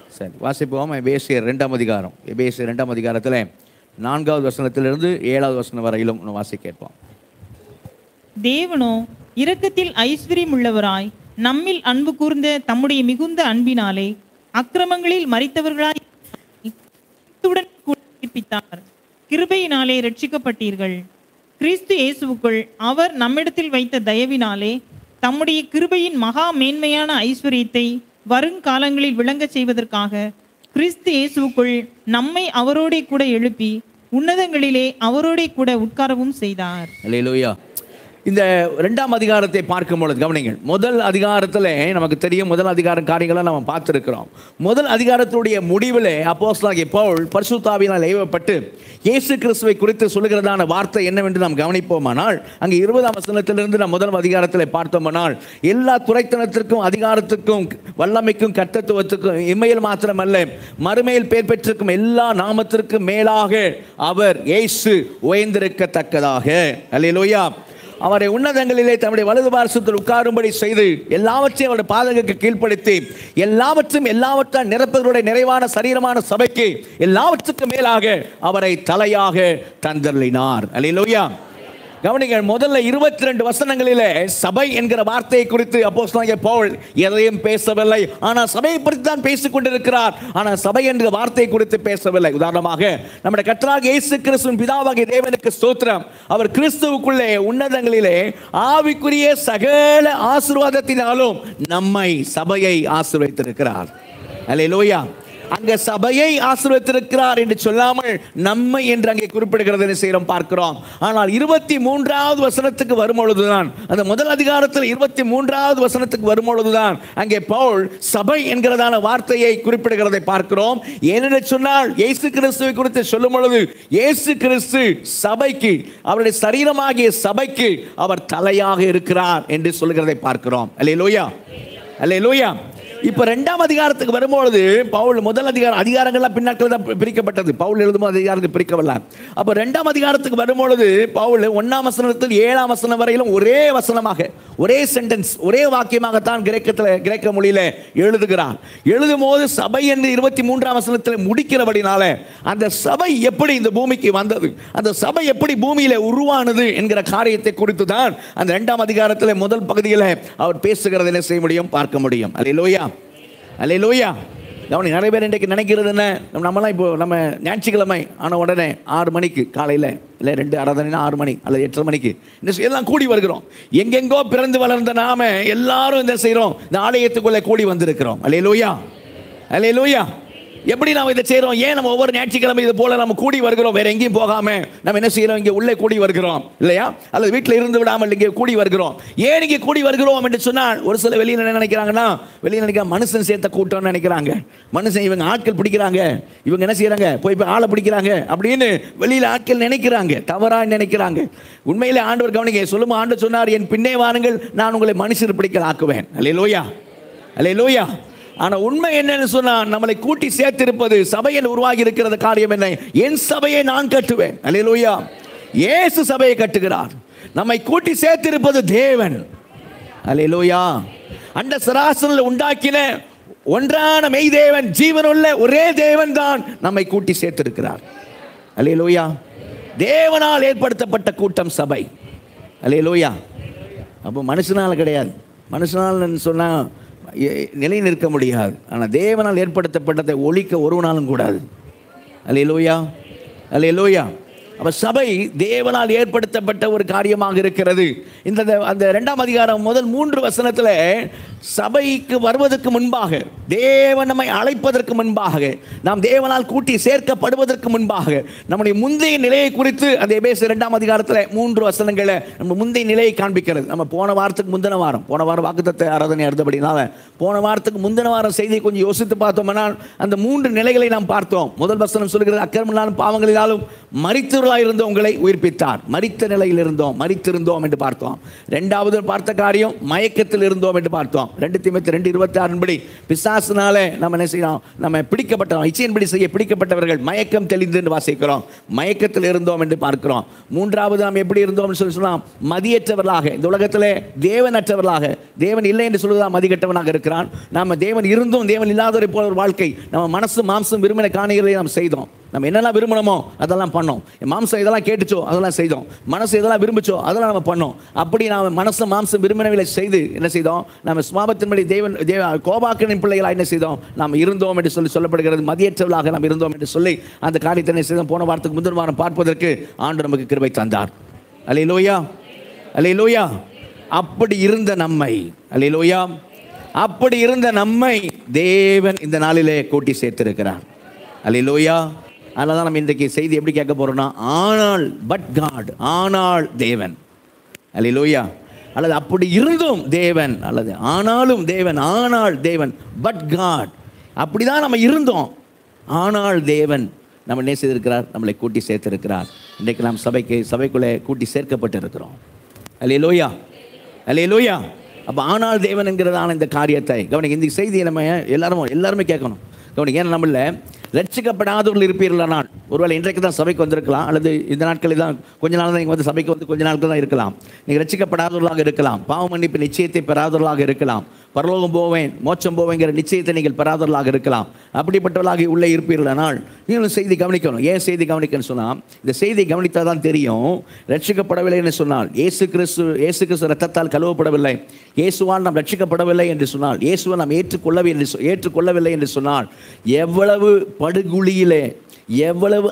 சரி வாசிப்போம் எபேசியர் ரெண்டாம் அதிகாரம் எபேசியர் ரெண்டாம் அதிகாரத்தில் நான்காவது வசனத்திலிருந்து ஏழாவது வசனம் வரையிலும் நம்ம வாசி கேட்போம் தேவனோ இரக்கத்தில் ஐஸ்வர்யம் உள்ளவராய் நம்மில் அன்பு கூர்ந்த தம்முடைய மிகுந்த அன்பினாலே அக்கிரமங்களில் மறித்தவர்களாய் கிறிஸ்துவுடன் கூட உயிர்ப்பித்தார் கிருபையினாலே ரட்சிக்கப்பட்டீர்கள் கிறிஸ்து இயேசுவுக்குள் அவர் நம்மிடத்தில் வைத்த தயவினாலே தம்முடைய கிருபையின் மகா மேன்மையான ஐஸ்வர்யத்தை வருங்காலங்களில் விளங்கச் செய்வதற்காக கிறிஸ்து இயேசுவுக்குள் நம்மை அவரோடே கூட எழுப்பி உன்னதங்களிலே அவரோடே கூட உட்காரவும் செய்தார் அல்லேலூயா இந்த ரெண்டாம் அதிகாரத்தை பார்க்கும் பொழுது கவனிங்கள் முதல் அதிகாரத்தில் நமக்கு தெரியும் முதல் அதிகார காரியங்களை நம்ம பார்த்துருக்கிறோம் முதல் அதிகாரத்துடைய முடிவில் அப்போஸ்தலனாகிய பவுல் பரிசுத்தாவினால் ஏவப்பட்டு இயேசு கிறிஸ்துவை குறித்து சொல்லுகிறதான வார்த்தை என்னவென்று நாம் கவனிப்போமானால் அங்கே இருபதாம் வசனத்திலிருந்து நாம் முதல் அதிகாரத்தில் பார்த்தோமானால் எல்லா துறைத்தனத்திற்கும் அதிகாரத்துக்கும் வல்லமைக்கும் கர்த்தத்துவத்துக்கும் இம்மையில் மாத்திரமல்ல மறுமையில் பேர் பெற்றிருக்கும் எல்லா நாமத்திற்கும் மேலாக அவர் இயேசு உயர்ந்திருக்கத்தக்கதாக அல்லேலூயா அவரை உன்னதங்களிலே தம்முடைய வலது பாரசத்தில் உட்காரும்படி செய்து எல்லாவற்றையும் அவருடைய பாதகக்கு கீழ்ப்படுத்தி எல்லாவற்றையும் எல்லாவற்றால் நிரப்பவருடைய நிறைவான சரீரமான சபைக்கு எல்லாவற்றுக்கும் மேலாக அவரை தலையாக தந்தருளினார் அல்லேலூயா கவனிங்கள் முதல்ல இருபத்தி ரெண்டு வசனங்களிலே சபை என்கிற வார்த்தையை குறித்து அப்போஸ்தலனாகிய பவுல் எதையும் பேசவில்லை ஆனால் சபையை குறித்து தான் பேசிக் கொண்டிருக்கிறார் ஆனால் சபை என்கிற வார்த்தையை குறித்து பேசவில்லை உதாரணமாக நம்முடைய கர்த்தராக இயேசு கிறிஸ்துவின் பிதாவாகிய தேவனுக்கு ஸ்தோத்திரம் அவர் கிறிஸ்துவுக்குள்ளே உன்னதங்களிலே ஆவிக்குரிய சகல ஆசீர்வாதத்தினாலும் நம்மை சபையை ஆசீர்வதித்திருக்கிறார் அல்லேலூயா அங்க சபையை ஆசீர்வதித்திருக்கிறார் என்று சொல்லாமல் நம்மை என்று அங்கே குறிப்பிடுகிறது என்ன செய்கிறோம் பார்க்கிறோம் ஆனால் இருபத்தி மூன்றாவது வசனத்துக்கு வரும்பொழுதுதான் அந்த முதல் அதிகாரத்தில் இருபத்தி மூன்றாவது வசனத்துக்கு வரும்பொழுதுதான் அங்கே பவுல் சபை என்கிறதான வார்த்தையை குறிப்பிடுகிறதை பார்க்கிறோம் ஏனென்று சொன்னால் இயேசு கிறிஸ்துவை குறித்து சொல்லும் பொழுது இயேசு கிறிஸ்து சபைக்கு அவருடைய சரீரமாகிய சபைக்கு அவர் தலையாக இருக்கிறார் என்று சொல்லுகிறதை பார்க்கிறோம் அல்லேலூயா அல்லேலூயா இப்ப ரெண்டாம் அதிகாரத்துக்கு வரும்பொழுது பவுல் முதல் அதிகாரம் அதிகாரங்கள்லாம் பின்னாட்கள் தான் பிரிக்கப்பட்டது பவுல் எழுதும் அதிகாரத்துக்கு பிரிக்கவில்லை அப்ப ரெண்டாம் அதிகாரத்துக்கு வரும்பொழுது பவுல் ஒன்னாம் வசனத்தில் ஏழாம் வசனம் வரையிலும் ஒரே வசனமாக ஒரே சென்டென்ஸ் ஒரே வாக்கியமாகத்தான் கிரேக்கத்தில் கிரேக்க மொழியில எழுதுகிறார் எழுதும் போது சபை என்று இருபத்தி மூன்றாம் வசனத்தில் முடிக்கிறபடினால அந்த சபை எப்படி இந்த பூமிக்கு வந்தது அந்த சபை எப்படி பூமியில உருவானது என்கிற காரியத்தை குறித்து தான் அந்த ரெண்டாம் அதிகாரத்தில் முதல் பகுதியில் அவர் பேசுகிறதை என்ன செய்ய முடியும் பார்க்க முடியும் அல்லேலூயா அல்லேலூயா கவனி நிறைய பேர் இன்றைக்கு நினைக்கிறது என்ன நம்ம நம்மலாம் இப்போ நம்ம ஞாயிற்றுக்கிழமை ஆன உடனே ஆறு மணிக்கு காலையில் இல்லை ரெண்டு ஆராதனைனா ஆறு மணி அல்லது எட்டரை மணிக்கு இந்த சி- எல்லாம் கூடி வருகிறோம் எங்கெங்கோ பிறந்து வளர்ந்த நாம எல்லாரும் இந்த செய்கிறோம் இந்த ஆலயத்துக்குள்ளே கூடி வந்திருக்கிறோம் அல்லேலூயா அல்லேலூயா எப்படி நாம் இதை செய்கிறோம் ஏன் நம்ம ஒவ்வொரு ஞாயிற்றுக்கிழமை இது போல நம்ம கூடி வருகிறோம் வேற எங்கேயும் போகாம நம்ம என்ன செய்கிறோம் இங்கே உள்ளே கூடி வருகிறோம் இல்லையா அல்லது வீட்டில் இருந்து விடாமல் இங்கே கூடி வருகிறோம் ஏன் இங்கே கூடி வருகிறோம் என்று சொன்னால் ஒரு சில வெளியில் என்ன நினைக்கிறாங்கன்னா வெளியில் நினைக்க மனுஷன் சேர்த்த கூட்டம்னு நினைக்கிறாங்க மனுஷன் இவங்க ஆட்கள் பிடிக்கிறாங்க இவங்க என்ன செய்றாங்க போய் போய் ஆளை பிடிக்கிறாங்க அப்படின்னு வெளியில் ஆட்கள் நினைக்கிறாங்க தவறா நினைக்கிறாங்க உண்மையிலே ஆண்டவர் கவனிங்க சொல்லும் ஆண்டு சொன்னார் என் பின்னே வாருங்கள் நான் உங்களை மனுஷர் பிடிக்கல் ஆக்குவேன் அல்லே லோயா அல்லே லோயா ஆனா உண்மை என்னன்னு சொன்னா நம்மளை கூட்டி சேர்த்திருப்பது சபையில் உருவாகி இருக்கிறது காரியம் என்ன என் சபையை நான் கட்டுவேன் அல்லேலூயா இயேசு சபையை கட்டுகிறார் நம்மை கூட்டி சேர்த்திருப்பது தேவன் அல்லேலூயா அந்த சராசரில் உண்டாக்கின ஒன்றான மெய் தேவன் ஜீவனுள்ள ஒரே தேவன் தான் நம்மை கூட்டி சேர்த்திருக்கிறார் அல்லேலூயா தேவனால் ஏற்படுத்தப்பட்ட கூட்டம் சபை அல்லேலூயா அப்போ மனுஷனால கிடையாது மனுஷனால் சொன்னா எ- நிலை நிற்க முடியாது ஆனால் தேவனால் ஏற்படுத்தப்பட்டதை ஒழிக்க ஒருவனாலும் கூடாது அல்லேலூயா அல்லேலூயா அப்ப சபை தேவனால் ஏற்படுத்தப்பட்ட ஒரு காரியமாக இருக்கிறது இந்த அந்த ரெண்டாம் அதிகாரம் முதல் மூன்று வசனத்தில் சபைக்கு வருவதற்கு முன்பாக தேவன் நம்மை அழைப்பதற்கு முன்பாக நாம் தேவனால் கூட்டி சேர்க்கப்படுவதற்கு முன்பாக நம்முடைய முந்தைய நிலையை குறித்து அந்த எபேசு இரண்டாம் அதிகாரத்தில் மூன்று வசனங்களை நம்ம முந்தைய நிலையை காண்பிக்கிறது நம்ம போன வாரத்துக்கு முந்தின வாரம் போன வாரம் வாக்குத்தத்தை ஆராதனை இருந்தபடினால போன வாரத்துக்கு முந்தின வாரம் செய்தியை கொஞ்சம் யோசித்து பார்த்தோம்னால் அந்த மூன்று நிலைகளை நாம் பார்த்தோம் முதல் வசனம் சொல்கிறது அக்கிரமனாலும் பாவங்களினாலும் மறித்தவர்களாக மரித்தவர்களாக இருந்த உங்களை உயிர்ப்பித்தார் மரித்த நிலையில் இருந்தோம் மரித்திருந்தோம் என்று பார்த்தோம் ரெண்டாவது பார்த்த காரியம் மயக்கத்தில் இருந்தோம் என்று பார்த்தோம் ரெண்டு திமுத்தி ரெண்டு இருபத்தி ஆறு படி பிசாசினாலே நம்ம என்ன செய்யணும் நம்ம பிடிக்கப்பட்டோம் இச்சையின்படி செய்ய பிடிக்கப்பட்டவர்கள் மயக்கம் தெளிந்து என்று வாசிக்கிறோம் மயக்கத்தில் இருந்தோம் என்று பார்க்கிறோம் மூன்றாவது நாம் எப்படி இருந்தோம் சொல்லி சொல்லலாம் மதியற்றவர்களாக இந்த உலகத்திலே தேவனற்றவர்களாக தேவன் இல்லை என்று சொல்வதா மதிக்கட்டவனாக இருக்கிறான் நாம தேவன் இருந்தும் தேவன் இல்லாதவரை போல ஒரு வாழ்க்கை நம்ம மனசு மாம்சம் விரும்பின காணிகளை நாம் செய்தோம் நம்ம என்னெல்லாம் விரும்பணுமோ அதெல்லாம் பண்ணோம் என் மாம்சம் இதெல்லாம் கேட்டுச்சோ அதெல்லாம் செய்தோம் மனசு இதெல்லாம் விரும்பிச்சோ அதெல்லாம் நம்ம பண்ணோம் அப்படி நாம் மனசு மாம்சம் விரும்பினவில்லை செய்து என்ன செய்தோம் நம்ம சுவாபத்தின்படி தேவன் தேவ கோபாக்கனின் பிள்ளைகளாக என்ன செய்தோம் நாம் இருந்தோம் என்று சொல்லி சொல்லப்படுகிறது மதியற்றவர்களாக நாம் இருந்தோம் என்று சொல்லி அந்த காரியத்தை என்ன செய்தோம் போன வாரத்துக்கு முந்தின வாரம் பார்ப்பதற்கு ஆண்டு நமக்கு கிருபை தந்தார் அலே லோயா அலே லோயா அப்படி இருந்த நம்மை அலே லோயா அப்படி இருந்த நம்மை தேவன் இந்த நாளிலே கூட்டி சேர்த்திருக்கிறார் அல்லேலூயா அதனால தான் நம்ம இன்றைக்கு செய்தி எப்படி கேட்க போறோம்னா ஆனால் பட் காட் ஆனால் தேவன் அல்லேலூயா அல்லது அப்படி இருந்தும் தேவன் அல்லது ஆனாலும் தேவன் ஆனால் தேவன் பட் காட் அப்படிதான் நம்ம இருந்தோம் ஆனால் தேவன் நம்ம என்ன செய்திருக்கிறார் நம்மளை கூட்டி சேர்த்திருக்கிறார் இன்றைக்கு நாம் சபைக்கு சபைக்குள்ளே கூட்டி சேர்க்கப்பட்டு இருக்கிறோம் அல்லேலூயா அல்லேலூயா அப்போ ஆனால் தேவன் என்கிறதான இந்த காரியத்தை கவனிங்க இந்த செய்தியை நம்ம எல்லாரும் எல்லாருமே கேட்கணும் கவனிங்க ஏன்னா நம்மள ரட்சிக்கப்படாதவர்கள் இருப்பீர்களானால் ஒருவேளை இன்றைக்கு தான் சபைக்கு வந்திருக்கலாம் அல்லது இந்த நாட்களில் தான் கொஞ்ச நாள் தான் நீங்கள் வந்து சபைக்கு வந்து கொஞ்ச நாட்கள் தான் இருக்கலாம் நீங்கள் ரட்சிக்கப்படாதவர்களாக இருக்கலாம் பாவ மன்னிப்பு நிச்சயத்தை பெறாதவர்களாக இருக்கலாம் பரலோகம் போவேன் மோட்சம் போவேங்கிற நிச்சயத்தை நீங்கள் பெறாதவர்களாக இருக்கலாம் அப்படிப்பட்டவர்களாக உள்ளே இருப்பீர்களானால் நீங்களும் செய்தி கவனிக்கணும் ஏன் செய்தி கவனிக்கணும்னு சொன்னால் இந்த செய்தி கவனித்தால் தான் தெரியும் ரட்சிக்கப்படவில்லை என்று சொன்னால் இயேசு கிறிஸ்து இயேசு கிறிஸ்து ரத்தத்தால் கழுவப்படவில்லை இயேசுவால் நாம் ரட்சிக்கப்படவில்லை என்று சொன்னால் இயேசுவை நாம் ஏற்றுக்கொள்ளவில்லை என்று சொ- ஏற்றுக்கொள்ளவில்லை என்று சொன்னால் எவ்வளவு படுகுழியிலே எவ்வளவு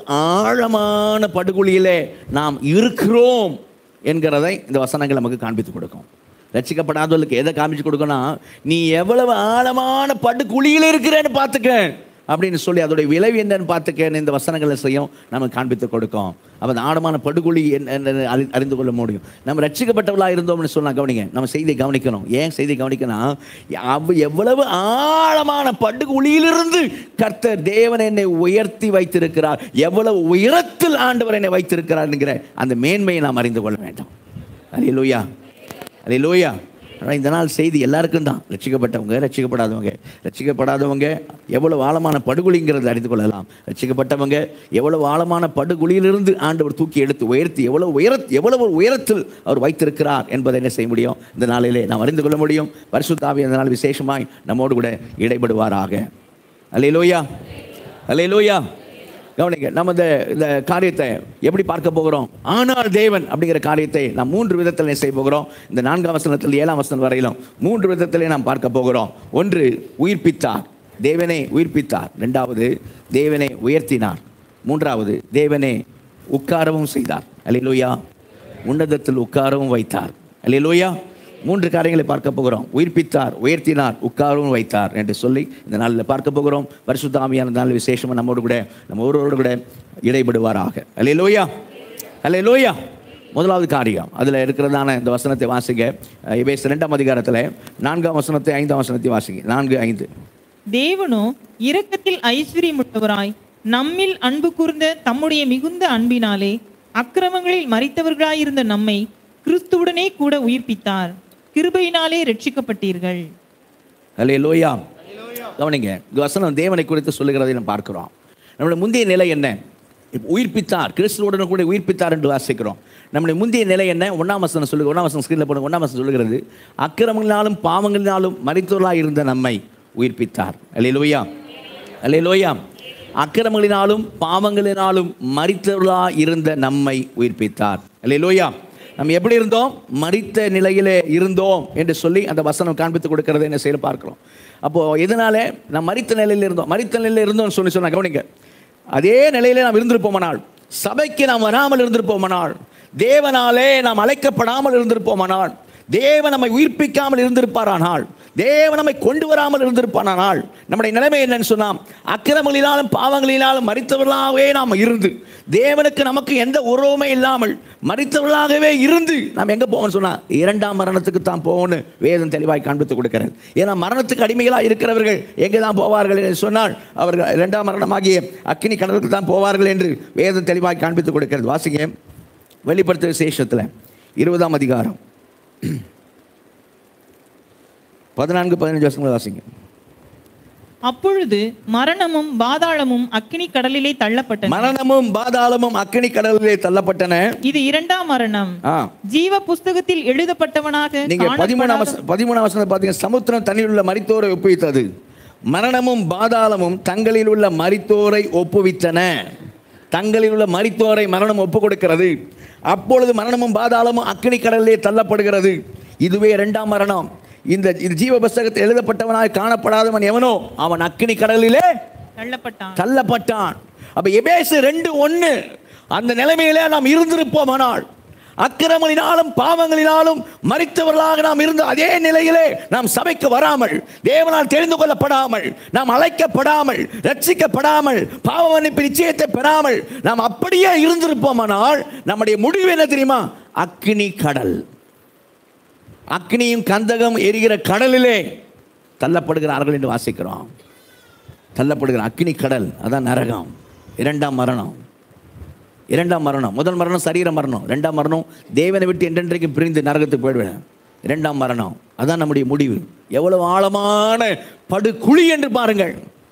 ஆழமான படுகுழியிலே நாம் இருக்கிறோம் என்கிறதை இந்த வசனங்கள் நமக்கு காண்பித்து கொடுக்கும் ரட்சிக்கப்படாதவர்களுக்கு எதை காமிச்சு கொடுக்கணும் நீ எவ்வளவு ஆழமான படுகுழியில் இருக்கிறேன்னு பார்த்துக்க அப்படின்னு சொல்லி அதோடைய விளைவு என்னன்னு பார்த்துக்கன்னு இந்த வசனங்களை செய்யும் நமக்கு காண்பித்து கொடுக்கும் அப்போ அந்த ஆழமான படுகொலி என்ன என்ன அறி- அறிந்து கொள்ள முடியும் நம்ம ரட்சிக்கப்பட்டவர்களாக இருந்தோம்னு சொன்னா கவனிங்க நம்ம செய்தியை கவனிக்கணும் ஏன் செய்தி கவனிக்கணும் அவ் எவ்வளவு ஆழமான படுகொலியிலிருந்து கர்த்தர் தேவன் என்னை உயர்த்தி வைத்திருக்கிறார் எவ்வளவு உயரத்தில் ஆண்டவர் என்னை வைத்திருக்கிறார் என்கிற அந்த மேன்மையை நாம் அறிந்து கொள்ள வேண்டும் அல்லேலூயா அல்லேலூயா ஆனால் இந்த நாள் செய்தி எல்லாருக்கும் தான் ரட்சிக்கப்பட்டவங்க ரட்சிக்கப்படாதவங்க ரட்சிக்கப்படாதவங்க எவ்வளவு ஆழமான படுகொலிங்கிறத அறிந்து கொள்ளலாம் ரட்சிக்கப்பட்டவங்க எவ்வளவு ஆழமான படுகொலியிலிருந்து ஆண்டவர் தூக்கி எடுத்து உயர்த்தி எவ்வளவு உயர எவ்வளவு உயரத்தில் அவர் வைத்திருக்கிறார் என்பதை என்ன செய்ய முடியும் இந்த நாளிலே நாம் அறிந்து கொள்ள முடியும் பரிசுத்தாவி இந்த நாள் விசேஷமாய் நம்மோடு கூட இடைபடுவாராக அல்லேலூயா அல்லேலூயா கவனிங்க நம்ம இந்த இந்த காரியத்தை எப்படி பார்க்க போகிறோம் ஆனால் தேவன் அப்படிங்கிற காரியத்தை நாம் மூன்று விதத்தில் செய்ய போகிறோம் இந்த நான்காம் வசனத்தில் ஏழாம் வசனம் வரையிலும் மூன்று விதத்திலே நாம் பார்க்க போகிறோம் ஒன்று உயிர்ப்பித்தார் தேவனை உயிர்ப்பித்தார் ரெண்டாவது தேவனை உயர்த்தினார் மூன்றாவது தேவனை உட்காரவும் செய்தார் அல்லேலூயா உன்னதத்தில் உட்காரவும் வைத்தார் அல்லேலூயா மூன்று காரியங்களை பார்க்க போகிறோம் உயிர்ப்பித்தார் உயர்த்தினார் உட்காரவும் வைத்தார் என்று சொல்லி இந்த நாளில் பார்க்க போகிறோம் பரிசுத்தாமியான நாள் விசேஷமாக நம்மோடு கூட நம்ம ஒருவரோடு கூட இடைபடுவாராக அல்லேலூயா அல்லேலூயா முதலாவது காரியம் அதில் இருக்கிறதான இந்த வசனத்தை வாசிங்க இவேஸ் ரெண்டாம் அதிகாரத்தில் நான்காம் வசனத்தை ஐந்தாம் வசனத்தை வாசிங்க நான்கு ஐந்து தேவனோ இரக்கத்தில் ஐஸ்வர்யமுள்ளவராய் நம்மில் அன்பு கூர்ந்த தம்முடைய மிகுந்த அன்பினாலே அக்கிரமங்களில் மறித்தவர்களாயிருந்த நம்மை கிறிஸ்துவுடனே கூட உயிர்ப்பித்தார் கிருபையினாலே ரட்சிக்கப்பட்டீர்கள் அல்லேலூயா கவனிங்க இந்த வசனம் தேவனை குறித்து சொல்லுகிறதை நாம் பார்க்கிறோம் நம்முடைய முந்தைய நிலை என்ன இப்ப உயிர்ப்பித்தார் கிறிஸ்துவுடன் கூட உயிர்ப்பித்தார் என்று வாசிக்கிறோம் நம்முடைய முந்தைய நிலை என்ன ஒன்றாம் வசனம் சொல்லு ஒன்றாம் வசனம் ஸ்கிரீனில் போடுங்க ஒன்றாம் வசனம் சொல்லுகிறது அக்கிரமங்களினாலும் பாவங்களினாலும் மறித்தவர்களாக இருந்த நம்மை உயிர்ப்பித்தார் அல்லேலூயா அல்லேலூயா அக்கிரமங்களினாலும் பாவங்களினாலும் மறித்தவர்களாக இருந்த நம்மை உயிர்ப்பித்தார் அல்லேலூயா நம்ம எப்படி இருந்தோம் மறித்த நிலையிலே இருந்தோம் என்று சொல்லி அந்த வசனம் காண்பித்து கொடுக்கறதை என்ன செய்ய பார்க்கிறோம் அப்போ எதனால நாம் மறித்த நிலையில் இருந்தோம் மறித்த நிலையில் இருந்தோம்னு சொல்லி சொன்னா கவனிங்க அதே நிலையிலே நாம் இருந்திருப்போமானால் சபைக்கு நாம் வராமல் இருந்திருப்போமானால் தேவனாலே நாம் அழைக்கப்படாமல் இருந்திருப்போமானால் தேவன் நம்மை உயிர்ப்பிக்காமல் இருந்திருப்பாரானால் தேவன் நம்மை கொண்டு வராமல் இருந்திருப்பானால் நம்முடைய நிலைமை என்னன்னு சொன்னா அக்கிரமங்களினாலும் பாவங்களினாலும் மறித்தவர்களாகவே நாம் இருந்து தேவனுக்கு நமக்கு எந்த உறவுமே இல்லாமல் மறித்தவர்களாகவே இருந்து நாம் எங்க போவோம்னு சொன்னா இரண்டாம் மரணத்துக்கு தான் போகணும்னு வேதம் தெளிவாய் காண்பித்து கொடுக்கிறது ஏன்னா மரணத்துக்கு அடிமைகளாக இருக்கிறவர்கள் எங்கே தான் போவார்கள் என்று சொன்னால் அவர்கள் இரண்டாம் மரணமாகிய அக்கினி கடலுக்கு தான் போவார்கள் என்று வேதம் தெளிவாய் காண்பித்து கொடுக்கிறது வாசிங்க வெளிப்படுத்த விசேஷத்தில் இருபதாம் அதிகாரம் பதினான்கு பதினஞ்சு வருஷங்கள் வாசிங்க அப்பொழுது மரணமும் பாதாளமும் அக்கினி கடலிலே தள்ளப்பட்டன மரணமும் பாதாளமும் அக்கினி கடலிலே தள்ளப்பட்டன இது இரண்டாம் மரணம் ஆ ஜீவ புஸ்தகத்தில் எழுதப்பட்டவனாக நீங்க பதிமூணாம் காணப்படாத- வச- பதிமூணாம் வசனம் பார்த்தீங்க சமுத்திரம் தண்ணீர் உள்ள மரித்தோரை ஒப்புவித்தது மரணமும் பாதாளமும் தங்களில் உள்ள மரித்தோரை ஒப்புவித்தன தங்களில் உள்ள மரித்தோரை மரணம் ஒப்பு கொடுக்கிறது அப்பொழுது மரணமும் பாதாளமும் அக்கினி கடலிலே தள்ளப்படுகிறது இதுவே இரண்டாம் மரணம் இந்த இது ஜீவ புஸ்தகத்தில் எழுதப்பட்டவனாய் காணப்படாதவன் எவனோ அவன் அக்கினி கடலிலே தள்ளப்பட்டான் தள்ளப்பட்டான் அப்ப எபேசு ரெண்டு ஒண்ணு அந்த நிலைமையிலே நாம் இருந்திருப்போமானால் அக்கிரமங்களினாலும் பாவங்களினாலும் மறித்தவர்களாக நாம் இருந்த அதே நிலையிலே நாம் சபைக்கு வராமல் தேவனால் தெரிந்து கொள்ளப்படாமல் நாம் அழைக்கப்படாமல் ரட்சிக்கப்படாமல் பாவ மன்னிப்பு நிச்சயத்தை பெறாமல் நாம் அப்படியே இருந்திருப்போமானால் நம்முடைய முடிவு என்ன தெரியுமா அக்கினி கடல் அக்னியும் கந்தகம் எரிகிற கடலிலே தள்ளப்படுகிறார்கள் என்று வாசிக்கிறோம் தள்ளப்படுகிற அக்னி கடல் அதான் நரகம் இரண்டாம் மரணம் இரண்டாம் மரணம் முதல் மரணம் சரீர மரணம் இரண்டாம் மரணம் தேவனை விட்டு என்றென்றைக்கு பிரிந்து நரகத்துக்கு போயிடுவேன் இரண்டாம் மரணம் அதான் நம்முடைய முடிவு எவ்வளவு ஆழமான படுகுழி என்று பாருங்கள்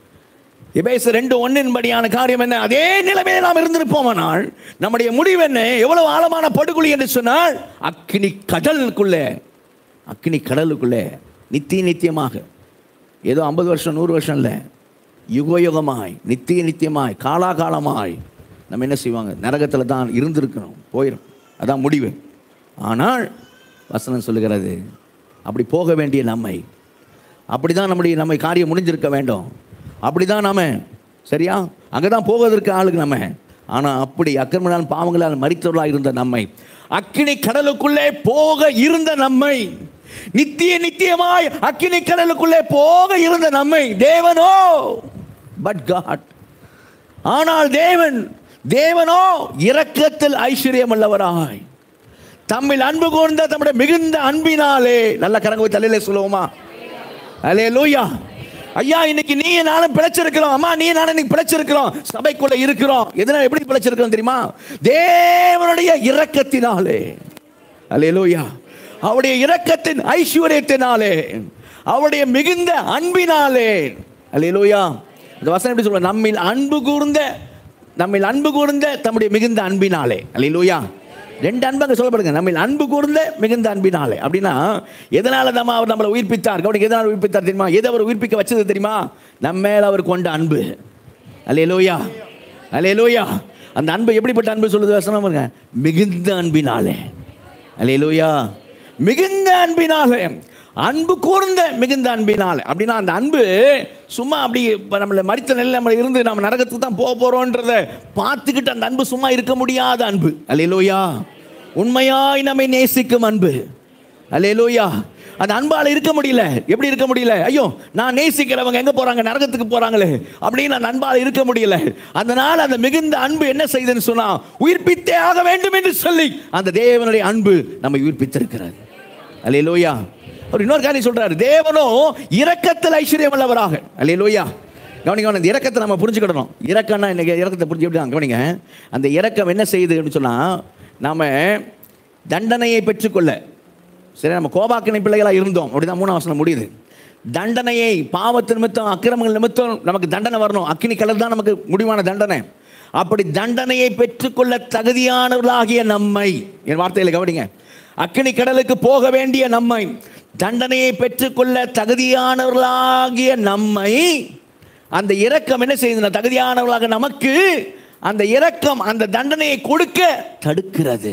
எபேசு ரெண்டு ஒன்னின்படியான காரியம் என்ன அதே நிலைமையில் நாம் இருந்திருப்போமானால் நம்முடைய முடிவு என்ன எவ்வளவு ஆழமான படுகுழி என்று சொன்னால் அக்கினி கடலுக்குள்ளே அக்கினி கடலுக்குள்ளே நித்திய நித்தியமாக ஏதோ ஐம்பது வருஷம் நூறு வருஷம் இல்லை யுக யுகமாய் நித்திய நித்தியமாய் காலாகாலமாய் நம்ம என்ன செய்வாங்க நரகத்தில் தான் இருந்திருக்கணும் போயிடும் அதான் முடிவு ஆனால் வசனம் சொல்லுகிறது அப்படி போக வேண்டிய நம்மை அப்படி தான் நம்முடைய நம்ம காரியம் முடிஞ்சிருக்க வேண்டும் அப்படி தான் நாம சரியா அங்கே தான் போவதற்கு ஆளுக்கு நம்ம ஆனால் அப்படி அக்கிரமனால் பாவங்களால் மறித்தவர்களாக இருந்த நம்மை அக்கினி கடலுக்குள்ளே போக இருந்த நம்மை நித்திய நித்தியமாய் அக்கினி கடலுக்குள்ளே போக இருந்த நம்மை தேவனோ பட் காட் ஆனால் தேவன் தேவனோ இரக்கத்தில் ஐஸ்வர்யம் உள்ளவராய் தம்மில் அன்பு கூர்ந்த தம்முடைய மிகுந்த அன்பினாலே நல்ல கரங்க தலையில சொல்லுவோமா அலே லூயா ஐயா இன்னைக்கு நீ நானும் பிழைச்சிருக்கிறோம் அம்மா நீ நானும் இன்னைக்கு பிழைச்சிருக்கிறோம் சபைக்குள்ள இருக்கிறோம் எதனால எப்படி பிழைச்சிருக்கிறோம் தெரியுமா தேவனுடைய இரக்கத்தினாலே அலே லூயா அவருடைய இரக்கத்தின் ஐஸ்வர்யத்தினாலே அவருடைய மிகுந்த அன்பினாலே அலே லூயா இந்த வசனம் எப்படி சொல்ற நம்மில் அன்பு கூர்ந்த நம்மில் அன்பு கூர்ந்த தம்முடைய மிகுந்த அன்பினாலே அலே லூயா ரெண்டு அன்பு அங்கே சொல்லப்படுங்க நம்மில் அன்பு கூர்ந்த மிகுந்த அன்பினாலே அப்படின்னா எதனால நம்ம அவர் நம்மளை உயிர்ப்பித்தார் கவனிக்க எதனால் உயிர்ப்பித்தார் தெரியுமா எதை அவர் உயிர்ப்பிக்க வச்சது தெரியுமா நம்ம மேல அவர் கொண்ட அன்பு அலே லோயா அலே லோயா அந்த அன்பு எப்படிப்பட்ட அன்பு சொல்லுது வசனம் பாருங்க மிகுந்த அன்பினாலே அலே லோயா மிகுந்த அன்பினாலே அன்பு கூர்ந்த மிகுந்த அன்பினாலே அப்படின்னா அந்த அன்பு சும்மா அப்படி இப்போ நம்மளை மறித்த நிலையில் நம்ம இருந்து நம்ம நரகத்துக்கு தான் போக போகிறோன்றத பார்த்துக்கிட்டு அந்த அன்பு சும்மா இருக்க முடியாத அன்பு அல்லேலூயா உண்மையாய் நம்மை நேசிக்கும் அன்பு அல்லேலூயா அந்த அன்பால் இருக்க முடியல எப்படி இருக்க முடியல ஐயோ நான் நேசிக்கிறவங்க எங்க போறாங்க நரகத்துக்கு போறாங்களே அப்படின்னு அந்த அன்பால் இருக்க முடியல அதனால அந்த மிகுந்த அன்பு என்ன செய்யுதுன்னு சொன்னா உயிர்ப்பித்தே ஆக வேண்டும் என்று சொல்லி அந்த தேவனுடைய அன்பு நம்மை உயிர்ப்பித்திருக்கிறது அல்லேலூயா அவர் இன்னொரு காரியம் சொல்றாரு தேவனோ இரக்கத்தில் ஐஸ்வர்யம் உள்ளவராக அல்லேலூயா கவனிங்க அந்த இரக்கத்தை நம்ம புரிஞ்சுக்கிடணும் இரக்கம்னா இன்னைக்கு இரக்கத்தை புரிஞ்சு எப்படி கவனிங்க அந்த இரக்கம் என்ன செய்யுது அப்படின்னு சொன்னா நாம தண்டனையை பெற்றுக்கொள்ள சரி நம்ம கோபாக்கினை பிள்ளைகளாக இருந்தோம் அப்படிதான் மூணாம் வசனம் முடியுது தண்டனையை பாவத்து நிமித்தம் அக்கிரமங்கள் நிமித்தம் நமக்கு தண்டனை வரணும் அக்கினி கலர் தான் நமக்கு முடிவான தண்டனை அப்படி தண்டனையை பெற்றுக்கொள்ள தகுதியானவர்களாகிய நம்மை என் வார்த்தையில கவனிங்க அக்கினி கடலுக்கு போக வேண்டிய நம்மை தண்டனையை பெற்றுக்கொள்ள தகுதியானவர்களாகிய நம்மை அந்த இரக்கம் என்ன செய்யுதுன்னா தகுதியானவர்களாக நமக்கு அந்த இரக்கம் அந்த தண்டனையை கொடுக்க தடுக்கிறது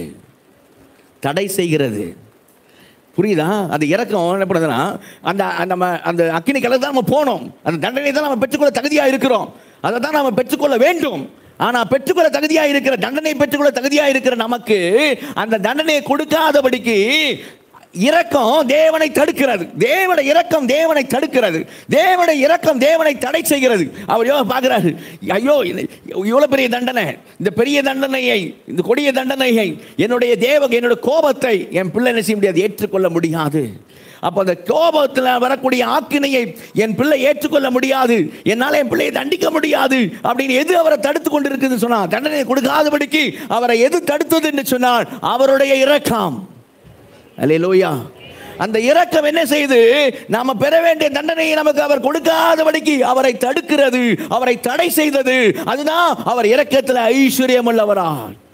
தடை செய்கிறது புரியுதா அந்த இறக்கம் என்ன பண்ணுதுன்னா அந்த அந்த நம்ம அந்த அக்கினி கலர் தான் நம்ம போனோம் அந்த தண்டனை தான் நம்ம பெற்றுக்கொள்ள தகுதியாக இருக்கிறோம் அதை தான் நம்ம பெற்றுக்கொள்ள வேண்டும் ஆனால் பெற்றுக்கொள்ள தகுதியாக இருக்கிற தண்டனை பெற்றுக்கொள்ள தகுதியாக இருக்கிற நமக்கு அந்த தண்டனையை கொடுக்காதபடிக்கு இரக்கம் தேவனை தடுக்கிறது தேவனுடைய இரக்கம் தேவனை தடுக்கிறது தேவனுடைய இரக்கம் தேவனை தடை செய்கிறது அவர் யோ பார்க்கிறாரு ஐயோ இது- இவ்வளவு பெரிய தண்டனை இந்த பெரிய தண்டனையை இந்த கொடிய தண்டனையை என்னுடைய தேவ என்னுடைய கோபத்தை என் பிள்ளை என்ன செய்ய முடியாது ஏற்றுக்கொள்ள முடியாது அப்போ அந்த கோபத்தில் வரக்கூடிய ஆக்கினையை என் பிள்ளை ஏற்றுக்கொள்ள முடியாது என்னால் என் பிள்ளையை தண்டிக்க முடியாது அப்படின்னு எது அவரை தடுத்து கொண்டு இருக்குதுன்னு சொன்னால் தண்டனை கொடுக்காதபடிக்கு அவரை எது தடுத்தது என்று சொன்னால் அவருடைய இரக்கம் அல்லேலூயா அந்த இரக்கம் என்ன செய்து நாம பெற வேண்டிய தண்டனையை நமக்கு அவர் கொடுக்காதபடிக்கு அவரை தடுக்கிறது அவரை தடை செய்தது அதுதான் அவர் இரக்கத்தில் ஐஸ்வர்யம் உள்ளவரா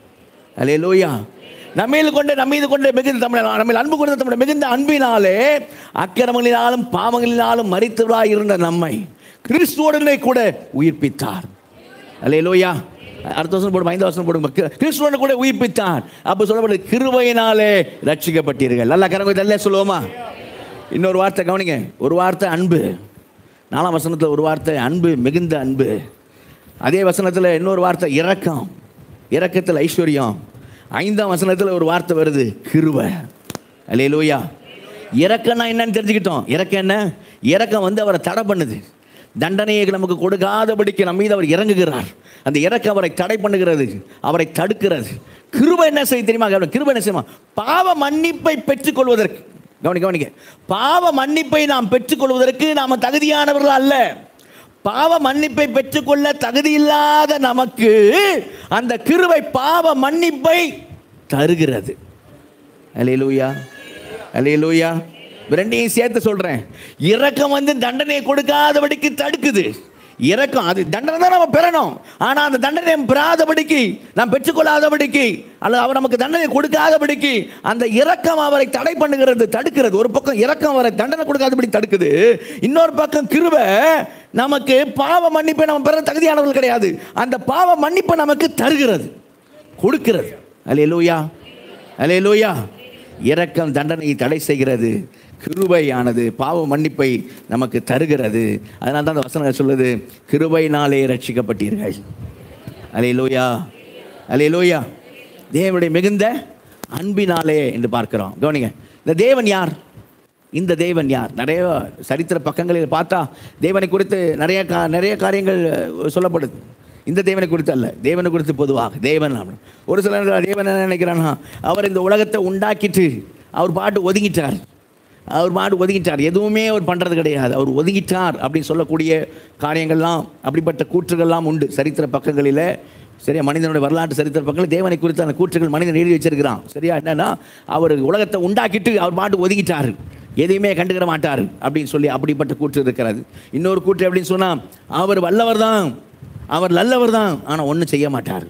அல்லேலூயா நம்மில் கொண்டு நம்மீது கொண்டு மிகுந்த தமிழ் நம்ம அன்பு கொண்ட தமிழ் மிகுந்த அன்பினாலே அக்கிரமங்களினாலும் பாவங்களினாலும் மறித்தவராய் இருந்த நம்மை கிறிஸ்துவோடனே கூட உயிர்ப்பித்தார் அல்லேலூயா அடுத்த வருஷம் போடும் ஐந்து வருஷம் போடும் கிறிஸ்துவனை கூட உயிர்ப்பித்தார் அப்போ சொல்லப்படுது கிருபையினாலே ரட்சிக்கப்பட்டீர்கள் நல்லா கரங்க நல்ல சொல்லுவோமா இன்னொரு வார்த்தை கவனிங்க ஒரு வார்த்தை அன்பு நாலாம் வசனத்தில் ஒரு வார்த்தை அன்பு மிகுந்த அன்பு அதே வசனத்தில் இன்னொரு வார்த்தை இரக்கம் இரக்கத்தில் ஐஸ்வர்யம் ஐந்தாம் வசனத்தில் ஒரு வார்த்தை வருது கிருபை அல்லேலூயா இரக்கம்னா என்னன்னு தெரிஞ்சுக்கிட்டோம் இரக்கம் என்ன இரக்கம் வந்து அவரை தடை பண்ணுது தண்டனையை நமக்கு கொடுக்காதபடிக்கு நம்ம மீது அவர் இறங்குகிறார் அந்த இறக்கம் அவரை தடை பண்ணுகிறது அவரை தடுக்கிறது கிருபை என்ன செய்ய தெரியுமா கவனி, கிருபை என்ன செய்யுமா பாவ மன்னிப்பை பெற்றுக்கொள்வதற்கு கவனி கவனிக்க பாவ மன்னிப்பை நாம் பெற்றுக்கொள்வதற்கு நாம் தகுதியானவர்கள் அல்ல பாவ மன்னிப்பை பெற்றுக்கொள்ள தகுதியில்லாத நமக்கு அந்த கிருபை பாவ மன்னிப்பை தருகிறது அலையலூயா அலையலூயா ரெண்டையும் சேர்த்து சொல்றேன் இரக்கம் வந்து தண்டனையை கொடுக்காதபடிக்கு தடுக்குது இரக்கம் அது தண்டனை தான் நம்ம பெறணும் ஆனா அந்த தண்டனை பெறாதபடிக்கு நாம் பெற்றுக்கொள்ளாதபடிக்கு அல்லது அவர் நமக்கு தண்டனை கொடுக்காதபடிக்கு அந்த இரக்கம் அவரை தடை பண்ணுகிறது தடுக்கிறது ஒரு பக்கம் இரக்கம் அவரை தண்டனை கொடுக்காதபடி தடுக்குது இன்னொரு பக்கம் கிருபை நமக்கு பாவ மன்னிப்பை நம்ம பெற தகுதியானவர்கள் கிடையாது அந்த பாவ மன்னிப்பை நமக்கு தருகிறது கொடுக்கிறது அலையலூயா அலையலூயா இரக்கம் தண்டனையை தடை செய்கிறது கிருபையானது பாவ மன்னிப்பை நமக்கு தருகிறது அதனால தான் அந்த வசனம் சொல்லுது கிருபையினாலே ரட்சிக்கப்பட்டீர்கள் அலையலூயா அலையலூயா தேவனுடைய மிகுந்த அன்பினாலே என்று பார்க்கிறோம் கவனிங்க இந்த தேவன் யார் இந்த தேவன் யார் நிறைய சரித்திர பக்கங்களில் பார்த்தா தேவனை குறித்து நிறைய கா நிறைய காரியங்கள் சொல்லப்படுது இந்த தேவனை குறித்து அல்ல தேவனை குறித்து பொதுவாக தேவன் அப்படின்னு. ஒரு சிலர் தேவன் என்ன நினைக்கிறான்னா அவர் இந்த உலகத்தை உண்டாக்கிட்டு அவர் பாட்டு ஒதுங்கிட்டார் அவர் பாட்டு ஒதுங்கிட்டார் எதுவுமே அவர் பண்ணுறது கிடையாது அவர் ஒதுங்கிட்டார் அப்படின்னு சொல்லக்கூடிய காரியங்கள்லாம் அப்படிப்பட்ட கூற்றுகள்லாம் உண்டு சரித்திர பக்கங்களில் சரியா மனிதனுடைய வரலாற்று சரித்திர பக்கங்களில் தேவனை குறித்த அந்த கூற்றுகள் மனிதன் எழுதி வச்சிருக்கிறான் சரியா என்னன்னா அவர் உலகத்தை உண்டாக்கிட்டு அவர் பாட்டு ஒதுங்கிட்டார் எதையுமே கண்டுக்கிற மாட்டார் அப்படின்னு சொல்லி அப்படிப்பட்ட கூற்று இருக்கிறது இன்னொரு கூற்று எப்படின்னு சொன்னால் அவர் வல்லவர் தான் அவர் நல்லவர் தான் ஆனால் ஒன்றும் செய்ய மாட்டார்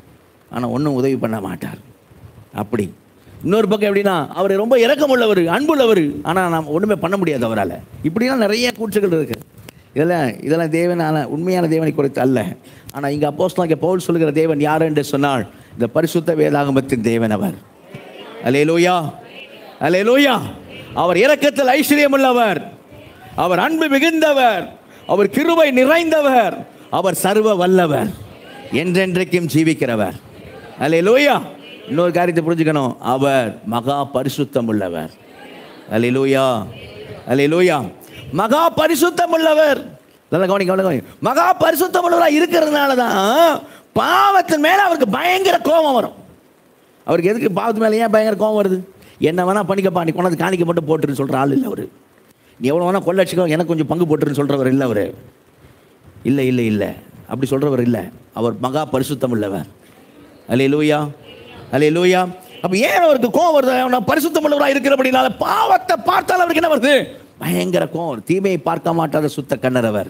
ஆனால் ஒன்றும் உதவி பண்ண மாட்டார் அப்படி இன்னொரு பக்கம் எப்படின்னா அவர் ரொம்ப இரக்கமுள்ளவர் அன்புள்ளவர் ஆனால் நாம் ஒன்றுமே பண்ண முடியாது அவரால் இப்படிலாம் நிறைய கூற்றுகள் இருக்கு இதெல்லாம் இதெல்லாம் தேவனான உண்மையான தேவனை குறித்து அல்ல ஆனால் இங்கே அப்போஸ் இங்கே பவுல் சொல்லுகிற தேவன் யார் என்று சொன்னால் இந்த பரிசுத்த வேதாகமத்தின் தேவன் அவர் அலேலூயா அலேலூயா அவர் இரக்கத்தில் ஐஸ்வர்யம் உள்ளவர் அவர் அன்பு மிகுந்தவர் அவர் கிருபை நிறைந்தவர் அவர் சர்வ வல்லவர் என்றென்றைக்கும் ஜீவிக்கிறவர் அல்லேலூயா இன்னொரு காரியத்தை புரிஞ்சுக்கணும் அவர் மகா பரிசுத்தம் உள்ளவர் அல்லேலூயா அல்லேலூயா மகா பரிசுத்தம் உள்ளவர் நல்லா கவனி கவனி கவனி மகா பரிசுத்தம் உள்ளவராக இருக்கிறதுனால தான் பாவத்தின் மேல அவருக்கு பயங்கர கோபம் வரும் அவருக்கு எதுக்கு பாவத்து மேலே ஏன் பயங்கர கோவம் வருது என்ன வேணா பண்ணிக்கப்பா நீ கொண்டாந்து காணிக்க மட்டும் போட்டுருன்னு சொல்கிற ஆள் இல்லை அவர் நீ எவ்வளோ வேணா கொள்ளடிச்சுக்கோ எனக்கு கொஞ்சம் பங்கு போட்டுருன்னு சொல்கிறவர் இல்லை அவர் இல்லை இல்லை இல்லை அப்படி சொல்கிறவர் இல்லை அவர் மகா பரிசுத்தம் உள்ளவர் அலே லூயா அலே லூயா அப்போ ஏன் அவருக்கு கோவம் வருது அவன் பரிசுத்தம் உள்ளவராக இருக்கிறபடினால பாவத்தை பார்த்தால் அவருக்கு என்ன வருது பயங்கர கோவம் வரும். தீமையை பார்க்க மாட்டாத சுத்த கண்ணர் அவர்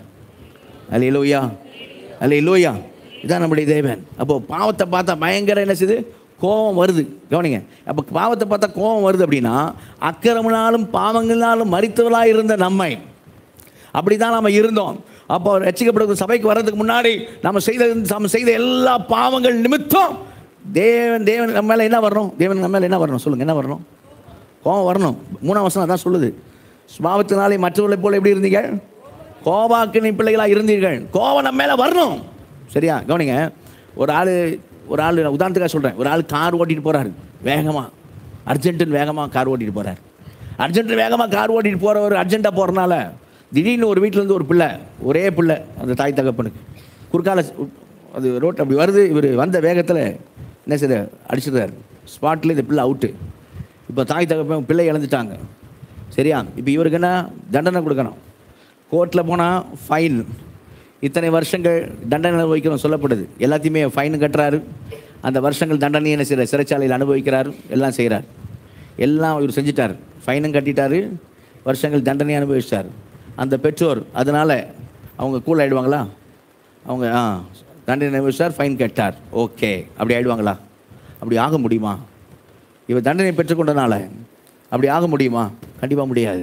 அலே லூயா அலே லூயா இதான் நம்முடைய தேவன் அப்போ பாவத்தை பார்த்தா பயங்கர என்ன செய்யுது கோபம் வருது கவனிங்க அப்போ பாவத்தை பார்த்தா கோபம் வருது அப்படின்னா அக்கிரமனாலும் பாவங்களாலும் மறித்தவர்களாக இருந்த நம்மை அப்படிதான் நாம இருந்தோம் அப்போ ரட்சிக்கப்படுற சபைக்கு வர்றதுக்கு முன்னாடி நம்ம செய்த நம்ம செய்த எல்லா பாவங்கள் நிமித்தம் தேவன் தேவன் நம்ம மேலே என்ன வரணும் தேவன் நம்ம மேலே என்ன வரணும் சொல்லுங்க என்ன வரணும் கோபம் வரணும் மூணாம் வசனம் அதான் சொல்லுது சுபாவத்தினாலே மற்றவர்களை போல எப்படி இருந்தீங்க கோபாக்கினி பிள்ளைகளாக இருந்தீர்கள் கோபம் நம்ம மேலே வரணும் சரியா கவனிங்க ஒரு ஆள் ஒரு ஆள் உதாரணத்துக்காக சொல்கிறேன் ஒரு ஆள் கார் ஓட்டிட்டு போகிறாரு வேகமாக அர்ஜென்ட்டுன்னு வேகமாக கார் ஓட்டிட்டு போகிறார் அர்ஜென்ட் வேகமாக கார் ஓட்டிட்டு போகிறவர் அர்ஜென்ட்டாக போகிறனால திடீர்னு ஒரு வீட்டிலேருந்து ஒரு பிள்ளை ஒரே பிள்ளை அந்த தாய் தகப்பனுக்கு குறுக்கால அது ரோட் அப்படி வருது இவர் வந்த வேகத்தில் என்ன செய்ய அடிச்சிடுறாரு ஸ்பாட்டில் இந்த பிள்ளை அவுட்டு இப்போ தாய் தகப்பன் பிள்ளை இழந்துட்டாங்க சரியா இப்போ இவருக்கு என்ன தண்டனை கொடுக்கணும் கோர்ட்டில் போனால் ஃபைன் இத்தனை வருஷங்கள் தண்டனை அனுபவிக்கணும் சொல்லப்படுது எல்லாத்தையுமே ஃபைன் கட்டுறாரு அந்த வருஷங்கள் தண்டனை என்ன செய்கிற சிறைச்சாலையில் அனுபவிக்கிறார் எல்லாம் செய்கிறார் எல்லாம் இவர் செஞ்சிட்டார் ஃபைனும் கட்டிட்டாரு வருஷங்கள் தண்டனை அனுபவிச்சிட்டார் அந்த பெற்றோர் அதனால் அவங்க கூல் ஆகிடுவாங்களா அவங்க ஆ தண்டனை அனுபவிச்சார் ஃபைன் கட்டார் ஓகே அப்படி ஆயிடுவாங்களா அப்படி ஆக முடியுமா இவர் தண்டனை பெற்றுக்கொண்டனால அப்படி ஆக முடியுமா கண்டிப்பாக முடியாது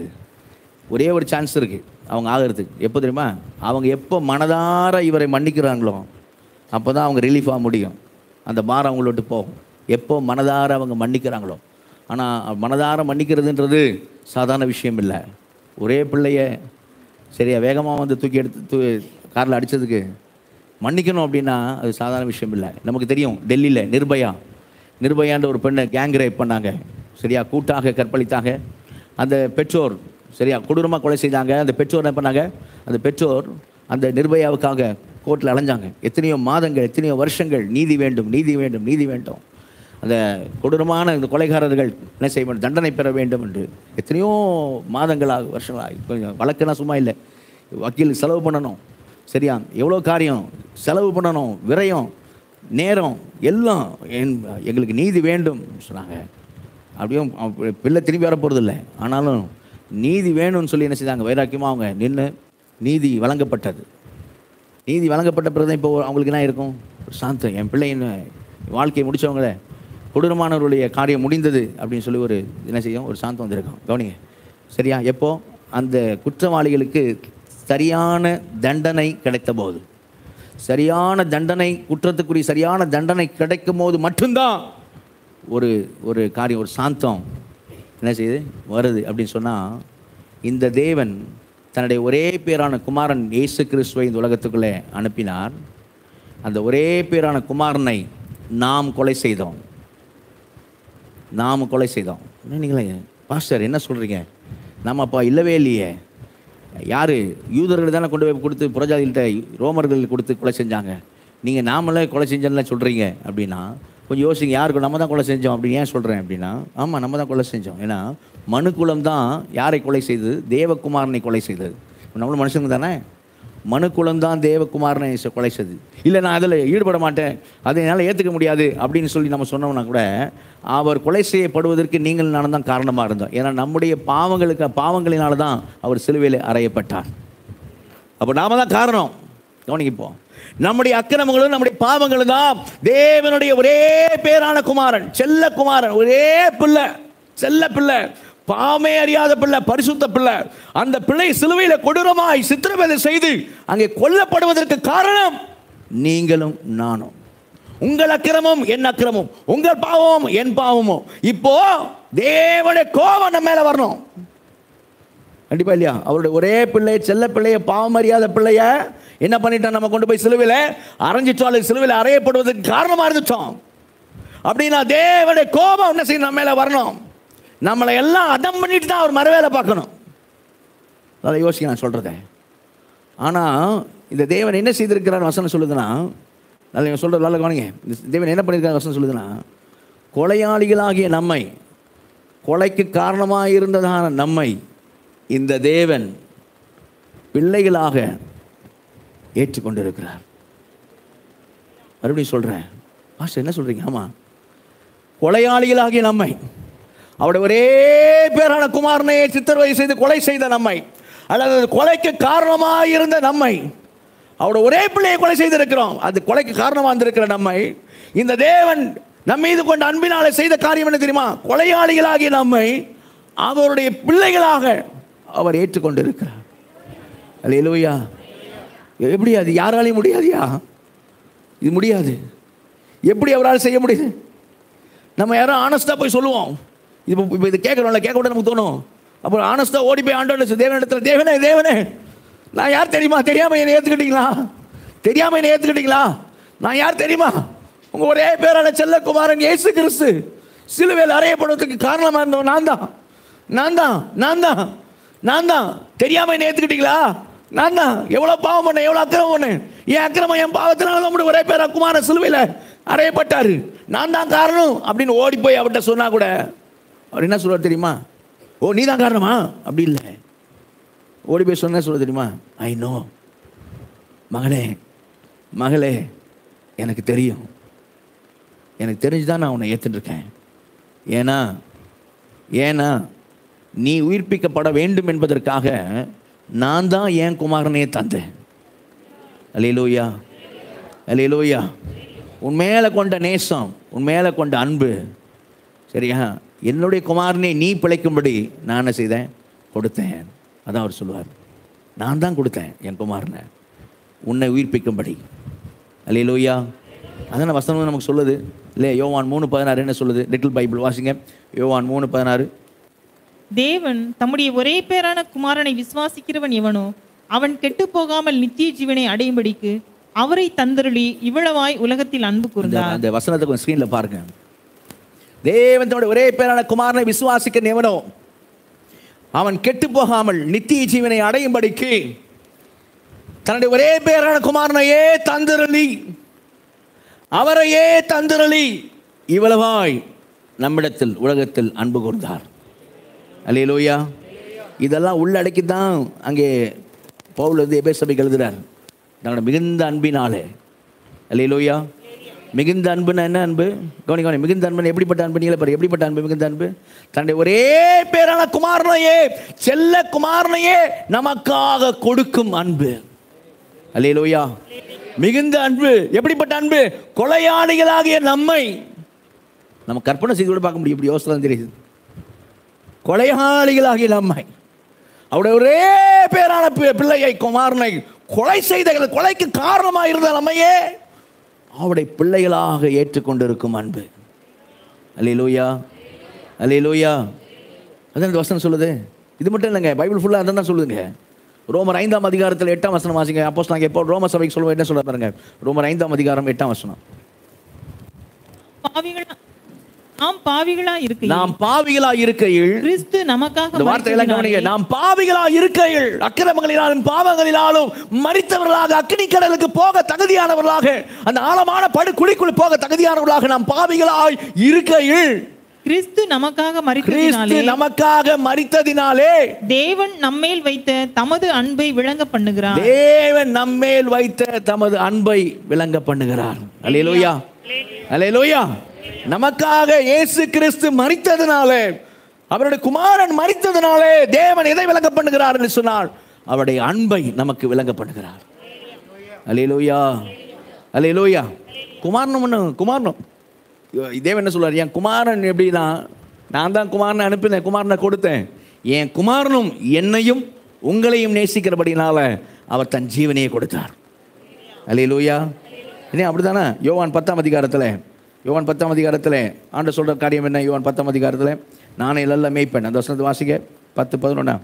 ஒரே ஒரு சான்ஸ் இருக்குது அவங்க ஆகிறதுக்கு எப்போ தெரியுமா அவங்க எப்போ மனதார இவரை மன்னிக்கிறாங்களோ அப்போ தான் அவங்க ரிலீஃப் ஆக முடியும் அந்த பாரம் அவங்கள விட்டு போகும் எப்போ மனதார அவங்க மன்னிக்கிறாங்களோ ஆனால் மனதார மன்னிக்கிறதுன்றது சாதாரண விஷயம் இல்லை ஒரே பிள்ளைய சரியா வேகமாக வந்து தூக்கி எடுத்து தூ காரில் அடித்ததுக்கு மன்னிக்கணும் அப்படின்னா அது சாதாரண விஷயம் இல்லை நமக்கு தெரியும் டெல்லியில் நிர்பயா நிர்பயான்ற ஒரு பெண்ணை கேங் ரேப் பண்ணாங்க சரியா கூட்டாக கற்பழித்தாங்க அந்த பெற்றோர் சரியா கொடூரமாக கொலை செய்தாங்க அந்த பெற்றோர் என்ன பண்ணாங்க அந்த பெற்றோர் அந்த நிர்பயாவுக்காக கோர்ட்டில் அலைஞ்சாங்க எத்தனையோ மாதங்கள் எத்தனையோ வருஷங்கள் நீதி வேண்டும் நீதி வேண்டும் நீதி வேண்டும் அந்த கொடூரமான இந்த கொலைகாரர்கள் என்ன செய்ய வேண்டும் தண்டனை பெற வேண்டும் என்று எத்தனையோ மாதங்களாக வருஷங்களாக கொஞ்சம் வழக்குனா சும்மா இல்லை வக்கீல் செலவு பண்ணணும் சரியா எவ்வளோ காரியம் செலவு பண்ணணும் விரயம் நேரம் எல்லாம் என் எங்களுக்கு நீதி வேண்டும் சொன்னாங்க அப்படியும் அவ- பிள்ளை திரும்பி வர போகிறது இல்லை ஆனாலும் நீதி வேணும்னு சொல்லி என்ன செய்தாங்க வைராக்கியமாக அவங்க நின்று நீதி வழங்கப்பட்டது நீதி வழங்கப்பட்ட பிறகு தான் இப்போ அவங்களுக்கு என்ன இருக்கும் ஒரு சாந்தம் என் பிள்ளையின் வாழ்க்கையை முடிச்சவங்கள கொடூரமானவர்களுடைய காரியம் முடிந்தது அப்படின்னு சொல்லி ஒரு என்ன செய்யும் ஒரு சாந்தம் வந்திருக்கும் கவனிங்க சரியா எப்போ அந்த குற்றவாளிகளுக்கு சரியான தண்டனை கிடைத்த போது சரியான தண்டனை குற்றத்துக்குரிய சரியான தண்டனை கிடைக்கும் போது மட்டும்தான் ஒரு ஒரு காரியம் ஒரு சாந்தம் என்ன செய்யுது வருது அப்படின்னு சொன்னால் இந்த தேவன் தன்னுடைய ஒரே பேரான குமாரன் இயேசு கிறிஸ்துவை இந்த உலகத்துக்குள்ளே அனுப்பினார் அந்த ஒரே பேரான குமாரனை நாம் கொலை செய்தோம் நாம் கொலை செய்தோம் என்ன நீங்களே பாஸ்டர் என்ன சொல்கிறீங்க நம்ம அப்பா இல்லவே இல்லையே யார் யூதர்கள் தானே கொண்டு போய் கொடுத்து புறஜாதிகள்கிட்ட ரோமர்கள் கொடுத்து கொலை செஞ்சாங்க நீங்கள் நாமளே கொலை செஞ்சோம்ல சொல்கிறீங்க அப்படின்னா கொஞ்சம் யோசிங்க யாருக்கு நம்ம தான் கொலை செஞ்சோம் அப்படின்னு ஏன் சொல்கிறேன் அப்படின்னா ஆமாம் நம்ம தான் கொலை செஞ்சோம் ஏன்னா மனுக்குலம் தான் யாரை கொலை செய்தது தேவகுமாரனை கொலை செய்தது நம்மளும் மனுஷங்க தானே மனுக்குலம் தான் தேவகுமாரனை ச- கொலை செய்தது இல்லை நான் அதில் ஈடுபட மாட்டேன் அதை என்னால் ஏற்றுக்க முடியாது அப்படின்னு சொல்லி நம்ம சொன்னோம்னா கூட அவர் கொலை செய்யப்படுவதற்கு நீங்கள் நானும் தான் காரணமாக இருந்தோம் ஏன்னா நம்முடைய பாவங்களுக்கு பாவங்களினால தான் அவர் சிலுவையில் அறையப்பட்டார் அப்போ நாம தான் காரணம் கவனிப்போம் நம்முடைய அக்கிரமங்களும் நம்முடைய பாவங்களும் தான் தேவனுடைய ஒரே பேரான குமாரன் செல்ல குமாரன் ஒரே பிள்ளை செல்ல பிள்ளை பாவமே அறியாத பிள்ளை பரிசுத்த பிள்ளை அந்த பிள்ளை சிலுவையில் கொடூரமாய் சித்திரவதை செய்து அங்கே கொல்லப்படுவதற்கு காரணம் நீங்களும் நானும் உங்கள் அக்கிரமம் என் அக்கிரமம் உங்கள் பாவம் என் பாவமும் இப்போ தேவனுடைய கோபம் நம்ம மேல வரணும் கண்டிப்பா இல்லையா அவருடைய ஒரே பிள்ளை செல்ல பிள்ளைய பாவம் அறியாத பிள்ளைய என்ன பண்ணிட்டோம் நம்ம கொண்டு போய் சிலுவையில் அரைஞ்சிட்டோம் அல்லது சிலுவையில் அறையப்படுவதற்கு காரணமா இருந்துட்டோம் அப்படின்னா தேவனுடைய கோபம் என்ன செய்யணும் நம்ம மேல வரணும் நம்மளை எல்லாம் அதம் பண்ணிட்டு தான் அவர் மறுவேலை பார்க்கணும் அதை யோசிக்க நான் சொல்றதை ஆனா இந்த தேவன் என்ன செய்திருக்கிறார் வசனம் சொல்லுதுன்னா நல்ல இவன் சொல்ற நல்ல கவனிங்க இந்த தேவன் என்ன பண்ணியிருக்கார் வசனம் சொல்லுதுன்னா கொலையாளிகளாகிய நம்மை கொலைக்கு காரணமாக இருந்ததான நம்மை இந்த தேவன் பிள்ளைகளாக ஏற்றுக்கொண்டிருக்கிறார் மறுபடியும் சொல்கிறேன் பாஸ்டர் என்ன சொல்கிறீங்க ஆமாம் கொலையாளிகளாகிய நம்மை அவருடைய ஒரே பேரான குமாரனை சித்திரவதை செய்து கொலை செய்த நம்மை அல்லது கொலைக்கு காரணமாக இருந்த நம்மை அவருடைய ஒரே பிள்ளையை கொலை செய்திருக்கிறோம் அது கொலைக்கு காரணமாக இருந்திருக்கிற நம்மை இந்த தேவன் நம் மீது கொண்ட அன்பினாலே செய்த காரியம் என்ன தெரியுமா கொலையாளிகளாகிய நம்மை அவருடைய பிள்ளைகளாக அவர் ஏற்றுக்கொண்டிருக்கிறார் அல்லேலூயா எப்படி அது யாராலையும் முடியாதுயா இது முடியாது எப்படி அவரால் செய்ய முடியுது நம்ம யாரும் ஆனஸ்டாக போய் சொல்லுவோம் இது இப்போ இப்போ இது கேட்குறோம்ல கேட்க கூட நமக்கு தோணும் அப்புறம் ஆனஸ்டாக ஓடி போய் ஆண்டோட தேவனிடத்தில் தேவனே தேவனே நான் யார் தெரியுமா தெரியாமல் என்னை ஏற்றுக்கிட்டீங்களா தெரியாமல் என்னை ஏற்றுக்கிட்டீங்களா நான் யார் தெரியுமா உங்கள் ஒரே பேரான செல்லக்குமாரன் இயேசு கிறிஸ்து சிலுவையில் அறையப்படுவதற்கு காரணமாக இருந்தவன் நான் தான் நான் தான் நான் தான் நான் தான் தெரியாம என்ன ஏத்துக்கிட்டீங்களா நான் தான் எவ்வளவு பாவம் பண்ணேன் எவ்வளவு அக்கிரமம் பண்ணேன் என் அக்கிரமம் என் பாவத்தினால நம்முடைய ஒரே பேர் குமார சிலுவையில் அறையப்பட்டாரு நான் தான் காரணம் அப்படின்னு ஓடி போய் அவர்கிட்ட சொன்னா கூட அவர் என்ன சொல்றாரு தெரியுமா ஓ நீ தான் காரணமா அப்படி இல்லை ஓடி போய் சொன்ன சொல்ல தெரியுமா ஐ நோ மகளே மகளே எனக்கு தெரியும் எனக்கு தெரிஞ்சு தான் நான் உன்னை ஏத்துட்டு இருக்கேன் ஏன்னா ஏன்னா நீ உயிர்ப்பிக்கப்பட வேண்டும் என்பதற்காக நான் தான் என் குமாரனையே தந்தேன் அலையிலோயா அலையிலோயா உன் மேலே கொண்ட நேசம் உன் மேலே கொண்ட அன்பு சரியா என்னுடைய குமாரனை நீ பிழைக்கும்படி நான் என்ன செய்தேன் கொடுத்தேன் அதான் அவர் சொல்லுவார் நான் தான் கொடுத்தேன் என் குமாரனை உன்னை உயிர்ப்பிக்கும்படி அல்லையிலோயா அதான வசனம் நமக்கு சொல்லுது இல்லை யோவான் மூணு பதினாறு என்ன சொல்லுது லிட்டில் பைபிள் வாசிங்க யோவான் மூணு பதினாறு தேவன் தம்முடைய ஒரே பேரான குமாரனை விசுவாசிக்கிறவன் எவனோ அவன் கெட்டு போகாமல் நித்திய ஜீவனை அடையும்படிக்கு அவரை தந்தருளி இவ்வளவாய் உலகத்தில் அன்பு அந்த கூர்ந்தார் அந்த வசனத்தை கொஞ்சம் ஸ்க்ரீனில் பாருங்க தேவன் தன்னுடைய ஒரே பேரான குமாரனை விசுவாசிக்க எவனோ அவன் கெட்டு போகாமல் நித்திய ஜீவனை அடையும்படிக்கு தன்னுடைய ஒரே பேரான குமாரனையே தந்திரலி அவரையே தந்திரலி இவ்வளவாய் நம்மிடத்தில் உலகத்தில் அன்பு கூர்ந்தார் அல்லேலூயா இதெல்லாம் உள்ளடக்கி தான் அங்கே பவுல் வந்து எபே சபைக்கு எழுதுறார் தன்னோட மிகுந்த அன்பினாலே அல்லேலூயா மிகுந்த அன்புன்னா என்ன அன்பு கவனி கவனி மிகுந்த அன்பு எப்படிப்பட்ட அன்பு நீங்களே பாரு எப்படிப்பட்ட அன்பு மிகுந்த அன்பு தன்னுடைய ஒரே பேரான குமாரனையே செல்ல குமாரனையே நமக்காக கொடுக்கும் அன்பு அல்லேலூயா மிகுந்த அன்பு எப்படிப்பட்ட அன்பு கொலையாளிகளாகிய நம்மை நம்ம கற்பனை செய்து கூட பார்க்க முடியும் இப்படி யோசனை தெரியுது கொலையாளிகளாகிய நம்மை அவருடைய ஒரே பேரான பி- பிள்ளையை குமாரனை கொலை செய்த கொலைக்கு காரணமாக இருந்த நம்மையே அவருடைய பிள்ளைகளாக ஏற்றுக்கொண்டிருக்கும் அன்பு அல்லேலூயா அல்லேலூயா அதான் இந்த வசனம் சொல்லுது இது மட்டும் இல்லைங்க பைபிள் ஃபுல்லாக அதான் தான் சொல்லுதுங்க ரோமர் ஐந்தாம் அதிகாரத்தில் எட்டாம் வசனம் வாசிங்க அப்போஸ் நாங்கள் எப்போ ரோம சபைக்கு சொல்லுவோம் என்ன சொல்ல பாருங்க ரோமர் ஐந்தாம் அதிகாரம் எட்டாம் வசனம் பாவிகளா நாம் பாவிகளா இருக்கையில் நாம் பாவிகளா இருக்கையில் கிறிஸ்து நமக்காக இந்த வார்த்தையெல்லாம் கவனிங்க மரித்ததினாலே நாம் பாவிகளா இருக்கையில் அக்கிரமங்களினாலும் பாவங்களினாலும் மறித்தவர்களாக அக்கினி கடலுக்கு போக தகுதியானவர்களாக அந்த ஆழமான படுகுழிக்குள் போக தகுதியானவர்களாக நாம் பாவிகளாய் இருக்கையில் கிறிஸ்து நமக்காக கிறிஸ்து மரித்ததினாலே நமக்காக மறித்ததினாலே தேவன் நம்மேல் வைத்த தமது அன்பை விளங்க பண்ணுகிறார் தேவன் நம்மேல் வைத்த தமது அன்பை விளங்க பண்ணுகிறார் அல்லேலூயா அல்லேலூயா நமக்காக இயேசு கிறிஸ்து மறித்ததினாலே அவருடைய குமாரன் மறித்ததினாலே தேவன் எதை விளங்க பண்ணுகிறார் என்று சொன்னால் அவருடைய அன்பை நமக்கு விளங்க பண்ணுகிறார் அல்லேலூயா அல்லேலூயா குமாரனும் ஒன்று குமாரனும் தேவன் என்ன சொல்றார் என் குமாரன் எப்படின்னா நான் தான் குமாரனை அனுப்பினேன் குமாரனை கொடுத்தேன் என் குமாரனும் என்னையும் உங்களையும் நேசிக்கிறபடினால அவர் தன் ஜீவனையே கொடுத்தார் அல்லேலூயா என்ன அப்படிதானே யோவான் பத்தாம் அதிகாரத்தில் யோவான் பத்தாம் அதிகாரத்தில் ஆண்டு சொல்ற காரியம் என்ன யோவான் பத்தாம் அதிகாரத்தில் நானே நல்ல மேய்ப்பேன் அந்த வசனத்தை வாசிக்க பத்து பதினொன்னா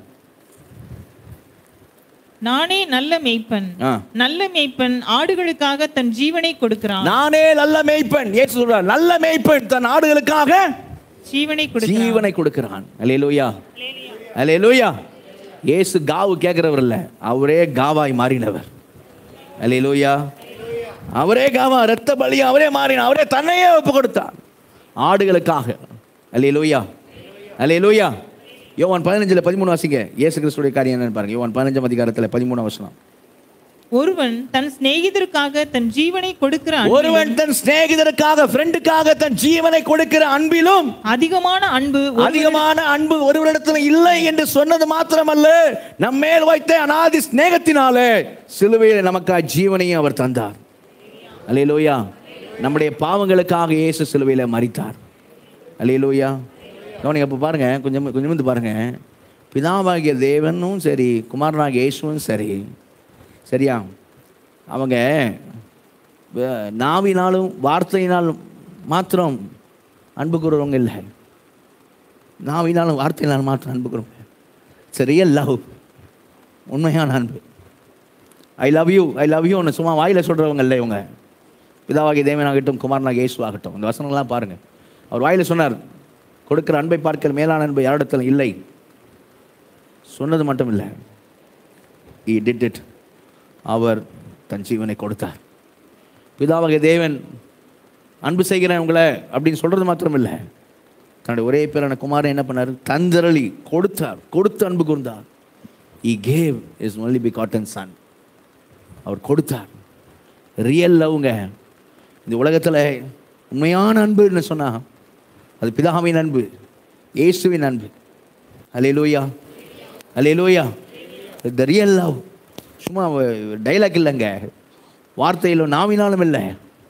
நானே நல்ல மேய்ப்பன் ஆ நல்ல மேய்ப்பன் ஆடுகளுக்காக தன் ஜீவனை கொடுக்கிறான் நானே நல்ல மேய்ப்பன் ஏசு சொல்றார் நல்ல மேய்ப்பன் தன் ஆடுகளுக்காக ஜீவனை கொடுக்கிறான் ஜீவனை கொடுக்கிறான் அல்லேலூயா அல்லேலூயா இயேசு காவு கேட்கிறவர் இல்ல அவரே காவாய் மாறினவர் அல்லேலூயா அவரே காவா ரத்த பலி அவரே மாறினார் அவரே தன்னையே ஒப்பு கொடுத்தார் ஆடுகளுக்காக அல்லேலூயா அல்லேலூயா யோவான் பதினஞ்சுல பதிமூணு வாசிங்க இயேசு கிறிஸ்துடைய காரியம் என்னன்னு பாருங்க யோவான் பதினஞ்சாம் அதிகாரத்தில் பதிமூணு வசனம் ஒருவன் தன் சிநேகிதருக்காக தன் ஜீவனை கொடுக்கிற அன்பிலும் ஒருவன் தன் சிநேகிதருக்காக ஃப்ரெண்டுக்காக தன் ஜீவனை கொடுக்கிற அன்பிலும் அதிகமான அன்பு ஒரு- அதிகமான அன்பு ஒருவரிடத்தில் இல்லை என்று சொன்னது மாத்திரமல்ல நம்மேல் வைத்த அனாதி சிநேகத்தினாலே சிலுவையில் நமக்காக ஜீவனையும் அவர் தந்தார் அல்லேலூயா நம்முடைய பாவங்களுக்காக இயேசு சிலுவையில் மரித்தார் அல்லேலூயா கவனிங்க அப்போ பாருங்க கொஞ்சம் கொஞ்சம் வந்து பாருங்க பிதாவாகிய தேவனும் சரி குமாரனாகிய இயேசுவும் சரி சரியா அவங்க வ- நாவினாலும் வார்த்தையினாலும் மாத்திரம் அன்பு கூறுறவங்க இல்லை நாவினாலும் வார்த்தையினாலும் மாத்திரம் அன்பு கூறுறவங்க சரி ரியல் லவ் உண்மையான அன்பு I love you I love யூன்னு சும்மா வாயில் சொல்கிறவங்க இல்லை இவங்க பிதாவாகிய தேவனாகட்டும் குமாரனாக இயேசுவாகட்டும் இந்த வசனங்கள்லாம் பாருங்கள் அவர் வாயில் சொன்னார் கொடுக்கிற அன்பை பார்க்கிற மேலான அன்பு யாரிடத்தில் இல்லை சொன்னது மட்டும் இல்லை ஈ டிட் இட் அவர் தன் ஜீவனை கொடுத்தார் பிதாவக தேவன் அன்பு செய்கிறேன் உங்களை அப்படின்னு சொல்றது மாத்திரம் இல்லை தன்னுடைய ஒரே பேரான குமாரன் என்ன பண்ணார் தந்தரளி கொடுத்தார் கொடுத்து அன்பு கூர்ந்தார் he gave his only begotten son அவர் கொடுத்தார் ரியல் லவ்ங்க இந்த உலகத்தில் உண்மையான அன்புன்னு சொன்னா அது பிதாவின் அன்பு இயேசுவின் அன்பு அலே லோயா அலே லோயா த ரியல் லவ் சும்மா டைலாக் இல்லைங்க வார்த்தையிலும் நாவினாலும் இல்லை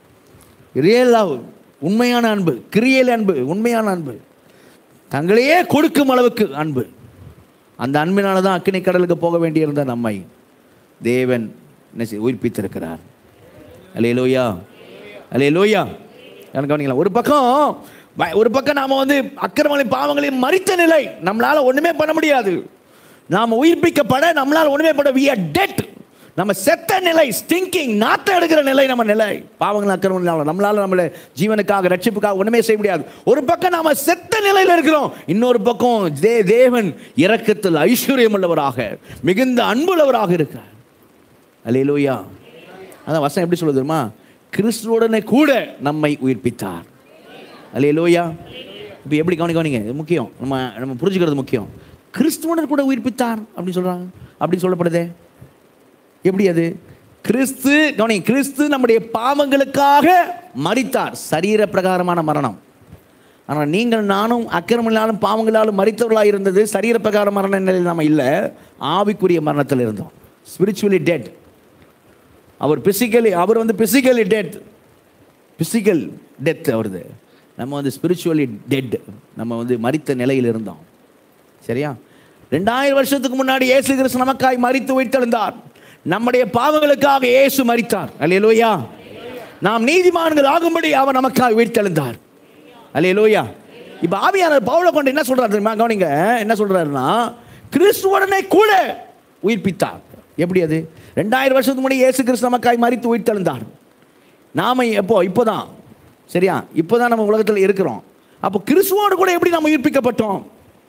ரியல் லவ் உண்மையான அன்பு கிரியல் அன்பு உண்மையான அன்பு தங்களையே கொடுக்கும் அளவுக்கு அன்பு அந்த அன்பினால தான் அக்கினி கடலுக்கு போக வேண்டியிருந்த நம்மை தேவன் என்ன செய்ய உயிர்ப்பித்திருக்கிறார் அலே லோயா அலே லோயா எனக்கு கவனிங்களா ஒரு பக்கம் வ- ஒரு பக்கம் நாம வந்து அக்கிரமங்களையும் பாவங்களையும் மறித்த நிலை நம்மளால ஒண்ணுமே பண்ண முடியாது நாம உயிர்ப்பிக்கப்பட நம்மளால ஒண்ணுமே பண்ண we are dead நம்ம செத்த நிலை ஸ்டிங்கிங் நாட்டம் எடுக்கிற நிலை நம்ம நிலை பாவங்கள் அக்கிரமங்களால நம்மளால நம்மள ஜீவனுக்காக ரட்சிப்புக்காக ஒண்ணுமே செய்ய முடியாது ஒரு பக்கம் நாம செத்த நிலையில இருக்கிறோம் இன்னொரு பக்கம் தே தேவன் இரக்கத்தில் ஐஸ்வர்யம் உள்ளவராக மிகுந்த அன்புள்ளவராக இருக்கிறார் அல்லேலூயா அதான் வசனம் எப்படி சொல்லுது தெரியுமா கிறிஸ்துவுடனே கூட நம்மை உயிர்ப்பித்தார் அல்லேலூயா இப்போ எப்படி கவனி கவனிங்க இது முக்கியம் நம்ம நம்ம புரிஞ்சுக்கிறது முக்கியம் கிறிஸ்துவுடன் கூட உயிர்ப்பித்தார் அப்படின்னு சொல்றாங்க அப்படின்னு சொல்லப்படுதே எப்படி அது கிறிஸ்து கவனி கிறிஸ்து நம்முடைய பாவங்களுக்காக மரித்தார் சரீர பிரகாரமான மரணம் ஆனால் நீங்கள் நானும் அக்கிரமங்களாலும் பாவங்களாலும் மறித்தவர்களாக இருந்தது சரீர பிரகார மரண நிலையில் நம்ம இல்லை ஆவிக்குரிய மரணத்தில் இருந்தோம் ஸ்பிரிச்சுவலி டெட் அவர் பிசிக்கலி அவர் வந்து பிசிக்கலி டெட் பிசிக்கல் டெத் அவருது நம்ம வந்து ஸ்பிரிச்சுவலி டெட் நம்ம வந்து மரித்த நிலையில் இருந்தோம் சரியா ரெண்டாயிரம் வருஷத்துக்கு முன்னாடி இயேசு கிறிஸ்து நமக்காய் மரித்து உயிர்த்தெழுந்தார் நம்முடைய பாவங்களுக்காக இயேசு மரித்தார் அல்லேலூயா நாம் நீதிமான்கள் ஆகும்படி அவர் நமக்காக உயிர்த்தெழுந்தார் அல்லேலூயா இப்போ ஆவியானவர் பவுலை கொண்டு என்ன சொல்றாரு தெரியுமா கவனிங்க என்ன சொல்றாருன்னா கிறிஸ்துவுடனே கூட உயிர்ப்பித்தார் எப்படி அது ரெண்டாயிரம் வருஷத்துக்கு முன்னாடி இயேசு கிறிஸ்து நமக்காய் மரித்து உயிர்த்தெழுந்தார் நாம எப்போ இப்போதான் சரியா இப்போதான் நம்ம உலகத்தில் இருக்கிறோம் அப்போ கிறிஸ்துவோடு கூட எப்படி நாம் உயிர்ப்பிக்கப்பட்டோம்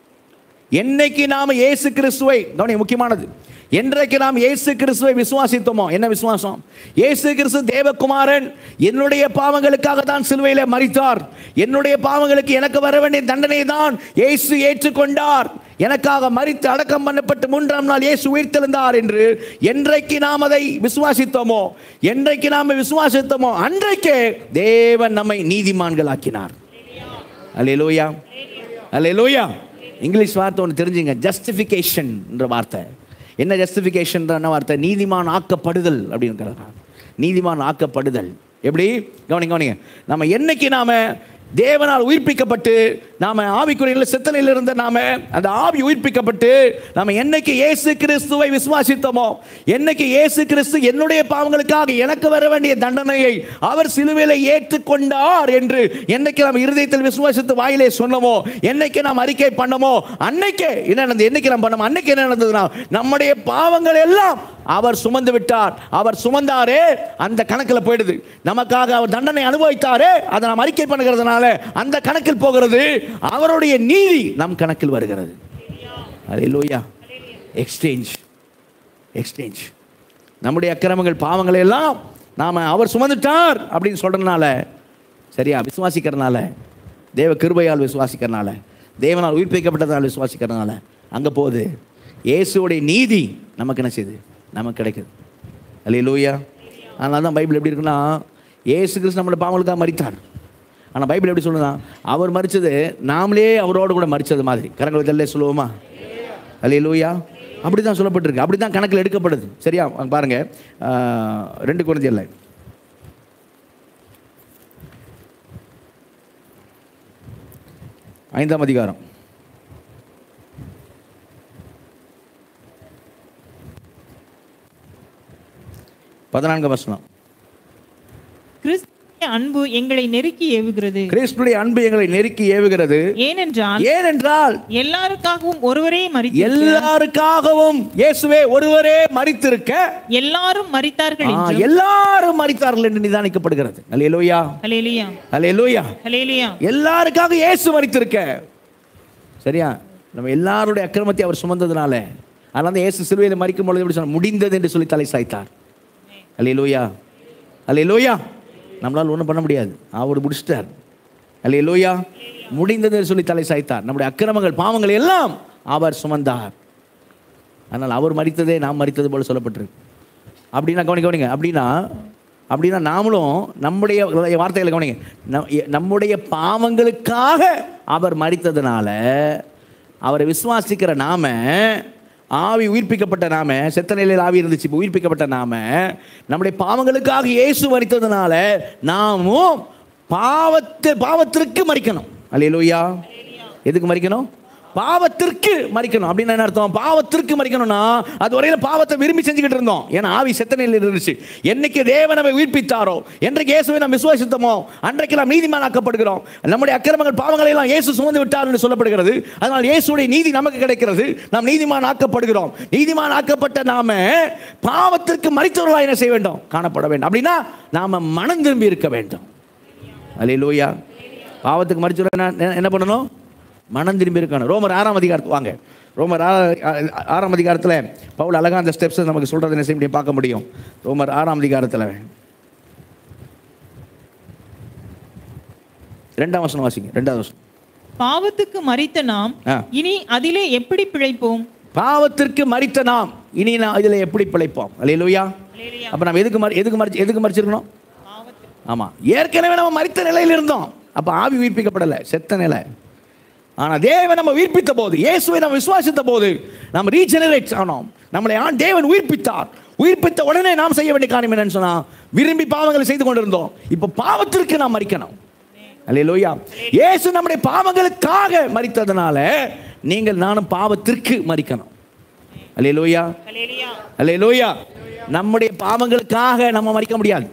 என்னைக்கு நாம இயேசு கிறிஸ்துவை கவனி முக்கியமானது என்றைக்கு நாம் இயேசு கிறிஸ்துவை விசுவாசித்தோமோ என்ன விசுவாசம் இயேசு கிறிஸ்து தேவகுமாரன் என்னுடைய பாவங்களுக்காக தான் சிலுவையில மரித்தார் என்னுடைய பாவங்களுக்கு எனக்கு வர வேண்டிய தண்டனை தான் இயேசு ஏற்றுக்கொண்டார் எனக்காக மரித்து அடக்கம் பண்ணப்பட்டு மூன்றாம் நாள் இயேசு உயிர்த்தெழுந்தார் என்று என்றைக்கு நாம் அதை விசுவாசித்தோமோ என்றைக்கு நாம் விசுவாசித்தோமோ அன்றைக்கே தேவன் நம்மை நீதிமான்களாக்கினார் அல்லேலூயா அல்லேலூயா இங்கிலீஷ் வார்த்தை ஒன்று தெரிஞ்சுங்க ஜஸ்டிஃபிகேஷன்ன்ற வார்த்தை என்ன ஜஸ்டிஃபிகேஷன் என்ன வார்த்தை நீதிமான் ஆக்கப்படுதல் அப்படின்னு நீதிமான் ஆக்கப்படுதல் எப்படி கவனிங்க கவனிங்க நம்ம என்னைக்கு நாம தேவனால் உயிர்ப்பிக்கப்பட்டு நாம ஆவிக்குறையில் சித்தனையில் இருந்த நாம அந்த ஆவி உயிர்ப்பிக்கப்பட்டு நாம என்னைக்கு இயேசு கிறிஸ்துவை விசுவாசித்தோமோ என்னைக்கு இயேசு கிறிஸ்து என்னுடைய பாவங்களுக்காக எனக்கு வர வேண்டிய தண்டனையை அவர் சிலுவையில ஏற்றுக்கொண்டார் என்று என்னைக்கு நாம் இருதயத்தில் விசுவாசித்து வாயிலே சொன்னமோ என்னைக்கு நாம் அறிக்கை பண்ணமோ அன்னைக்கே என்ன நடந்தது என்னைக்கு நாம் பண்ணோமோ அன்னைக்கு என்ன நடந்ததுன்னா நம்முடைய பாவங்கள் எல்லாம் அவர் சுமந்து விட்டார் அவர் சுமந்தாரே அந்த கணக்கில் போயிடுது நமக்காக அவர் தண்டனை அனுபவித்தாரே அதை நாம் அறிக்கை பண்ணுகிறதுனால அந்த கணக்கில் போகிறது அவருடைய நீதி நம் கணக்கில் வருகிறது அல்லேலூயா எக்ஸ்சேஞ்ச் எக்ஸ்சேஞ்ச் நம்முடைய அக்கிரமங்கள் பாவங்களை எல்லாம் நாம அவர் சுமந்துட்டார் அப்படின்னு சொல்றதுனால சரியா விசுவாசிக்கிறதுனால தேவ கிருபையால் விசுவாசிக்கிறதுனால தேவனால் உயிர்ப்பிக்கப்பட்டதால் விசுவாசிக்கிறதுனால அங்க போகுது இயேசுவுடைய நீதி நமக்கு என்ன செய்யுது நமக்கு கிடைக்குது அல்லேலூயா அதனால தான் பைபிள் எப்படி இருக்குன்னா இயேசு கிறிஸ்து நம்மளோட பாவங்களுக்காக மரித்தார் ஆனால் பைபிள் எப்படி சொல்லுதா அவர் மறிச்சது நாமளே அவரோடு கூட மறிச்சது மாதிரி கரங்களை தெல்ல சொல்லுவோமா அல்லேலூயா அப்படி தான் சொல்லப்பட்டிருக்கு அப்படி தான் கணக்கில் எடுக்கப்படுது சரியா அங்க பாருங்க ஆஹ், ரெண்டு குழந்தை இல்லை ஐந்தாம் அதிகாரம் பதினான்காம் வசனம் கிறிஸ்துவின் அன்பு எங்களை நெருக்கி ஏவுகிறது கிறிஸ்துடைய அன்பு எங்களை நெருக்கி ஏவுகிறது ஏனென்றால் ஏனென்றால் எல்லாருக்காகவும் ஒருவரே மறித்து எல்லாருக்காகவும் இயேசுவே ஒருவரே மறித்திருக்க எல்லாரும் மறித்தார்கள் ஆ, என்றும் எல்லாரும் மறித்தார்கள் என்று நிதானிக்கப்படுகிறது அல்லேலூயா ஹalleluya அல்லேலூயா ஹalleluya எல்லாருக்காக இயேசு மறித்திருக்க சரியா நம்ம எல்லாருடைய அக்கிரமத்தை அவர் சுமந்ததுனால அதனால தான் இயேசு சிலுவையில் மறிக்கும் பொழுது எப்படி சொன்னார் முடிந்தது என்று சொல்லி தலை சாய்த்தார் அல்லே லோயா அல்லே லோயா நம்மளால் ஒன்றும் பண்ண முடியாது அவர் முடிச்சிட்டார் அல்லே லோயா முடிந்தது என்று சொல்லி தலை சாய்த்தார் நம்முடைய அக்கிரமங்கள் பாவங்கள் எல்லாம் அவர் சுமந்தார் அதனால் அவர் மறித்ததே நாம் மறித்தது போல சொல்லப்பட்டிருக்கு அப்படின்னா கவனி கவனிங்க அப்படின்னா அப்படின்னா நாமளும் நம்முடைய வார்த்தைகளை கவனிங்க நம்- எ- நம்முடைய பாவங்களுக்காக அவர் மறித்ததுனால அவரை விசுவாசிக்கிற நாம ஆவி உயிர்ப்பிக்கப்பட்ட நாம செத்த நிலையில் ஆவி இருந்துச்சு இப்போ உயிர்ப்பிக்கப்பட்ட நாம நம்முடைய பாவங்களுக்காக இயேசு மறித்ததுனால நாமும் பாவத்தை பாவத்திற்கு மறிக்கணும் அல்லேலூயா எதுக்கு மறிக்கணும் பாவத்திற்கு மறிக்கணும் அப்படின்னு என்ன அர்த்தம் பாவத்திற்கு மறிக்கணும்னா அது வரையில பாவத்தை விரும்பி செஞ்சுக்கிட்டு இருந்தோம் ஏன்னா ஆவி செத்த நிலையில் இருந்துச்சு என்னைக்கு தேவன் நம்மை உயிர்ப்பித்தாரோ என்றைக்கு இயேசுவை நாம் விசுவாசித்தோமோ அன்றைக்கு நாம் நீதிமானாக்கப்படுகிறோம் நம்முடைய அக்கிரமங்கள் பாவங்களை எல்லாம் இயேசு சுமந்து விட்டார் என்று சொல்லப்படுகிறது அதனால் இயேசுடைய நீதி நமக்கு கிடைக்கிறது நாம் நீதிமான் ஆக்கப்படுகிறோம் நீதிமான் ஆக்கப்பட்ட நாம பாவத்திற்கு மறித்தவர்களாக என்ன செய்ய வேண்டும் காணப்பட வேண்டும் அப்படின்னா நாம மனம் திரும்பி இருக்க வேண்டும் அல்லேலூயா பாவத்துக்கு மறிச்சு என்ன பண்ணணும் மனம் திரும்பி இருக்கணும் ரோமர் ஆறாம் அதிகாரத்துக்கு வாங்க ரோமர் ஆறா- ஆ- ஆறாம் அதிகாரத்தில் பவுல் அழகா அந்த ஸ்டெப்ஸ் நமக்கு சொல்றது என்ன செய்ய முடியும் பார்க்க முடியும் ரோமர் ஆறாம் அதிகாரத்தில் ரெண்டாம் வசனம் வாசிங்க ரெண்டாவது வசனம் பாவத்துக்கு மறித்த நாம் ஆ. இனி அதிலே எப்படி பிழைப்போம் பாவத்திற்கு மறித்த நாம் இனி நான் இதில் எப்படி பிழைப்போம் அல்லேலூயா அப்போ நம்ம எதுக்கு மறி எதுக்கு மறிச்சு எதுக்கு மறிச்சிருக்கணும் ஆமாம் ஏற்கனவே நம்ம மறித்த நிலையில் இருந்தோம் அப்போ ஆவி உயிர்ப்பிக்கப்படலை செத்த நிலை ஆனால் தேவன் நம்ம உயிர்ப்பித்த போது இயேசுவை நம்ம விசுவாசித்த போது நம்ம ரீஜெனரேட் ஆனோம் நம்மளை ஆண் தேவன் உயிர்ப்பித்தார் உயிர்ப்பித்த உடனே நாம் செய்ய வேண்டிய காரியம் என்னன்னு சொன்னா விரும்பி பாவங்களை செய்து கொண்டிருந்தோம் இப்போ பாவத்திற்கு நாம் மறிக்கணும் அல்லேலூயா இயேசு நம்முடைய பாவங்களுக்காக மறித்ததுனால நீங்கள் நானும் பாவத்திற்கு மறிக்கணும் அல்லேலூயா அல்லேலூயா நம்முடைய பாவங்களுக்காக நம்ம மறிக்க முடியாது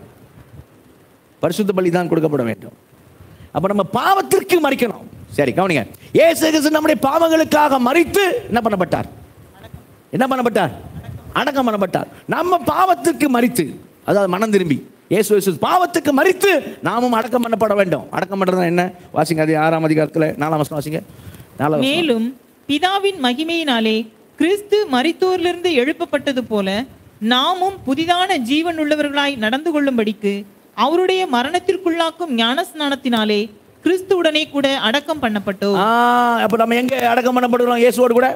பரிசுத்த பலி தான் கொடுக்கப்பட வேண்டும் அப்ப நம்ம பாவத்திற்கு மறிக்கணும் சரி கவனிங்க இயேசு கிறிஸ்து நம்முடைய பாவங்களுக்காக மறித்து என்ன பண்ணப்பட்டார் என்ன பண்ணப்பட்டார் அடக்கம் பண்ணப்பட்டார் நம்ம பாவத்திற்கு மறித்து அதாவது மனம் திரும்பி இயேசு இயேசு பாவத்துக்கு மறித்து நாமும் அடக்கம் பண்ணப்பட வேண்டும் அடக்கம் பண்றது என்ன வாசிங்க அது ஆறாம் அதிகாரத்தில் நாலாம் வசனம் வாசிங்க நாலாம் வசனம். மேலும் பிதாவின் மகிமையினாலே கிறிஸ்து மரித்தோரிலிருந்து எழுப்பப்பட்டது போல நாமும் புதிதான ஜீவன் உள்ளவர்களாய் நடந்து கொள்ளும்படிக்கு அவருடைய மரணத்திற்குள்ளாக்கும் ஞானஸ்நானத்தினாலே கிறிஸ்துவுடனே கூட அடக்கம் பண்ணப்பட்டோம் ஆ அப்ப நம்ம எங்க அடக்கம் பண்ணப்படுகிறோம் இயேசுவோடு கூட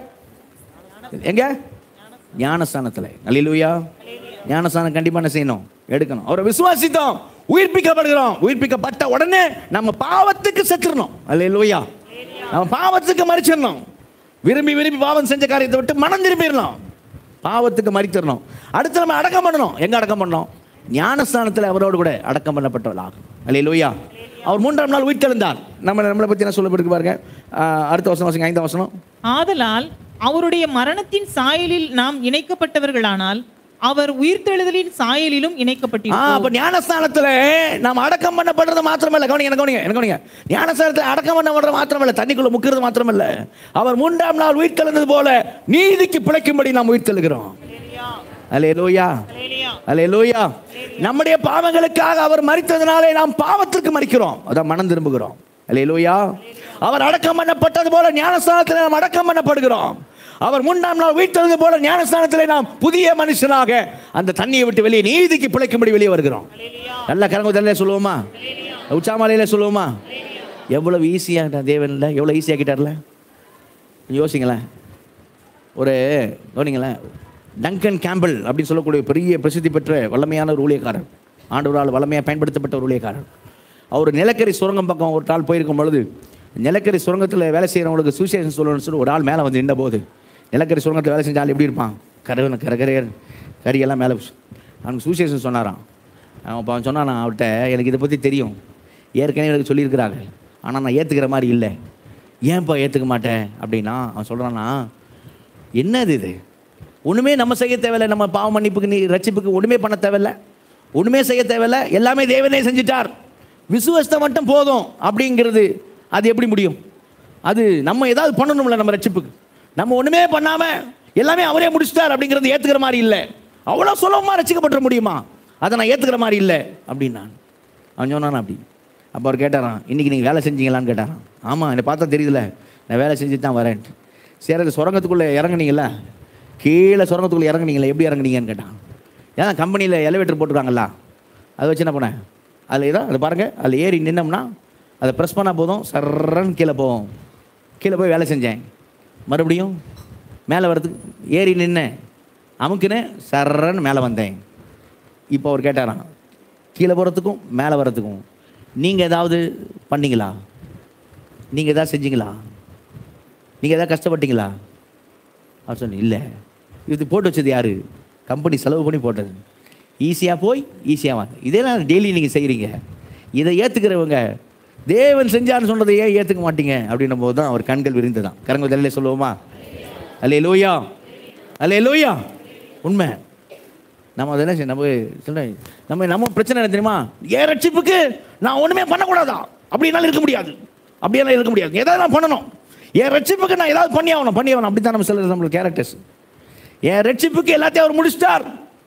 எங்க ஞானஸ்தானத்துல அல்லேலூயா ஞானஸ்தானம் கண்டிப்பா என்ன செய்யணும் எடுக்கணும் அவரை விசுவாசித்தோம் உயிர்ப்பிக்கப்படுகிறோம் உயிர்ப்பிக்கப்பட்ட உடனே நம்ம பாவத்துக்கு செத்துறணும் அல்லேலூயா நம்ம பாவத்துக்கு மறிச்சிடணும் விரும்பி விரும்பி பாவம் செஞ்ச காரியத்தை விட்டு மனம் திரும்பிடணும் பாவத்துக்கு மறித்திடணும் அடுத்து நம்ம அடக்கம் பண்ணணும் எங்க அடக்கம் பண்ணணும் ஞானஸ்தானத்தில் அவரோடு கூட அடக்கம் பண்ணப்பட்டவளாகும் அல்லேலூயா அவர் மூன்றாம் நாள் உயிர்த்தெழுந்தார் நம்ம நம்மளை பற்றி என்ன சொல்லப்பட்டிருக்கு பாருங்க ஆ, அடுத்த வசனம் வாசிங்க ஐந்தாம் வசனம் ஆதலால் அவருடைய மரணத்தின் சாயலில் நாம் இணைக்கப்பட்டவர்களானால் அவர் உயிர்த்தெழுதலின் சாயலிலும் ஆ இணைக்கப்பட்டிருக்கிறோம் அப்ப ஞானஸ்தானத்துல நாம் அடக்கம் பண்ணப்படுறது மாத்திரமல்ல கவனிங்க என்ன கவனிங்க என்ன கவனிங்க ஞானஸ்தானத்தில் அடக்கம் பண்ணப்படுறது மாத்திரமல்ல தண்ணிக்குள்ள முக்கிறது மாத்திரமல்ல அவர் மூன்றாம் நாள் உயிர்த்தெழுந்தது போல நீதிக்கு பிழைக்கும்படி நாம் உயிர்த்தெழுகிறோம் அல்லேலூயா அல்லேலூயா நம்முடைய பாவங்களுக்காக அவர் மறித்ததினாலே நாம் பாவத்திற்கு மறிக்கிறோம் அதான் மனம் திரும்புகிறோம் அல்லேலூயா அவர் அடக்கம் பண்ணப்பட்டது போல ஞானஸ்தானத்தில் நாம் அடக்கம் பண்ணப்படுகிறோம் அவர் மூன்றாம் நாள் உயிர்த்தெழுந்தது போல ஞானஸ்தானத்திலே நாம் புதிய மனுஷனாக அந்த தண்ணியை விட்டு வெளியே நீதிக்கு பிழைக்கும்படி வெளியே வருகிறோம் நல்ல கரங்குதல்ல சொல்லுவோமா உச்சாமலையில சொல்லுவோமா எவ்வளவு ஈஸியாக தேவன்ல எவ்வளவு ஈஸியாக்கிட்டார்ல யோசிங்களேன் ஒரு கவனிங்களேன் டங்கன் கேம்பிள் அப்படின்னு சொல்லக்கூடிய பெரிய பிரசித்தி பெற்ற வல்லமையான ஒரு ஊழியக்காரர் ஆண்டவரால் வல்லமையாக பயன்படுத்தப்பட்ட ஒரு ஊழியக்காரர் அவர் நிலக்கரி சுரங்கம் பக்கம் ஒரு ஆள் போயிருக்கும் பொழுது நிலக்கரி சுரங்கத்தில் வேலை செய்கிறவங்களுக்கு சுவிசேஷன் சொல்லணும்னு சொல்லி ஒரு ஆள் மேலே வந்து நின்ற போது நிலக்கரி சுரங்கத்தில் வேலை செஞ்ச ஆள் எப்படி இருப்பான் கரவன கரகரையர் கரியெல்லாம் மேலே அவனுக்கு சுவிசேஷன் சொன்னாராம் அவன் அப்போ அவன் சொன்னானா அவர்கிட்ட எனக்கு இதை பற்றி தெரியும் ஏற்கனவே எனக்கு சொல்லியிருக்கிறாங்க ஆனால் நான் ஏற்றுக்கிற மாதிரி இல்லை ஏன்ப்பா ஏற்றுக்க மாட்டேன் அப்படின்னா அவன் சொல்கிறான்னா என்னது இது ஒன்றுமே நம்ம செய்ய தேவையில்லை நம்ம பாவ மன்னிப்புக்கு நீ ரட்சிப்புக்கு ஒன்றுமே பண்ண தேவையில்ல ஒன்றுமே செய்ய தேவையில்ல எல்லாமே தேவனே செஞ்சிட்டார் விசுவாசத்தை மட்டும் போதும் அப்படிங்கிறது அது எப்படி முடியும் அது நம்ம ஏதாவது பண்ணணும்ல நம்ம ரட்சிப்புக்கு நம்ம ஒன்றுமே பண்ணாமல் எல்லாமே அவரே முடிச்சிட்டார் அப்படிங்கிறது ஏற்றுக்கிற மாதிரி இல்லை அவ்வளோ சுலபமாக ரசிக்கப்பட்டுற முடியுமா அதை நான் ஏற்றுக்கிற மாதிரி இல்லை அப்படின்னான் அவன் சொன்னான் அப்படி அப்போ அவர் கேட்டாராம் இன்னைக்கு நீங்கள் வேலை செஞ்சீங்களான்னு கேட்டாராம் ஆமாம் என்னை பார்த்தா தெரியுதுல நான் வேலை செஞ்சுட்டு தான் வரேன் சரி அது சுரங்கத்துக்குள்ளே இறங்குனீங்களா கீழே சுரங்கத்துக்குள்ளே இறங்குனீங்களா எப்படி இறங்குனீங்கன்னு கேட்டான் ஏன்னா கம்பெனியில் எலிவேட்டர் போட்டிருக்காங்களா அதை வச்சு என்ன பண்ணேன் அதில் ஏதோ அதை பாருங்கள் அதில் ஏறி நின்னோம்னா அதை ப்ரெஸ் பண்ணால் போதும் சர்றன்னு கீழே போவோம் கீழே போய் வேலை செஞ்சேன் மறுபடியும் மேலே வர்றதுக்கு ஏறி நின்னேன் அமுக்குன்னு சர்றன்னு மேலே வந்தேன் இப்போ அவர் கேட்டாராம் கீழே போகிறதுக்கும் மேலே வர்றதுக்கும் நீங்கள் ஏதாவது பண்ணீங்களா நீங்கள் ஏதாவது செஞ்சீங்களா நீங்கள் ஏதாவது கஷ்டப்பட்டீங்களா அவர் சொன்ன இல்லை இது போட்டு வச்சது யார் கம்பெனி செலவு பண்ணி போட்டது ஈஸியாக போய் ஈஸியாக வாங்க இதெல்லாம் டெய்லி நீங்கள் செய்கிறீங்க இதை ஏற்றுக்கிறவங்க தேவன் செஞ்சான்னு சொன்னதை ஏன் ஏற்றுக்க மாட்டீங்க அப்படின்னும் போது தான் அவர் கண்கள் விரிந்துதான் கரங்க தலையில சொல்லுவோமா அல்லே லோயா அல்லே லோயா உண்மை நம்ம அதை என்ன செய்ய- நம்ம சொல்றேன் நம்ம நம்ம பிரச்சனை என்ன தெரியுமா ஏன் ரட்சிப்புக்கு நான் ஒன்றுமே பண்ணக்கூடாதா அப்படின்னாலும் இருக்க முடியாது அப்படியெல்லாம் இருக்க முடியாது ஏதாவது நான் பண்ணணும் என் ரட்சிப்புக்கு நான் ஏதாவது பண்ணி ஆகணும் பண்ணி ஆகணும் அப்படி தான் நம்ம சில நம்மளுக்கு கேரக்டர்ஸ் என் ரட்சிப்புக்கு எல்லாத்தையும் அவர் முடிச்சிட்டார்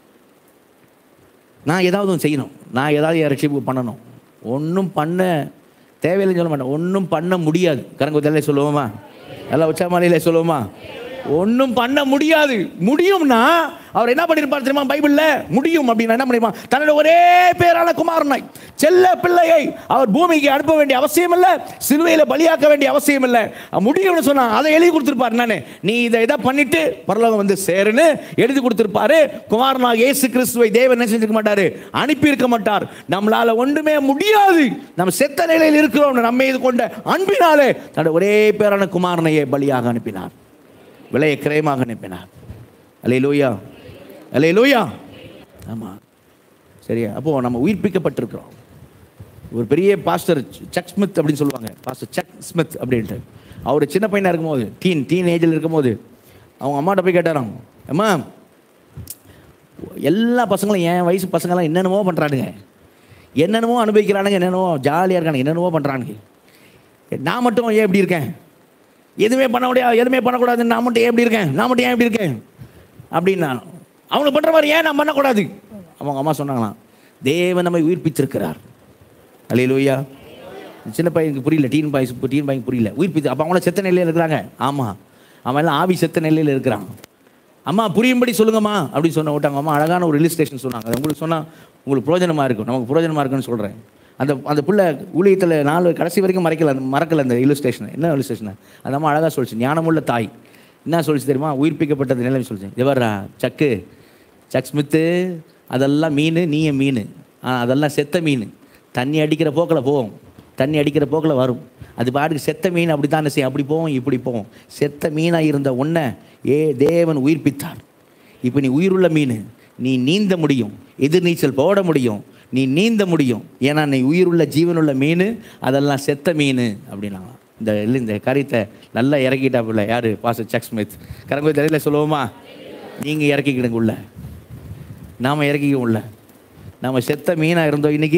நான் ஏதாவது ஒன்று செய்யணும் நான் ஏதாவது என் ரட்சிப்புக்கு பண்ணணும் ஒன்றும் பண்ண தேவையில்லைன்னு சொல்ல மாட்டேன் ஒன்றும் பண்ண முடியாது கரங்குத்தலே சொல்லுவோமா நல்லா உச்சாமலையில சொல்லுவோமா ஒன்றும் பண்ண முடியாது முடியும்னா அவர் என்ன பண்ணிருப்பார் தெரியுமா பைபிள்ல முடியும் அப்படின்னா என்ன பண்ணிருப்பான் தன்னோட ஒரே பேரான குமாரனை செல்ல பிள்ளையை அவர் பூமிக்கு அனுப்ப வேண்டிய அவசியம் இல்லை சிலுவையில பலியாக்க வேண்டிய அவசியம் இல்லை முடியும்னு சொன்னா அதை எழுதி கொடுத்துருப்பார் நானு நீ இதை இதை பண்ணிட்டு பரலோகம் வந்து சேருன்னு எழுதி கொடுத்துருப்பாரு குமாரனாக இயேசு கிறிஸ்துவை தேவன் என்ன செஞ்சிருக்க மாட்டாரு அனுப்பி இருக்க மாட்டார் நம்மளால ஒன்றுமே முடியாது நம்ம செத்த நிலையில் இருக்கிறோம் நம்ம இது கொண்ட அன்பினாலே தன்னோட ஒரே பேரான குமாரனையே பலியாக அனுப்பினார் விலையை கிரயமாக அனுப்பினார் அலே லூயா அலே லூயா ஆமாம் சரியா அப்போது நம்ம உயிர்ப்பிக்கப்பட்டிருக்கிறோம் ஒரு பெரிய பாஸ்டர் சக் ஸ்மித் அப்படின்னு சொல்லுவாங்க பாஸ்டர் சக் ஸ்மித் அப்படின்ட்டு அவர் சின்ன பையனாக இருக்கும்போது டீன் டீன் ஏஜில் இருக்கும்போது அவங்க அம்மாட்ட போய் கேட்டாராம் அம்மா எல்லா பசங்களும் என் வயசு பசங்களாம் என்னென்னமோ பண்ணுறானுங்க என்னென்னமோ அனுபவிக்கிறானுங்க என்னென்னமோ ஜாலியாக இருக்கானுங்க என்னென்னமோ பண்ணுறானுங்க நான் மட்டும் ஏன் இப்படி இருக்கேன் எதுவுமே பண்ண முடியாது எதுவுமே பண்ணக்கூடாது நான் மட்டும் ஏன் இப்படி இருக்கேன் நான் மட்டும் ஏன் இப்படி இருக்கேன் அப்படின்னா அவனுக்கு பண்ணுற மாதிரி ஏன் நான் பண்ணக்கூடாது அவங்க அம்மா சொன்னாங்களாம் தேவன் நம்மை உயிர்ப்பித்திருக்கிறார் அல்லையிலூயா சின்ன பையனுக்கு புரியல டீன் பாய்ஸ் டீன் பையன் புரியல உயிர்ப்பித்து அப்போ அவங்கள செத்த நிலையில் இருக்கிறாங்க ஆமாம் அவன் எல்லாம் ஆவி செத்த நிலையில் இருக்கிறான் அம்மா புரியும்படி சொல்லுங்கம்மா அப்படின்னு சொன்ன விட்டாங்க அம்மா அழகான ஒரு இல்லுஸ்ட்ரேஷன் சொன்னாங்க அது உங்களுக்கு சொன்னால் உங்களுக்கு பிரயோஜனமாக இருக்கும் நமக்கு பிரயோஜனமாக இருக்குன்னு சொல்கிறேன் அந்த அந்த புள்ள ஊழியத்தில் நாலு கடைசி வரைக்கும் மறைக்கல அந்த மறக்கல அந்த இல்லுஸ்ட்ரேஷன் என்ன இல்லுஸ்ட்ரேஷன் அந்த அம்மா அழகாக சொல்லிச்சு ஞானமுள்ள தாய் என்ன சொல்லிச்சு தெரியுமா உயிர்ப்பிக்கப்பட்டது நிலைமை சொல்லிச்சு எவர்ரா சக்கு சக் ஸ்மித்து அதெல்லாம் மீன் நீய மீன் ஆ அதெல்லாம் செத்த மீன் தண்ணி அடிக்கிற போக்கில் போவோம் தண்ணி அடிக்கிற போக்கில் வரும் அது பாட்டுக்கு செத்த மீன் அப்படி தானே செய்யும் அப்படி போவோம் இப்படி போவோம் செத்த மீனாக இருந்த உன்னை ஏ தேவன் உயிர்ப்பித்தார் இப்போ நீ உயிருள்ள மீன் நீ நீந்த முடியும் எதிர்நீச்சல் போட முடியும் நீ நீந்த முடியும் ஏன்னா நீ உயிருள்ள ஜீவனுள்ள மீன் அதெல்லாம் செத்த மீன் அப்படின்னாங்க இந்த இல்ல, இந்த கருத்தை நல்லா இறக்கிட்டாப்புல யாரு பாச சக் ஸ்மித் கரங்கோய் தலையில் சொல்லுவோமா நீங்கள் இறக்கிக்கிடுங்க உள்ள நாம் இறக்கிக்க உள்ள நம்ம செத்த மீனாக இருந்தோம் இன்னைக்கு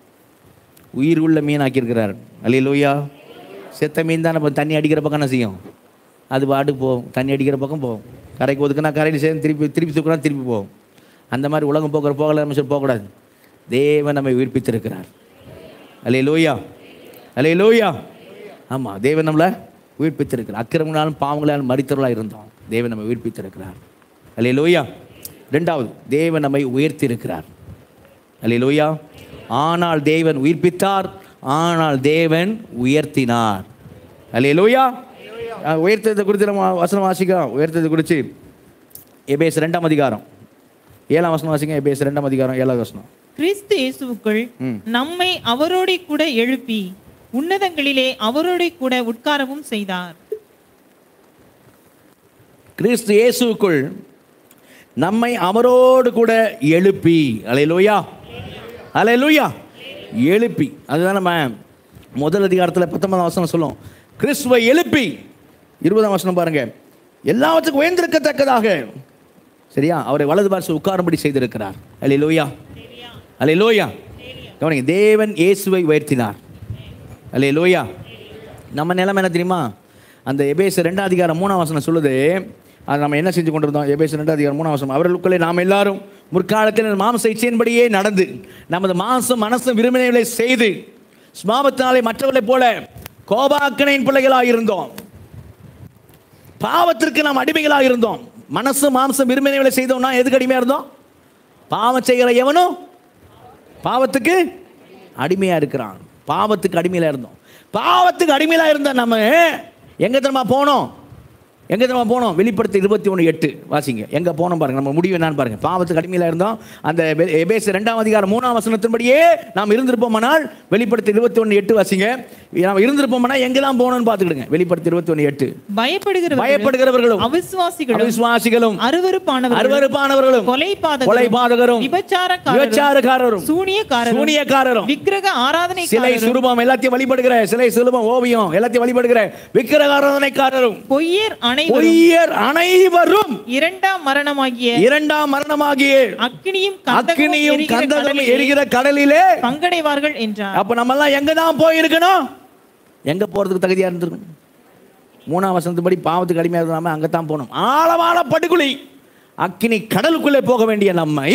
உயிர் உள்ள மீன் ஆக்கியிருக்கிறார் அல்லையிலோயா செத்த மீன் தான் நம்ம தண்ணி அடிக்கிற பக்கம் என்ன செய்யும் அது பாட்டுக்கு போகும் தண்ணி அடிக்கிற பக்கம் போகும் கரைக்கு ஒதுக்குனா கரையில் சேர்ந்து திருப்பி திருப்பி தூக்குனா திருப்பி போகும் அந்த மாதிரி உலகம் போகிற போகல நம்ம சொல்லி போகக்கூடாது தேவன் நம்மை உயிர்ப்பித்திருக்கிறார் அலே லோயா அலே லோயா ஆமாம் தேவன் நம்மளை உயிர்ப்பித்திருக்கிறார் அக்கிரமங்களாலும் பாவங்களாலும் மறித்தவர்களாக இருந்தோம் தேவன் நம்மை உயிர்ப்பித்திருக்கிறார் அலே லோயா ரெண்டாவது தேவன் நம்மை உயர்த்தியிருக்கிறார் அல்லேலூயா ஆனால் தேவன் உயிர்ப்பித்தார் ஆனால் தேவன் உயர்த்தினார் அல்லேலூயா அஹ் உயர்த்ததை குறித்து நம்ம வசனம் வாசிக்கிறோம் உயர்த்ததை குறித்து எபேஸ் ரெண்டாம் அதிகாரம் ஏழாம் வசனம் வாசிங்க எபேஸ் ரெண்டாம் அதிகாரம் ஏழாவது வசனம் கிறிஸ்து இயேசுவுக்குள் ம். நம்மை அவரோட கூட எழுப்பி உன்னதங்களிலே அவரோட கூட உட்காரவும் செய்தார் கிறிஸ்து இயேசுவுக்குள் நம்மை அவரோடு கூட எழுப்பி அலையலூயா அலையலூயா எழுப்பி அதுதான் நம்ம முதல் அதிகாரத்தில் பத்தொன்பதாம் வசனம் சொல்லும் கிறிஸ்துவை எழுப்பி இருபதாம் வசனம் பாருங்க எல்லாவற்றுக்கும் உயர்ந்திருக்கத்தக்கதாக சரியா அவரை வலது பார்த்து உட்காரும்படி செய்திருக்கிறார் அலையலூயா அலையலூயா கவனிங்க தேவன் இயேசுவை உயர்த்தினார் அலையலூயா நம்ம நிலைமை என்ன தெரியுமா அந்த எபேசு ரெண்டாம் அதிகாரம் மூணாம் வசனம் சொல்லுது அது நம்ம என்ன செஞ்சு கொண்டிருந்தோம் எபேசு ரெண்டாம் அதிகாரம் மூணாம் வசனம் அவர்களுக்குள்ளே நாம் எல்லாரும் முற்காலத்தில் மாம்ச இச்சையின்படியே நடந்து நமது மாம்சம் மனசும் விரும்பினவர்களை செய்து சுபாவத்தினாலே மற்றவர்களைப் போல கோபாக்கனையின் பிள்ளைகளாக இருந்தோம் பாவத்திற்கு நாம் அடிமைகளாக இருந்தோம் மனசு மாம்சம் விரும்பினவளை செய்தோம்னா எதுக்கு அடிமையாக இருந்தோம் பாவம் செய்கிற எவனும் பாவத்துக்கு அடிமையாக இருக்கிறான் பாவத்துக்கு அடிமையில இருந்தோம் பாவத்துக்கு அடிமையில இருந்த நம்ம எங்க தெரியுமா போனோம் எங்க தெரியுமா போனோம் வெளிப்படுத்தி இருபத்தி ஒன்று எட்டு வாசிங்க எங்க போனோம் பாருங்க நம்ம முடிவு என்னன்னு பாருங்க பாவத்துக்கு அடிமையில இருந்தோம் அந்த வெ- எபேசு ரெண்டாம் அதிகாரம் மூணாம் வசனத்தின்படியே நாம் இருந்திருப்போமானால் வெளிப்படுத்தி இருபத்தி ஒன்று எட்டு வாசிங்க நாம் இருந்திருப்போம்னா எங்கெல்லாம் போனோம்னு பார்த்துக்கிடுங்க வெளிப்படுத்தி இருபத்தி ஒன்று எட்டு பயப்படுகிற பயப்படுகிறவர்களும் அவிசுவாசிகளும் அவிசுவாசிகளும் அருவருப்பானவர்களும் அருவருப்பானவர்களும் கொலைபாதகரும் கொலைபாதகரும் விபச்சாரக்காரரும் விபச்சாரக்காரரும் சூனியக்காரரும் சூனியக்காரரும் விக்கிரக ஆராதனை சிலை சுரூபம் எல்லாத்தையும் வழிபடுகிற சிலை சுரூபம் ஓவியம் எல்லாத்தையும் வழிபடுகிற விக்கிரகாராதனைக்காரரும் பொய்யர் அனைவரும் பொய்யர் அனைவரும் இரண்டாம் மரணமாகிய இரண்டாம் மரணமாகிய அக்கினியும் அக்கினியும் கந்தகமும் கந்தகம் எரிகிற எரிகிற கடலிலே பங்கடைவார்கள் என்றார் அப்ப நம்ம எல்லாம் எங்க தான் போயிருக்கணும் எங்க போறதுக்கு தகுதியா இருந்திருக்கணும் மூணாம் வசனத்துப்படி பாவத்துக்கு அடிமையாக இருந்தாம அங்கத்தான் போகணும் ஆழமான படுகுழி அக்கினி கடலுக்குள்ளே போக வேண்டிய நம்மை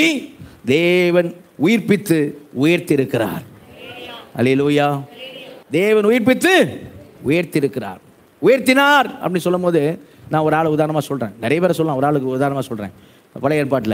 தேவன் உயிர்ப்பித்து உயர்த்தி இருக்கிறார் அல்லேலூயா தேவன் உயிர்ப்பித்து உயர்த்தி இருக்கிறார் உயர்த்தினார் அப்படின்னு சொல்லும் போது நான் ஒரு ஆளை உதாரணமாக சொல்கிறேன் நிறைய பேரை சொல்லலாம் ஒரு ஆளுக்கு உதாரணமாக சொல்கிறேன் பழைய ஏற்பாட்டில்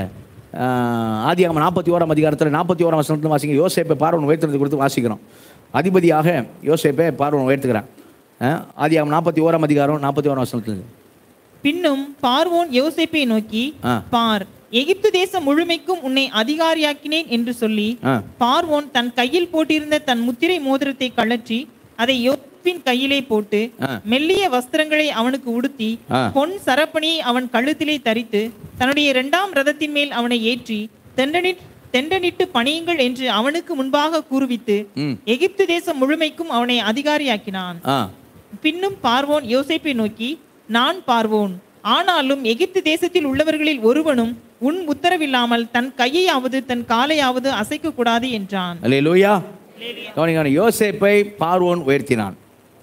ஆதி ஆகம நாற்பத்தி ஓராம் அதிகாரத்தில் நாற்பத்தி ஓராம் வசனத்தில் வாசிங்க யோசேப்பை பார்வன் உயர்த்துறது கொடுத்து வாசிக்கிறோம் அதிபதியாக யோசேப்பை பார்வன் உயர்த்துக்கிறான் ஆதி ஆகம நாற்பத்தி ஓராம் அதிகாரம் நாற்பத்தி ஓராம் வசனத்தில் பின்னும் பார்வோன் யோசேப்பை நோக்கி ஆ. பார் எகிப்து தேசம் முழுமைக்கும் உன்னை அதிகாரியாக்கினேன் என்று சொல்லி ஆ பார்வோன் தன் கையில் போட்டிருந்த தன் முத்திரை மோதிரத்தை கழற்றி அதை யோசேப்பின் கையிலே போட்டு ஆ. மெல்லிய வஸ்திரங்களை அவனுக்கு உடுத்தி ஆ. பொன் சரப்பணியை அவன் கழுத்திலே தரித்து தன்னுடைய இரண்டாம் ரதத்தின் மேல் அவனை ஏற்றி தெண்டனி தெண்டனிட்டு பணியுங்கள் என்று அவனுக்கு முன்பாக கூறுவித்து ம் எகிப்து தேசம் முழுமைக்கும் அவனை அதிகாரியாக்கினான் ஆ பின்னும் பார்வோன் யோசேப்பை நோக்கி நான் பார்வோன் ஆனாலும் எகிப்து தேசத்தில் உள்ளவர்களில் ஒருவனும் உன் உத்தரவில்லாமல் தன் கையையாவது தன் காலையாவது அசைக்க கூடாது என்றான் அல்லேலூயா கவனிங்க கவனிங்க. யோசேப்பை பார்வோன் உயர்த்தினான்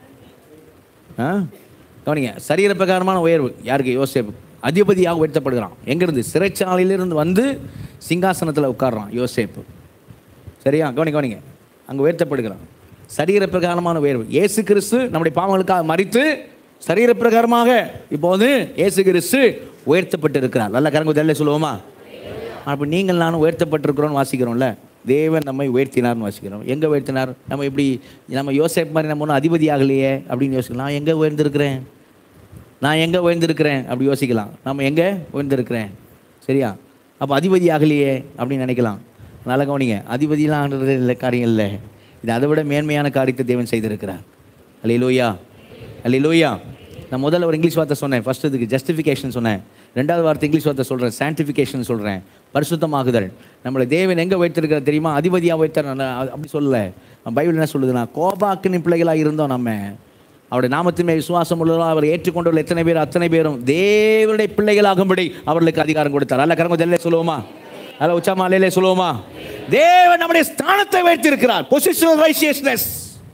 ஆ கவனிங்க சரீர பிரகாரமான உயர்வு யாருக்கு யோசேப்பு அதிபதியாக உயர்த்தப்படுகிறான் எங்கிருந்து சிறைச்சாலையிலிருந்து வந்து சிங்காசனத்தில் உட்கார்றான் யோசேப்பு சரியா கவனிங்க கவனிங்க அங்கே உயர்த்தப்படுகிறான் சரீர பிரகாரமான உயர்வு இயேசு கிறிஸ்து நம்முடைய பாவங்களுக்காக மறித்து சரீர பிரகாரமாக இப்போது இயேசு கிறிஸ்து உயர்த்தப்பட்டு இருக்கிறார் நல்ல கரங்க தெரியல சொல்லுவோமா அப்போ நீங்கள் நானும் உயர்த்தப்பட்டிருக்கிறோம்னு வாசிக்கிறோம்ல தேவன் நம்மை உயர்த்தினார்னு வாசிக்கிறோம் எங்கே உயர்த்தினார் நம்ம இப்படி நம்ம யோசேப் மாதிரி நம்ம ஒன்றும் அதிபதி ஆகலையே அப்படின்னு யோசிக்கலாம் நான் எங்கே உயர்ந்திருக்கிறேன் நான் எங்கே உயர்ந்திருக்கிறேன் அப்படி யோசிக்கலாம் நம்ம எங்கே உயர்ந்திருக்கிறேன் சரியா அப்போ அதிபதி ஆகலையே அப்படின்னு நினைக்கலாம் நல்லா கவனிங்க அதிபதியெலாம் ஆகிறது இல்லை காரியம் இல்லை இது அதை விட மேன்மையான காரியத்தை தேவன் செய்திருக்கிறார் அல்லையிலோயா அல்லையிலோயா நான் முதல்ல ஒரு இங்கிலீஷ் வார்த்தை சொன்னேன் ஃபர்ஸ்ட் இதுக்கு ஜஸ்டிஃபிகேஷன் சொன்னேன் ரெண்டாவது வார்த்தை இங்கிலீஷ் வார்த்தை சொல்கிறேன் சான்டிஃபிகேஷன் சொல்கிறேன் பரிசுத்தமாகுதல் நம்மளை தேவன் எங்கே வைத்திருக்கிறார் தெரியுமா அதிபதியாக வைத்தார் நான் அப்படி சொல்லல பைபிள் என்ன சொல்லுதுன்னா கோபாக்கின் பிள்ளைகளாக இருந்தோம் நம்ம அவருடைய நாமத்தின் மேல் விசுவாசம் உள்ளவர்கள் அவர் ஏற்றுக்கொண்டுள்ள எத்தனை பேர் அத்தனை பேரும் தேவனுடைய பிள்ளைகளாகும்படி அவர்களுக்கு அதிகாரம் கொடுத்தார் அல்ல கரங்க தெல்ல சொல்லுவோமா அல்ல உச்சாமா அல்லையிலே சொல்லுவோமா தேவன் நம்முடைய ஸ்தானத்தை வைத்திருக்கிறார் பொசிஷனல் ரைசியஸ்னஸ்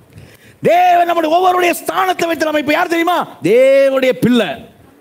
தேவன் நம்முடைய ஒவ்வொருடைய ஸ்தானத்தை வைத்து நம்ம இப்போ யார் தெரியுமா தேவனுடைய பிள்ளை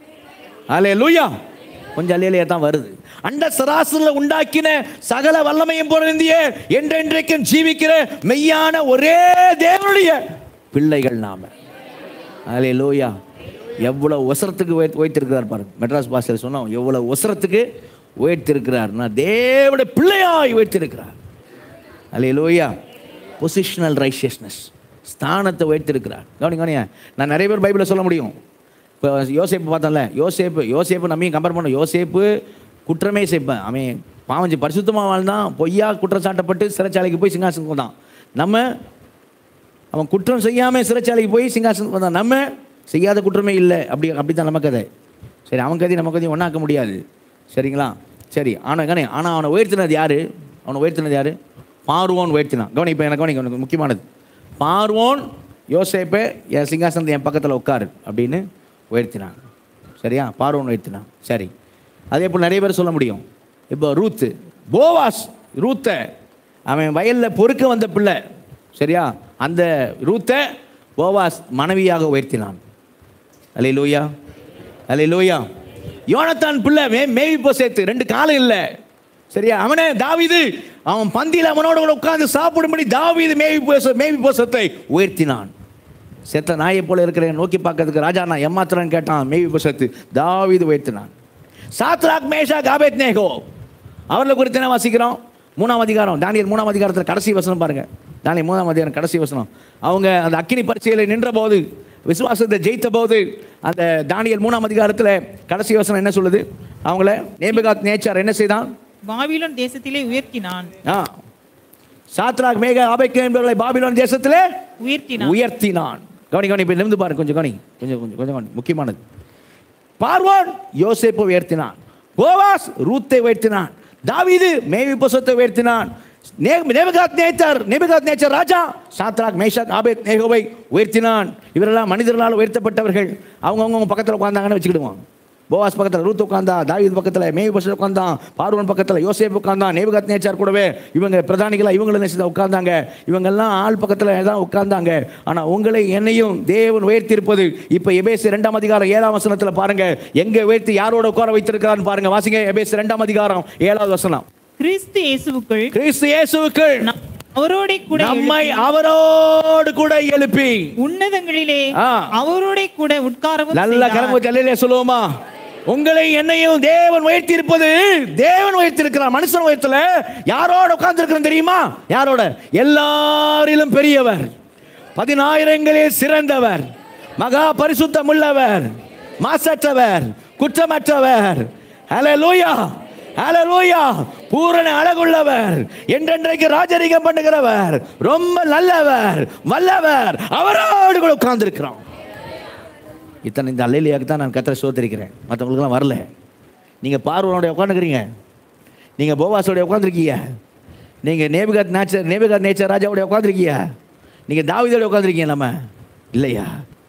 அலே லூயா கொஞ்சம் அல்லையிலே தான் வருது அண்ட சராசரில் உண்டாக்கின சகல வல்லமையும் பொருந்திய என்றென்றைக்கும் ஜீவிக்கிற மெய்யான ஒரே தேவனுடைய பிள்ளைகள் நாம அலே லூயா எவ்வளவு உசரத்துக்கு உயர்த்தி உயர்த்திருக்கிறார் பாருங்க மெட்ராஸ் பாஷையில் சொன்னோம் எவ்வளவு உசரத்துக்கு உயர்த்திருக்கிறார் நான் தேவனுடைய பிள்ளையாய் உயர்த்திருக்கிறார் அலே லூயா பொசிஷனல் ரைஷியஸ்னஸ் ஸ்தானத்தை உயர்த்திருக்கிறார் கவனி கவனியா நான் நிறைய பேர் பைபிளில் சொல்ல முடியும் இப்போ யோசேப்பு பார்த்தோம்ல யோசேப்பு யோசேப்பு நம்மையும் கம்பேர் பண்ணோம் யோசேப்பு குற்றமே செய்ப்பேன் அவன் பாவஞ்சி பரிசுத்தமாக வாழ்ந்தான் பொய்யா குற்றச்சாட்டப்பட்டு சிறைச்சாலைக்கு போய் சிங்காசனுக்கு வந்தான் நம்ம அவன் குற்றம் செய்யாமல் சிறைச்சாலைக்கு போய் சிங்காசனுக்கு வந்தான் நம்ம செய்யாத குற்றமே இல்லை அப்படி அப்படி தான் நம்ம கதை சரி அவன் கதையும் நம்ம கதையும் ஒன்றாக்க முடியாது சரிங்களா சரி ஆனால் கணே ஆனால் அவனை உயர்த்தினது யார் அவனை உயர்த்தினது யார் பார்வோன் உயர்த்தினான் கவனி இப்போ எனக்கு கவனிக்க உனக்கு முக்கியமானது பார்வோன் யோசேப்பை என் சிங்காசனத்தை என் பக்கத்தில் உட்காரு அப்படின்னு உயர்த்தினான் சரியா பார்வோன் உயர்த்தினான் சரி அதே போல் நிறைய பேர் சொல்ல முடியும் இப்போ ரூத்து போவாஸ் ரூத்தை அவன் வயலில் பொறுக்க வந்த பிள்ளை சரியா அந்த ரூத்தை போவாஸ் மனைவியாக உயர்த்தினான் அலே லூயா அலே லூயா யோனத்தான் பிள்ளை மே மேவி போ சேர்த்து ரெண்டு காலம் இல்லை சரியா அவனே தாவீது அவன் பந்தியில் அவனோட கூட உட்கார்ந்து சாப்பிடும்படி தாவீது மேவி போச மேவி போசத்தை உயர்த்தினான் செத்த நாயை போல இருக்கிறேன் நோக்கி பார்க்கறதுக்கு ராஜா நான் ஏமாத்துறேன்னு கேட்டான் மேவி போசத்து தாவீது உயர்த்தினான் சாத்ராக் மேஷா காபேத் நேகோ அவர்களை குறித்து என்ன வாசிக்கிறோம் மூணாம் அதிகாரம் தானியல் மூணாம் அதிகாரத்தில் கடைசி வசனம் பாருங்க தானியல் மூணாம் அதிகாரம் கடைசி வசனம் அவங்க அந்த அக்கினி பரீட்சையில் நின்ற போது விசுவாசத்தை ஜெயித்த போது அந்த தானியல் மூணாம் அதிகாரத்தில் கடைசி வசனம் என்ன சொல்லுது அவங்கள நேபகாத் நேச்சார் என்ன செய்தான் பாபிலோன் தேசத்திலே உயர்த்தினான் ஆ சாத்ராக் மேக ஆபேக்கு என்பவர்களை பாபிலோன் தேசத்திலே உயர்த்தினான் உயர்த்தினான் கவனி கவனி இப்போ நிமிந்து பாருங்க கொஞ்சம் கவனி கொஞ்சம் கொஞ்சம் கொஞ்சம் கவனி முக்கியமானது பார்வோன் யோசேப்பை உயர்த்தினான் போவாஸ் ரூத்தை உயர்த்தினான் தாவீது மேவி புசத்தை உயர்த்தினான் நேபகாத் நேச்சர் நேபகாத் நேச்சர் ராஜா சாத்ராக் மேஷாக் ஆபேத் நேகோவை உயர்த்தினான் இவரெல்லாம் மனிதர்களால் உயர்த்தப்பட்டவர்கள் அவங்க அவங்க பக்கத்தில் உட்காந்தாங்கன்னு வச்சுக்கிடுவான் போவாஸ் பக்கத்தில் ரூத் உட்காந்தா தாவீது பக்கத்தில் மேவி பசு உட்காந்தான் பார்வன் பக்கத்தில் யோசேப் உட்காந்தான் நேபகாத் நேச்சார் கூடவே இவங்க பிரதானிகளா இவங்களும் என்ன செய்தா உட்கார்ந்தாங்க இவங்கெல்லாம் ஆள் பக்கத்தில் தான் உட்கார்ந்தாங்க ஆனால் உங்களை என்னையும் தேவன் உயர்த்தியிருப்பது இப்போ எபேசு ரெண்டாம் அதிகாரம் ஏழாம் வசனத்தில் பாருங்க எங்க உயர்த்தி யாரோட உட்கார வைத்திருக்கிறான்னு பாருங்க வாசிங்க எபேசு ரெண்டாம் அதிகாரம் ஏழாவது வசனம் கிறிஸ்து இயேசுவுக்குள் கிறிஸ்து இயேசுவுக்கு நம்- அவரோட கூட நம்மை அவரோடு கூட எழுப்பி உன்னதங்களிலே ஆ. அவரோட கூட உட்காரவும் நல்ல செய்தார். கரம்பு தலையிலே சொல்லுவோமா உங்களை என்னையும் தேவன் உயர்த்தி இருப்பது தேவன் உயர்த்தி இருக்கிறார் மனுஷன் உயர்த்தல யாரோட உட்கார்ந்து தெரியுமா யாரோட எல்லாரிலும் பெரியவர் பதினாயிரங்களில் சிறந்தவர் மகா பரிசுத்தம் உள்ளவர் மாசற்றவர் குற்றமற்றவர் ஹalleluya ஹalleluya பூரண அழகுள்ளவர் என்றென்றைக்கு ராஜரிகம் பண்ணுகிறவர் ரொம்ப நல்லவர் வல்லவர் அவரோடு கூட உட்கார்ந்து இத்தனை இந்த அல்லையிலேயாக்கு தான் நான் கத்தரை சோதரிக்கிறேன் மற்றவங்களுக்குலாம் வரல நீங்கள் பார்வனோட உட்காந்துக்கிறீங்க நீங்கள் போவாஸோட உட்காந்துருக்கீங்க நீங்கள் நேபிகாத் நேச்சர் நேபிகாத் நேச்சர் ராஜாவோட உட்காந்துருக்கீங்க நீங்கள் தாவிதோட உட்காந்துருக்கீங்க நம்ம இல்லையா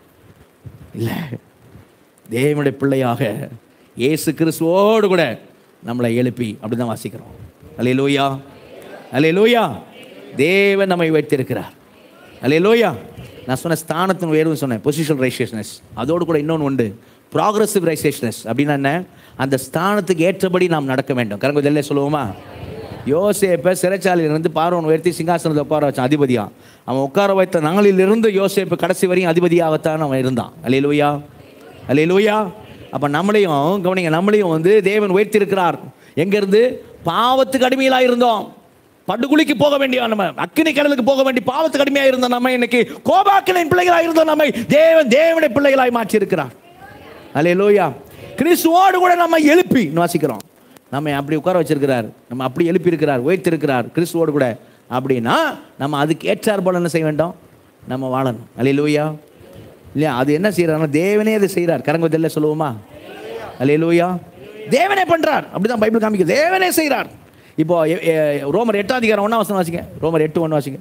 இல்லை தேவனுடைய பிள்ளையாக இயேசு கிறிஸ்துவோடு கூட நம்மளை எழுப்பி அப்படி தான் வாசிக்கிறோம் அலே லூயா அலே லூயா தேவன் நம்மை வைத்திருக்கிறார் அலே லூயா நான் சொன்ன ஸ்தானத்தின் உயர்வு சொன்னேன் பொசிஷன் ரைசேஷனஸ் அதோடு கூட இன்னொன்று உண்டு ப்ராக்ரஸிவ் ரைசேஷனஸ் அப்படின்னா என்ன அந்த ஸ்தானத்துக்கு ஏற்றபடி நாம் நடக்க வேண்டும் கரங்க இதெல்லாம் சொல்லுவோமா யோசேப்பை சிறைச்சாலையிலிருந்து பார்வன் உயர்த்தி சிங்காசனத்தில் உட்கார வச்சான் அதிபதியா அவன் உட்கார வைத்த நாளிலிருந்து யோசேப்பு கடைசி வரையும் அதிபதியாகத்தான் அவன் இருந்தான் அலே லூயா அலே லூயா அப்போ நம்மளையும் கவனிங்க நம்மளையும் வந்து தேவன் உயர்த்தியிருக்கிறார் எங்கேருந்து பாவத்துக்கு அடிமையிலாக இருந்தோம் படுகுழிக்கு போக வேண்டிய நம்ம அக்கினி கடலுக்கு போக வேண்டிய பாவத்துக்கு அடிமையாக இருந்த நம்ம இன்னைக்கு கோபாக்கினின் பிள்ளைகளாக இருந்த நம்மை தேவன் தேவனுடைய பிள்ளைகளாய் மாற்றி இருக்கிறார் அலே லூயா கிறிஸ்துவோடு கூட நம்ம எழுப்பி வாசிக்கிறோம் நம்ம அப்படி உட்கார வச்சிருக்கிறார் நம்ம அப்படி எழுப்பி இருக்கிறார் உயர்த்திருக்கிறார் கிறிஸ்துவோடு கூட அப்படின்னா நம்ம அதுக்கு ஏற்றார் போல என்ன செய்ய வேண்டும் நம்ம வாழணும் அலே லூயா இல்லையா அது என்ன செய்யறாருன்னா தேவனே அதை செய்கிறார் கரங்கத்தில் சொல்லுவோமா அலே லூயா தேவனே பண்றார் அப்படிதான் பைபிள் காமிக்குது தேவனே செய்கிறார் இப்போ எ- எ- ரோமர் எட்டாம் அதிகாரம் ஒன்றா வசனம் வாசிங்க ரோமர் எட்டு ஒன்று வாசிங்க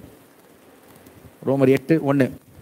ரோமர் எட்டு ஒன்று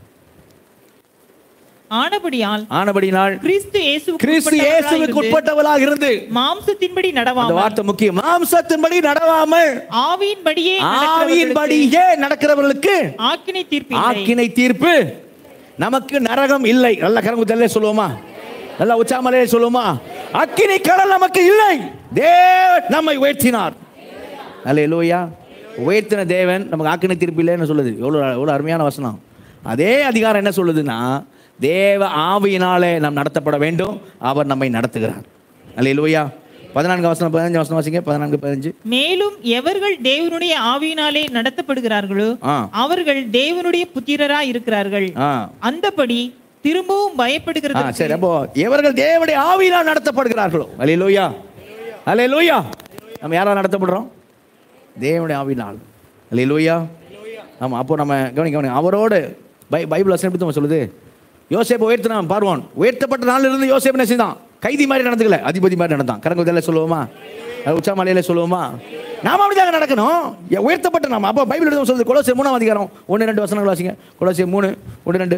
ஆனபடியால் ஆனபடினால் கிறிஸ்து இயேசுவுக்கு கிறிஸ்து இயேசுவுக்கு உட்பட்டவர்களாயிருந்து உட்பட்டவளாக இருந்து மாம்சத்தின்படி அந்த நடவாமல் வார்த்தை முக்கியம் மாம்சத்தின்படி நடவாமல் ஆவியின்படியே ஆவியின்படியே நடக்கிறவர்களுக்கு ஆக்கினை தீர்ப்பு இல்லை. ஆக்கினை தீர்ப்பு நமக்கு நரகம் இல்லை நல்ல கரங்குத்தல்லே சொல்லுவோமா நல்ல உச்சாமலே சொல்லுவோமா அக்கினி கடல் நமக்கு இல்லை தேவன் நம்மை உயர்த்தினார் அல்ல லூயா உயர்த்தின தேவன் நமக்கு ஆக்கினை தீர்ப்பு இல்லைன்னு சொல்லுது எவ்வளோ எவ்வளோ அருமையான வசனம் அதே அதிகாரம் என்ன சொல்லுதுன்னா தேவ ஆவியினாலே நாம் நடத்தப்பட வேண்டும் அவர் நம்மை நடத்துகிறார் அல்ல லூயா பதினான்கு வசனம் பதினஞ்சு வசனம் வாசிங்க பதினான்கு பதினஞ்சு மேலும் எவர்கள் தேவனுடைய ஆவியினாலே நடத்தப்படுகிறார்களோ ஆ அவர்கள் தேவனுடைய புத்திரராய் இருக்கிறார்கள் ஆ அந்தபடி திரும்பவும் ஆ பயப்படுகிறது சரி அப்போ எவர்கள் தேவனுடைய ஆவியினால் நடத்தப்படுகிறார்களோ அலே லூயா அலே லூயா நம்ம யாரால் நடத்தப்படுறோம் தேவனுடைய ஆவினால் அலே லூயா ஆமாம் அப்போ நம்ம கவனி கவனி அவரோடு பை பைபிள் வசனம் எப்படி தெரியுமா சொல்லுது யோசேப்பு உயர்த்தினான் பார்வோன் உயர்த்தப்பட்ட நாளில் இருந்து யோசேப்பு என்ன செய்தான் கைதி மாதிரி நடந்துக்கல அதிபதி மாதிரி நடந்தான் கரங்குதல சொல்லுவோமா அது உச்சாமலையில சொல்லுவோமா நாம அப்படிதாங்க நடக்கணும் எ- உயர்த்தப்பட்ட நாம அப்போ பைபிள் எழுதும் சொல்லுது கொலோசியர் மூணாம் அதிகாரம் ஒன்று ரெண்டு வசனங்கள் வாசிங்க கொலோசியர் மூணு ஒன்று ரெண்டு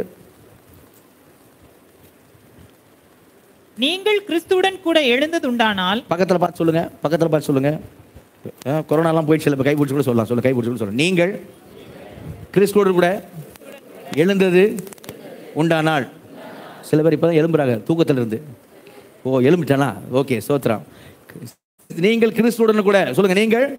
நீங்கள் கிறிஸ்துவுடன் கூட எழுந்ததுண்டானால் பக்கத்தில் பார்த்து சொல்லுங்க பக்கத்தில் பார்த்து சொல்லுங்க அஹ், கொரோனாலாம் போயிடுச்சு இப்போ கை பிடிச்சி கூட சொல்லலாம் சொல்ல கை பிடிச்சி கூட சொல்லுங்க நீங்கள் கிறிஸ்துவோடு கூட எழுந்தது உண்டானால் சில பேர் இப்போ தான் எழும்புறாங்க தூக்கத்தில் இருந்து ஓ எழும்பிட்டானா ஓகே சோத்ரம் கிறிஸ்து நீங்கள் கிறிஸ்துவுடன் கூட சொல்லுங்க நீங்கள்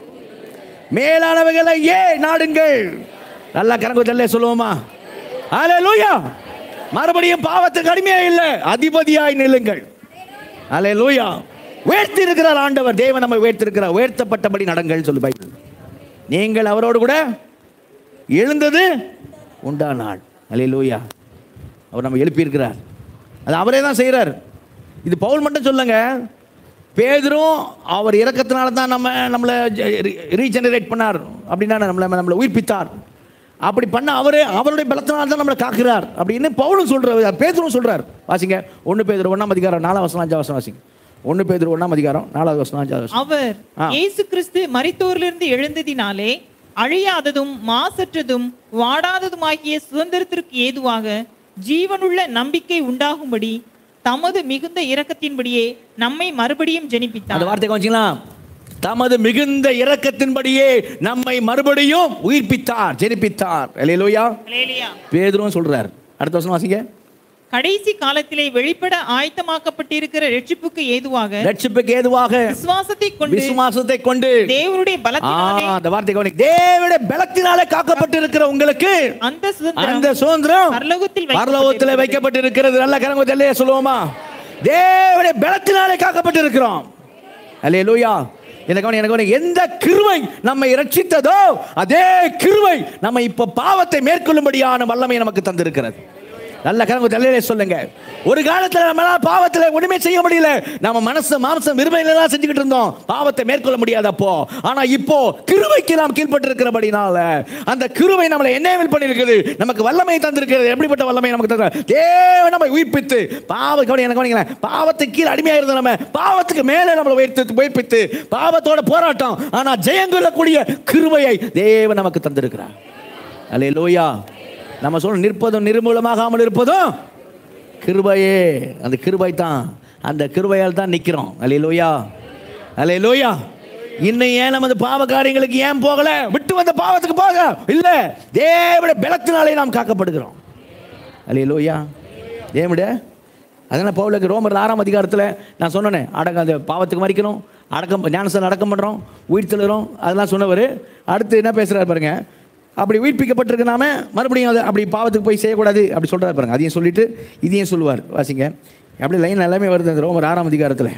மேலானவைகளை ஏ நாடுங்கள் நல்லா கரங்க தெல்ல சொல்லுவோமா அல்லேலூயா மறுபடியும் பாவத்துக்கு அடிமையா இல்லை அதிபதியாய் நில்லுங்கள் அல்லேலூயா உயர்த்தி இருக்கிறார் ஆண்டவர் தேவன் நம்மை உயர்த்திருக்கிறார் உயர்த்தப்பட்டபடி நடங்கள் சொல்லு பைபிள் நீங்கள் அவரோடு கூட எழுந்தது உண்டா நாள் அல்லேலூயா அவர் நம்ம எழுப்பியிருக்கிறார் அது அவரே தான் செய்கிறார் இது பவுல் மட்டும் சொல்லுங்க பேதரும் அவர் இறக்கத்தினால தான் நம்ம நம்மளை ரீஜெனரேட் பண்ணார் அப்படின்னா நம்மளை நம்மளை உயிர்ப்பித்தார் அப்படி பண்ண அவரே அவருடைய பலத்தினால தான் நம்மளை காக்கிறார் அப்படின்னு பவுலும் சொல்றார் பேதரும் சொல்றார் வாசிங்க ஒன்று பேதர் ஒன்றாம் அதிகாரம் நாலாம் வசனம் அஞ்சாம் வசனம் வாசிங்க ஒன்று பேதர் ஒன்றாம் அதிகாரம் நாலாவது வசனம் அஞ்சாவது வசனம் அவர் ஆ. இயேசு கிறிஸ்து மரித்தோரிலிருந்து எழுந்ததினாலே அழியாததும் மாசற்றதும் வாடாததுமாகிய சுதந்திரத்திற்கு ஏதுவாக ஜீவனுள்ள நம்பிக்கை உண்டாகும்படி தமது மிகுந்த இரக்கத்தின்படியே நம்மை மறுபடியும் அந்த ஜெனிப்பித்தார் வார்த்தை கொஞ்சங்களா தமது மிகுந்த இரக்கத்தின்படியே நம்மை மறுபடியும் உயிர்ப்பித்தார் ஜெனிப்பித்தார் அல்லேலூயா அல்லேலூயா. பேதுரும் சொல்றார் அடுத்த வசனம் வாசிங்க கடைசி காலத்திலே வெளிப்பட ஆயத்தமாக்கப்பட்டிருக்கிற ரட்சிப்புக்கு ஏதுவாக ரட்சிப்புக்கு ஏதுவாக விசுவாசத்தை கொண்டு விசுவாசத்தை கொண்டு தேவனுடைய ஆ, பலத்தினாலே அந்த வார்த்தை கவனி தேவனுடைய பலத்தினாலே காக்கப்பட்டிருக்கிற உங்களுக்கு அந்த சுதந்திரம் அந்த சுதந்திரம் பரலோகத்தில் பரலோகத்தில் வைக்கப்பட்டிருக்கிறது நல்ல கரங்க தெல்லையே சொல்லுவோமா தேவனுடைய பலத்தினாலே காக்கப்பட்டிருக்கிறோம் அல்லே லூயா எனக்கு கவனி எனக்கு கவனி எந்த கிருவை நம்மை ரட்சித்ததோ அதே கிருவை நம்ம இப்ப பாவத்தை மேற்கொள்ளும்படியான வல்லமை நமக்கு தந்திருக்கிறது நல்ல கரங்க தெல்லையிலே சொல்லுங்க ஒரு காலத்துல நம்மளால பாவத்துல ஒண்ணுமே செய்ய முடியல நம்ம மனசு மாம்சம் விரும்பலாம் செஞ்சுக்கிட்டு இருந்தோம் பாவத்தை மேற்கொள்ள முடியாது அப்போ ஆனா இப்போ கிருவைக்கு நாம் கீழ்பட்டு இருக்கிறபடினால அந்த கிருவை நம்மளை என்னவில் பண்ணிருக்குது நமக்கு வல்லமை தந்திருக்கிறது எப்படிப்பட்ட வல்லமை நமக்கு தந்த தேவ நம்மை உயிர்ப்பித்து பாவ கவனி எனக்கு கவனிங்களேன் பாவத்துக்கு கீழே அடிமையா இருந்த நம்ம பாவத்துக்கு மேலே நம்மளை உயர்த்து உயிர்ப்பித்து பாவத்தோட போராட்டம் ஆனா ஜெயங்கொள்ளக்கூடிய கிருவையை தேவன் நமக்கு தந்திருக்கிறார் அல்லே லோயா நம்ம சொல்ல நிற்பதும் நிர்மூலமாகாமல் இருப்பதும் கிருபையே அந்த கிருபை தான் அந்த கிருபையால் தான் நிற்கிறோம் அல்லே லோயா அல்லே லோயா இன்னும் ஏன் நமது பாவ காரியங்களுக்கு ஏன் போகல விட்டு வந்த பாவத்துக்கு போக இல்ல தேவட பலத்தினாலே நாம் காக்கப்படுகிறோம் அல்லே லோயா தேவட அதனால் பவுலுக்கு ரோமர் ஆறாம் அதிகாரத்தில் நான் சொன்னேனே அடக்கம் அந்த பாவத்துக்கு மறிக்கணும் அடக்கம் ஞானசல் அடக்கம் பண்ணுறோம் உயிர் தெழுறோம் அதெல்லாம் சொன்னவர் அடுத்து என்ன பேசுகிறார் பாருங்க அப்படி உயிர்ப்பிக்கப்பட்டிருக்க நாம மறுபடியும் அதை அப்படி பாவத்துக்கு போய் செய்யக்கூடாது அப்படி சொல்கிறார் பாருங்க அதையும் சொல்லிட்டு இதையும் சொல்லுவார் வாசிங்க அப்படி லைன் எல்லாமே வருது அந்த ரோமர் ஆறாம் அதிகாரத்தில்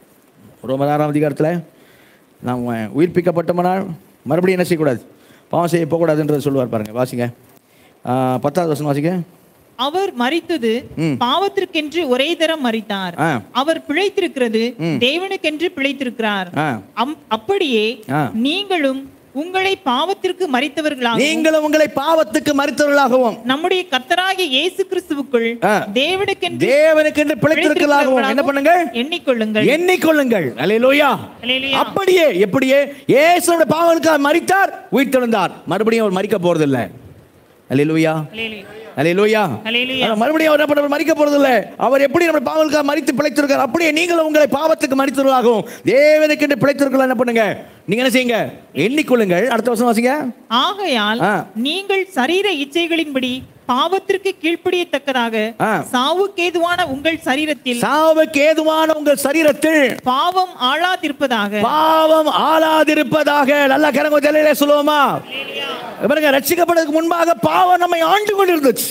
ரோமர் ஆறாம் அதிகாரத்தில் நாம் உயிர்ப்பிக்கப்பட்டோம்னால் மறுபடியும் என்ன செய்யக்கூடாது பாவம் செய்ய போகக்கூடாதுன்றதை சொல்லுவார் பாருங்க வாசிங்க ஆ, பத்தாவது வருஷம் வாசிங்க அவர் மரித்தது பாவத்திற்கென்று ஒரே தரம் மரித்தார் ஆ அவர் பிழைத்திருக்கிறது தேவனுக்கென்று பிழைத்திருக்கிறார் ஆ அம்- அப்படியே ஆ. நீங்களும் உங்களை பாவத்திற்கு மறித்தவர்களாக நீங்களும் உங்களை பாவத்துக்கு மறித்தவர்களாகவும் நம்முடைய கர்த்தராகிய இயேசு கிறிஸ்துவுக்குள் ஆ. தேவனுக்கென்று தேவனுக்கென்று பிழைத்திருக்கலாகவும் என்ன பண்ணுங்கள் எண்ணிக்கொள்ளுங்கள் எண்ணிக்கொள்ளுங்கள் அல்லேலூயா அல்லேலூயா. அப்படியே எப்படியே இயேசுவோட பாவனுக்காக மறித்தார் உயிர் தெழுந்தார் மறுபடியும் அவர் மறிக்க போறது இல்ல அல்லேலூயா அல்லேலூயா. அல்லேலூயா அல்லேலூயா. ஆனா மறுபடியும் அவர் என்ன பண்ண மறிக்க போறது இல்ல அவர் எப்படி நம்ம பாவனுக்காக மறித்து பிழைத்திருக்கார் அப்படியே நீங்களும் உங்களை பாவத்துக்கு மறித்தவர்களாகவும் தேவனுக்கென்று பிழைத்திருக்கலாம் என்ன பண்ணுங்க நீங்க என்ன செய்யுங்க எண்ணிக்கொள்ளுங்கள் அடுத்த வருஷம் வாசிங்க ஆகையால் ஆ. நீங்கள் சரீர இச்சைகளின்படி பாவத்திற்கு கீழ்ப்படியத்தக்கதாக ஆ. சாவுக்கேதுவான உங்கள் சரீரத்தில் சாவுக்கு ஏதுவான உங்கள் சரீரத்தில் பாவம் ஆளாதிருப்பதாக பாவம் ஆளாதிருப்பதாக நல்லா கரங்க தலையில சொல்லுவோமா பாருங்க ரட்சிக்கப்படுறதுக்கு முன்பாக பாவம் நம்மை ஆண்டு கொண்டு இருந்துச்சு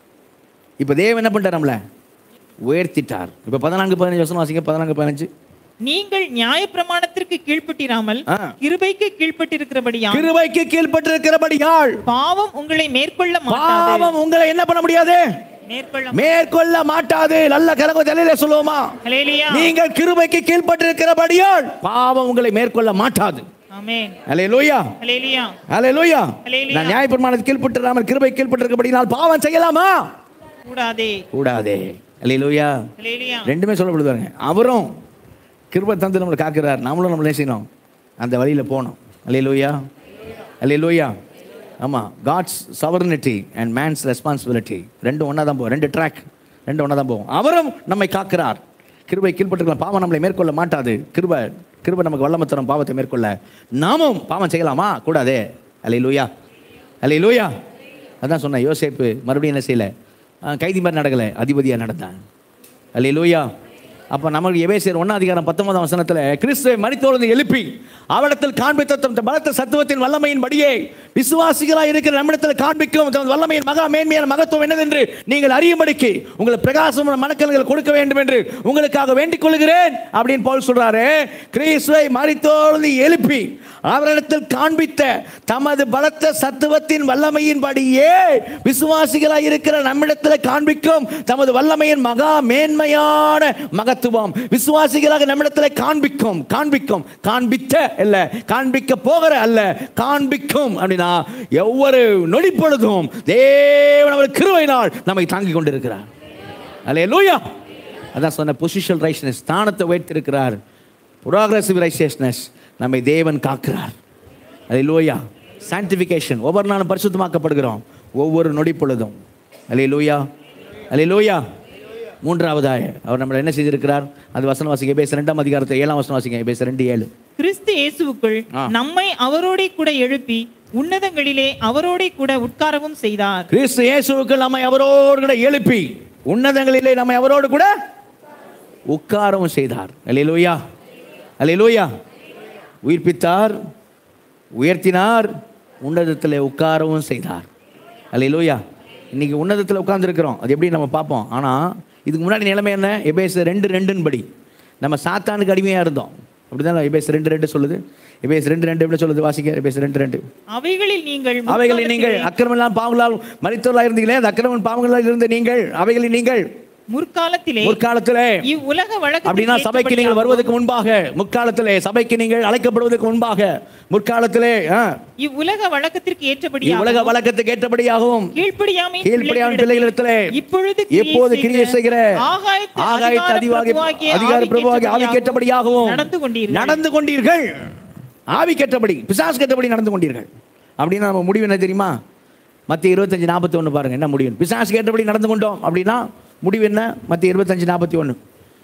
இப்ப தேவன் என்ன பண்ணிட்டார் நம்மள உயர்த்திட்டார் இப்ப பதினான்கு பதினஞ்சு வருஷம் வாசிங்க பதினான்கு பதினஞ்சு நீங்கள் நியாயப்பிரமாணத்திற்கு கீழ்ப்பட்டிராமல் ஆ. கிருபைக்கு கீழ்ப்பட்டிருக்கிறபடியா கிருபைக்கு கீழ்பட்டிருக்கிறபடியால் பாவம் உங்களை மேற்கொள்ள மாட்டாது பாவம் உங்களை என்ன பண்ண முடியாது மேற்கொள்ள மேற்கொள்ள மாட்டாது நல்ல கரங்க தலையில சொல்லுவோமா ஹalleluya நீங்கள் கிருபைக்கு கீழ்பட்டிருக்கிறபடியால் பாவம் உங்களை மேற்கொள்ள மாட்டாது ஆமென் அல்லேலூயா ஹalleluya அல்லேலூயா அல்லேலூயா. நான் நியாயப்பிரமாணத்துக்கு கீழ்பட்டிராமல் கிருபை கீழ்பட்டிருக்கிறபடியால் பாவம் செய்யலாமா கூடாதே கூடாதே அல்லேலூயா ஹalleluya ரெண்டுமே சொல்லப்படுவாங்க அவரும் கிருபை தந்து நம்மளை காக்கிறார் நாமளும் நம்மளே செய்யணும் அந்த வழியில் போகணும் அல்லேலூயா அல்லேலூயா ஆமாம் God's sovereignty and man's responsibility ரெண்டும் ஒன்றா தான் போகும் ரெண்டு ட்ராக் ரெண்டும் ஒன்றா தான் போகும் அவரும் நம்மை காக்கிறார் கிருபை கீழ்பட்டுக்கலாம் பாவம் நம்மளை மேற்கொள்ள மாட்டாது கிருபை கிருபை நமக்கு வல்லமை தரும் பாவத்தை மேற்கொள்ள நாமும் பாவம் செய்யலாமா கூடாதே அல்லேலூயா அல்லேலூயா அதான் சொன்னேன் யோசேப்பு மறுபடியும் என்ன செய்யல ஆ, கைதி மாதிரி நடக்கலை அதிபதியாக நடந்தான் அல்லேலூயா அப்ப நமக்கு எபேசியர் ஒன்னாம் அதிகாரம் பத்தொன்பதாம் வசனத்துல கிறிஸ்துவை மரித்தோழ்ந்து எழுப்பி அவரிடத்தில் காண்பித்த தம் பலத்த சத்துவத்தின் வல்லமையின் படியே விசுவாசிகளாய் இருக்கிற நம்மிடத்தில் காண்பிக்கும் தம் வல்லமையின் மகா மேன்மையான மகத்துவம் என்னதென்று நீங்கள் அறியும்படிக்கு உங்களுக்கு பிரகாசம் மனக்கல்கள் கொடுக்க வேண்டும் என்று உங்களுக்காக வேண்டிக் கொள்கிறேன் அப்படின்னு பவுல் சொல்றாரு கிறிஸ்துவை மரித்தோழ்ந்து எழுப்பி அவரிடத்தில் காண்பித்த தமது பலத்த சத்துவத்தின் வல்லமையின்படியே விசுவாசிகளாய் இருக்கிற நம்மிடத்தில் காண்பிக்கும் தமது வல்லமையின் மகா மேன்மையான மகத்துவம் விசுவாசிகளாக நம்மிடத்தில் காண்பிக்கும் காண்பிக்கும் காண்பித்த இல்ல காண்பிக்க போகிற அல்ல காண்பிக்கும் அப்படின்னா ஒவ்வொரு நொடி பொழுதும் தேவன் அவர் கிருபையினால் நம்மை தாங்கிக் கொண்டிருக்கிறார் அல்லே லூயா அதான் சொன்ன பொசிஷன் ரைட்னஸ் ஸ்தானத்தை உயர்த்திருக்கிறார் ப்ரோக்ரஸிவ் ரைசியஸ்னஸ் நம்மை தேவன் காக்கிறார் அது லோயா சான்டிஃபிகேஷன் ஒவ்வொரு நாளும் பரிசுத்தமாக்கப்படுகிறோம் ஒவ்வொரு நொடி பொழுதும் அலே லூயா அலே லூயா மூன்றாவதாய அவர் நம்மளை என்ன செய்திருக்கிறார் அது வசன வாசிக்க பேச ரெண்டாம் அதிகாரத்தை ஏழாம் வசனம் வாசிக்க பேச ரெண்டு ஏழு கிறிஸ்து இயேசுவுக்குள் ஆ. நம்மை அவரோடே கூட எழுப்பி உன்னதங்களிலே அவரோடே கூட உட்காரவும் செய்தார் கிறிஸ்து இயேசுவுக்கு நம்மை அவரோடு கூட எழுப்பி உன்னதங்களிலே நம்மை அவரோடு கூட உட்காரவும் செய்தார் அலையிலூயா அலையிலூயா உயிர்ப்பித்தார் உயர்த்தினார் உன்னதத்தில் உட்காரவும் செய்தார் அலையிலூயா இன்னைக்கு உன்னதத்தில் உட்கார்ந்துருக்கிறோம் அது எப்படி நம்ம பார்ப்போம் ஆனால் இதுக்கு முன்னாடி நிலைமை என்ன எபேஸ் ரெண்டு ரெண்டுன்னு படி நம்ம சாத்தானுக்கு அடிமையாக இருந்தோம் அப்படிதான் எபேஸ் ரெண்டு ரெண்டு சொல்லுது எபேஸ் ரெண்டு ரெண்டு எப்படி சொல்லுது வாசிக்க எபேஸ் ரெண்டு ரெண்டு அவைகளில் நீங்கள் அவைகளில் நீங்கள் அக்கிரமெல்லாம் பாவங்களால் மறித்தவர்களாக இருந்தீங்களே அந்த அக்கிரமம் பாவங்களால் இருந்த நீங்கள் அவைகளில் நீங்கள் முற்காலத்திலே முற்காலத்திலே இவ்வுலக அப்படின்னா வழக்கு சபைக்கு நீங்கள் வருவதற்கு முன்பாக முற்காலத்திலே சபைக்கு நீங்கள் அழைக்கப்படுவதற்கு முன்பாக முற்காலத்திலே ஆ, இவ்வுலக வழக்கத்திற்கு ஏற்றபடி உலக வழக்கத்துக்கு ஏற்றபடியாகவும் கீழ்ப்படியாமை கீழ்ப்படியாமல் பிள்ளைகளிடத்திலே இப்பொழுது எப்போது கிரியை செய்கிற ஆகாயத்து ஆகாயத்து அதிவாகி பிரபுவாகிய அதிகார பிரபுவாகி ஆவி கேட்டபடியாகவும் நடந்து கொண்டீர்கள் நடந்து கொண்டீர்கள் ஆவி கேட்டபடி பிசாசு கேட்டபடி நடந்து கொண்டீர்கள் அப்படின்னா நம்ம முடிவு என்ன தெரியுமா மத்திய இருபத்தஞ்சு நாற்பத்தி ஒன்று பாருங்க என்ன முடிவு பிசாசு கேட்டபடி நடந்து கொண்டோம் அப்படின்னா முடிவு என்ன மத்திய இருபத்தஞ்சு நாற்பத்தி ஒன்று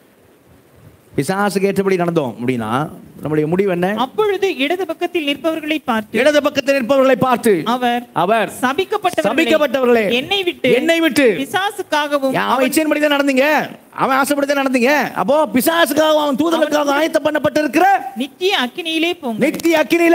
பிசாசு கேட்டபடி நடந்தோம் அப்படின்னா நம்முடைய முடிவு என்ன அப்பொழுது இடது பக்கத்தில் நிற்பவர்களை பார்த்து இடது பக்கத்தில் இருப்பவர்களை பார்த்து அவர் அவர் சபிக்கப்பட்டவர்களே சபிக்கப்பட்டவர்களே என்னை விட்டு என்னை விட்டு பிசாசுக்காகவும் அவன் இச்சையின்படி தான் நடந்தீங்க அவன் ஆசைப்படி தான் நடந்தீங்க அப்போ பிசாசுக்காக அவன் தூதர்களுக்காக ஆயத்தம் பண்ணப்பட்டிருக்கிற நித்திய அக்கினியிலே போங்க நித்திய அக்கினியில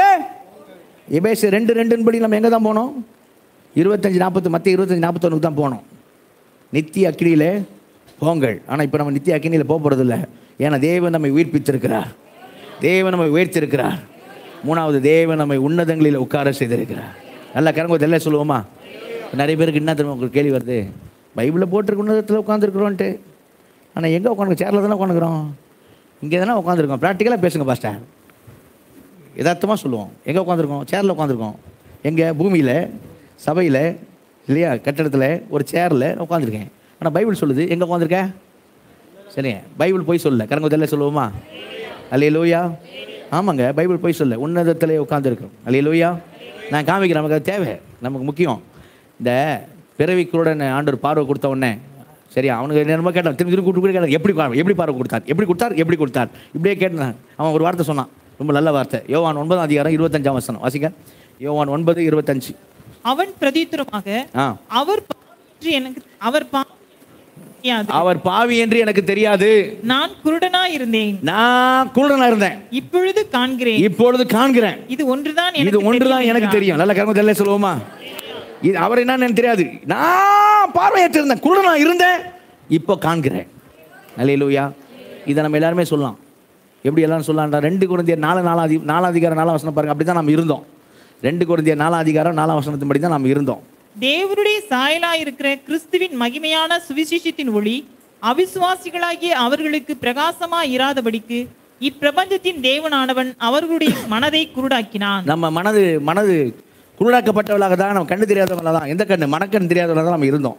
எபேசு ரெண்டு ரெண்டுன்னு படி நம்ம எங்க தான் போனோம் இருபத்தஞ்சு நாற்பத்து மத்திய இருபத்தஞ்சு நாற்பத்தொன்னுக்கு தான் போனோம் நித்திய அக்கினியிலே போங்கள் ஆனால் இப்போ நம்ம நித்திய அக்கினியில் போக போகிறதில்ல ஏன்னா தேவன் நம்மை உயிர்ப்பித்திருக்கிறார் தேவன் நம்மை உயர்த்திருக்கிறார் மூணாவது தேவன் நம்மை உன்னதங்களில் உட்கார செய்திருக்கிறார் நல்லா கரங்க எல்லாம் சொல்லுவோமா நிறைய பேருக்கு என்ன தெரியுமா உங்களுக்கு கேள்வி வருது பைபிளில் போட்டிருக்க உன்னதத்தில் உட்காந்துருக்குறோன்ட்டு ஆனால் எங்கே உட்காந்து சேரில் தானே உட்காந்துக்கிறோம் இங்கே தானே உட்காந்துருக்கோம் ப்ராக்டிக்கலாக பேசுங்க பாஸ்டர் யதார்த்தமாக சொல்லுவோம் எங்கே உட்காந்துருக்கோம் சேரில் உட்காந்துருக்கோம் எங்கே பூமியில் சபையில் இல்லையா கட்டடத்தில் ஒரு சேரில் உட்காந்துருக்கேன் ஆனால் பைபிள் சொல்லுது எங்கே உட்காந்துருக்க சரிங்க பைபிள் போய் சொல்ல கரங்குதல்ல சொல்லுவோமா அல்லே லூயா ஆமாங்க பைபிள் போய் சொல்ல உன்னதத்திலே உட்காந்துருக்கோம் அல்லே லூயா நான் காமிக்கிறேன் நமக்கு அது தேவை நமக்கு முக்கியம் இந்த பிறவிக்குருடன் ஆண்டவர் பார்வை கொடுத்த உடனே சரியா அவனுக்கு என்னமோ கேட்டான் திரும்பி திரும்பி கூப்பிட்டு கேட்டான் எப்படி பார்வை எப்படி பார்வை கொடுத்தார் எப்படி கொடுத்தார் எப்படி கொடுத்தார் இப்படியே கேட்டான் அவன் ஒரு வார்த்தை சொன்னான் ரொம்ப நல்ல வார்த்தை யோவான் ஒன்பதாம் அதிகாரம் இருபத்தஞ்சாம் வசனம் வாசிக்க யோவான் ஒன்பது இருபத்தஞ்சு அவன் பிரதியுத்தரமாக ஆ அவர் பாவி என்று எனக்கு அவர் பாவி தெரியாது. அவர் பாவி என்று எனக்கு தெரியாது நான் குருடனா இருந்தேன் நான் குருடனா இருந்தேன் இப்பொழுது காண்கிறேன் இப்பொழுது காண்கிறேன் இது ஒன்றுதான் இது எனக்கு ஒன்றுதான் தெரியும் எனக்கு என்றார். தெரியும் நல்ல கர்ம தெரியல சொல்லுவோமா இது அவர் என்னன்னு எனக்கு தெரியாது நான் பார்வையற்று இருந்தேன் குருடனா இருந்தேன் இப்போ காண்கிறேன் அல்லேலூயா இதை நம்ம எல்லாருமே சொல்லலாம் எப்படி எல்லாரும் சொல்லலாம்டா ரெண்டு குழந்தையர் நாலு நாலாம் அதி நாலாம் அதிகாரம் நாலாம் வசனம் பாருங்க அப்படி தான் நம்ம இருந்தோம் ரெண்டு குழந்தையர் நாலாம் அதிகாரம் நாலாம் வசனத்தின்படி தான் நம்ம இருந்தோம் தேவருடைய சாயலா இருக்கிற கிறிஸ்துவின் மகிமையான சுவிசேஷத்தின் ஒளி அவிசுவாசிகளாகிய அவர்களுக்கு பிரகாசமா இராதபடிக்கு இப்பிரபஞ்சத்தின் தேவனானவன் அவர்களுடைய மனதை குருடாக்கினான் நம்ம மனது மனது குருடாக்கப்பட்டவர்களாக தான் நம்ம கண்ணு தெரியாதவர்களாக தான் எந்த கண்ணு மனக்கண் தெரியாதவர்களாக தான் நம்ம இருந்தோம்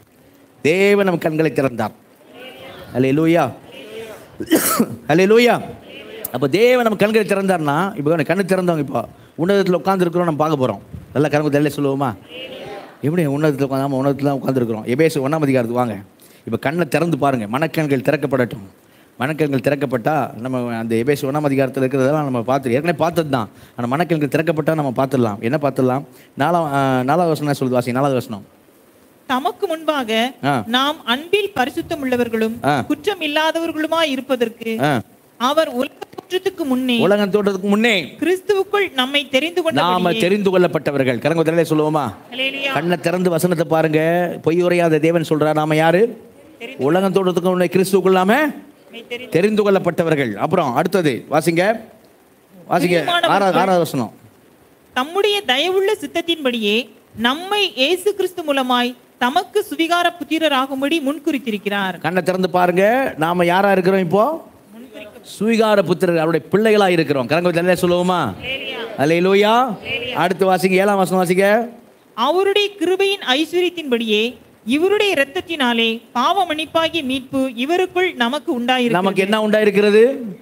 தேவன் நம்ம கண்களை திறந்தார் அல்லே லூயா அல்லே லூயா அப்போ தேவன் நம்ம கண்களை திறந்தார்னா இப்போ கண்ணு திறந்தவங்க இப்போ உன்னதத்தில் உட்காந்துருக்கிறோம் நம்ம பார்க்க போகிறோம் நல்லா கணக்கு தெரியல சொல்லுவோமா எப்படி உன்னதத்தில் உட்காந்து நம்ம உன்னதத்தில் தான் உட்காந்துருக்குறோம் எபேசு ஒன்றாம் அதிகாரத்துக்கு வாங்க இப்போ கண்ணை திறந்து பாருங்கள் மனக்கண்கள் திறக்கப்படட்டும் மனக்கண்கள் திறக்கப்பட்டால் நம்ம அந்த எபேசு ஒன்றாம் அதிகாரத்தில் இருக்கிறதெல்லாம் நம்ம பார்த்து ஏற்கனவே பார்த்தது தான் ஆனால் மனக்கண்கள் திறக்கப்பட்டால் நம்ம பார்த்துடலாம் என்ன பார்த்துடலாம் நாலாம் ஆ, நாலாவது வசனம் என்ன சொல்லுது வாசி நாலாவது வசனம் தமக்கு முன்பாக ஆ. நாம் அன்பில் பரிசுத்தம் உள்ளவர்களும் ஆ. குற்றம் இல்லாதவர்களுமாய் இருப்பதற்கு ஆ. அவர் உலக தோற்றத்துக்கு முன்னே உலகம் தோற்றத்துக்கு முன்னே கிறிஸ்துவுக்குள் நம்மை தெரிந்து நாம கொண்ட தெரிந்து கொள்ளப்பட்டவர்கள் கரங்க முதலே சொல்லுவோமா கண்ணை திறந்து வசனத்தை பாருங்க பொய் உரையாத தேவன் சொல்றார் நாம யாரு உலகம் தோற்றத்துக்கு முன்னே கிறிஸ்துக்குள் நாம தெரிந்து கொள்ளப்பட்டவர்கள் அப்புறம் அடுத்தது வாசிங்க வாசிங்க பிரியமானவர்கள். ஆறாவது ஆறாவது வசனம் தம்முடைய தயவுள்ள சித்தத்தின்படியே நம்மை இயேசு கிறிஸ்து மூலமாய் தமக்கு சுவிகார புத்திரராகும்படி முன்குறித்திருக்கிறார் கண்ணை திறந்து பாருங்க நாம யாரா இருக்கிறோம் இப்போ சுவிகார புத்திரர் அவருடைய பிள்ளைகளா இருக்கிறோம் கரங்க தலையில சொல்லுவோமா அல்ல லோயா அடுத்து வாசிங்க ஏழாம் வசனம் வாசிங்க அவருடைய கிருபையின் ஐஸ்வர்யத்தின்படியே இவருடைய இரத்தத்தினாலே பாவ மன்னிப்பாகிய மீட்பு இவருக்குள் நமக்கு உண்டாயிருக்கு நமக்கு என்ன உண்டாயிருக்கிறது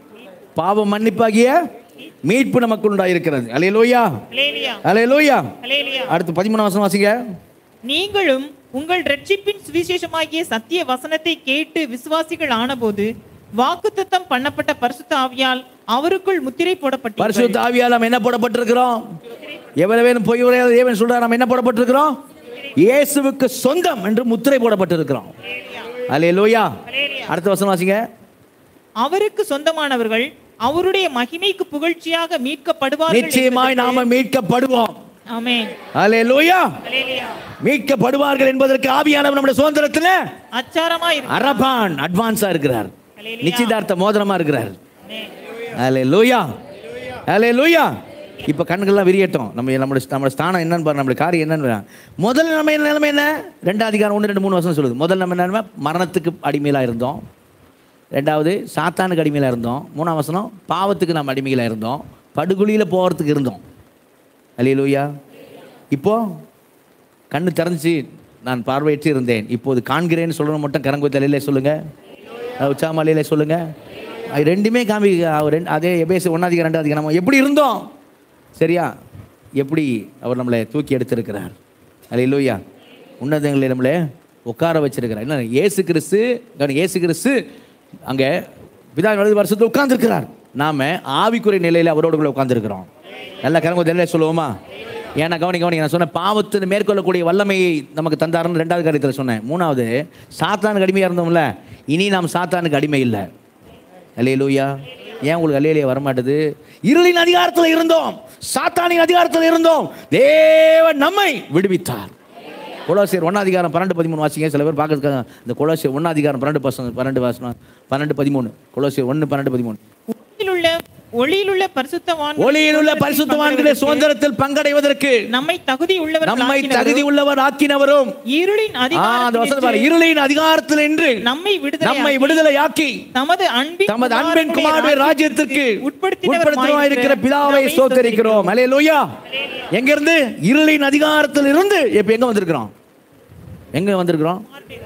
பாவம் மன்னிப்பாகிய மீட்பு நமக்கு உண்டாயிருக்கிறது அல்ல லோயா அல்ல லோயா அடுத்து பதிமூணாம் வசனம் வாசிங்க நீங்களும் உங்கள் ரட்சிப்பின் சுவிசேஷமாகிய சத்திய வசனத்தை கேட்டு விசுவாசிகள் ஆனபோது வாக்குத்தத்தம் பண்ணப்பட்ட பரிசுத்த ஆவியால் அவருக்குள் முத்திரை போடப்பட்டு பரிசுத்த ஆவியால் நாம் என்ன போடப்பட்டிருக்கிறோம் எவ்வளவேனும் பொய் உரையாத தேவன் சொல்றார் நாம் என்ன போடப்பட்டிருக்கிறோம் இயேசுவுக்கு சொந்தம் என்று முத்திரை போடப்பட்டிருக்கிறோம் அல்ல லோயா அடுத்த வசனம் வாசிங்க அவருக்கு சொந்தமானவர்கள் அவருடைய மகிமைக்கு புகழ்ச்சியாக மீட்கப்படுவார்கள் நிச்சயமாய் நாம மீட்கப்படுவோம் ஆமென் அல்ல லோயா அல்லேலூயா. மீட்கப்படுவார்கள் என்பதற்கு ஆவியானவர் நம்முடைய சுதந்திரத்துல அச்சாரமா இருக்கு அரபான் அட்வான்ஸா இருக்கிறார் நிச்சயதார்த்த மோதிரமா இருக்கிறார் அல்ல லோயா அல்ல லோயா இப்ப கண்கள்லாம் விரியட்டும் நம்ம நம்மளுடைய நம்மளோட ஸ்தானம் என்னன்னு பாரு நம்மளுடைய காரியம் என்னன்னு பாரு. முதல் நம்ம என்ன நிலைமை என்ன ரெண்டாம் அதிகாரம் ஒன்று ரெண்டு மூணு வருஷம் சொல்லுது முதல் நம்ம என்ன மரணத்துக்கு அடிமையிலாக இருந்தோம் ரெண்டாவது சாத்தானுக்கு அடிமையிலாக இருந்தோம் மூணாம் வசனம் பாவத்துக்கு நாம் அடிமையிலாக இருந்தோம் படுகுழியில் போகிறதுக்கு இருந்தோம் அல்லேலூயா இப்போ கண்ணு திறந்துச்சு நான் பார்வையற்று இருந்தேன் இப்போது காண்கிறேன்னு சொல்லணும் மட்டும் கரங்கு தலையிலே சொல்லுங்க உச்சாமலையில சொல்லுங்க அது ரெண்டுமே காமி அவர் ரெண்டு அதே எபேசு ஒன்றாதிகம் ரெண்டாவது நம்ம எப்படி இருந்தோம் சரியா எப்படி அவர் நம்மளை தூக்கி எடுத்திருக்கிறார் அல்லேலூயா உன்னதங்களை நம்மளை உட்கார வச்சிருக்கிறார் என்ன இயேசு கிறிஸ்து கவனி, இயேசு கிறிஸ்து அங்கே பிதா வலது வருஷத்தில் உட்கார்ந்துருக்கிறார் நாம ஆவிக்குறை நிலையில் அவரோடு கூட உட்கார்ந்துருக்கிறோம் நல்ல கரங்க தெரியல சொல்லுவோமா ஏன்னா கவனி கவனி நான் சொன்னேன் பாவத்தை மேற்கொள்ளக்கூடிய வல்லமையை நமக்கு தந்தாருன்னு ரெண்டாவது காரியத்தில் சொன்னேன் மூணாவது சாத்தானுக்கு அடிமையாக இருந்தோம்ல இனி நாம் சாத்தானுக்கு அடிமை இல்லை அல்லேலூயா ஏன் உங்களுக்கு அல்லேலியா வரமாட்டுது இருளின் அதிகாரத்தில் இருந்தோம் சாத்தானின் அதிகாரத்தில் இருந்தோம் தேவன் நம்மை விடுவித்தார் கொலோசியர் ஒன்னாதிகாரம் பன்னெண்டு பதிமூணு வாசிங்க சில பேர் பார்க்கறதுக்காக இந்த கொலோசியர் ஒன்னாதிகாரம் பன்னெண்டு பசங்க பன்னெண்டு வாசனம் பன்னெண்டு பதிமூணு கொலோசியர் ஒன்று பன்னெண்டு பதிமூணு ஒளியிலுள்ள ஒளியிலுள்ள பரிசுத்தவான் ஒளியில் உள்ள பரிசுத்தவான்களுடைய சுதந்திரத்தில் பங்கடைவதற்கு நம்மை தகுதி உள்ளவர் நம்மை தகுதி உள்ளவர் ஆக்கினவரும் இருளின் ஆ, அந்த வசனம் பாரு. அதிகாரம் இருளின் அதிகாரத்தில் நின்று நம்மை விடுதலை நம்மை விடுதலையாக்கி தமது அன்பின் தமது அன்பின் குமாரனுடைய ராஜ்யத்திற்கு உட்படுத்தினவராய் இருக்கிற பிதாவை பிதாவை ஸ்தோத்தரிக்கிறோம் அலே லோயா எங்க இருந்து இருளின் அதிகாரத்தில் இருந்து இப்ப எங்க வந்திருக்கிறோம் எங்க வந்திருக்கிறோம்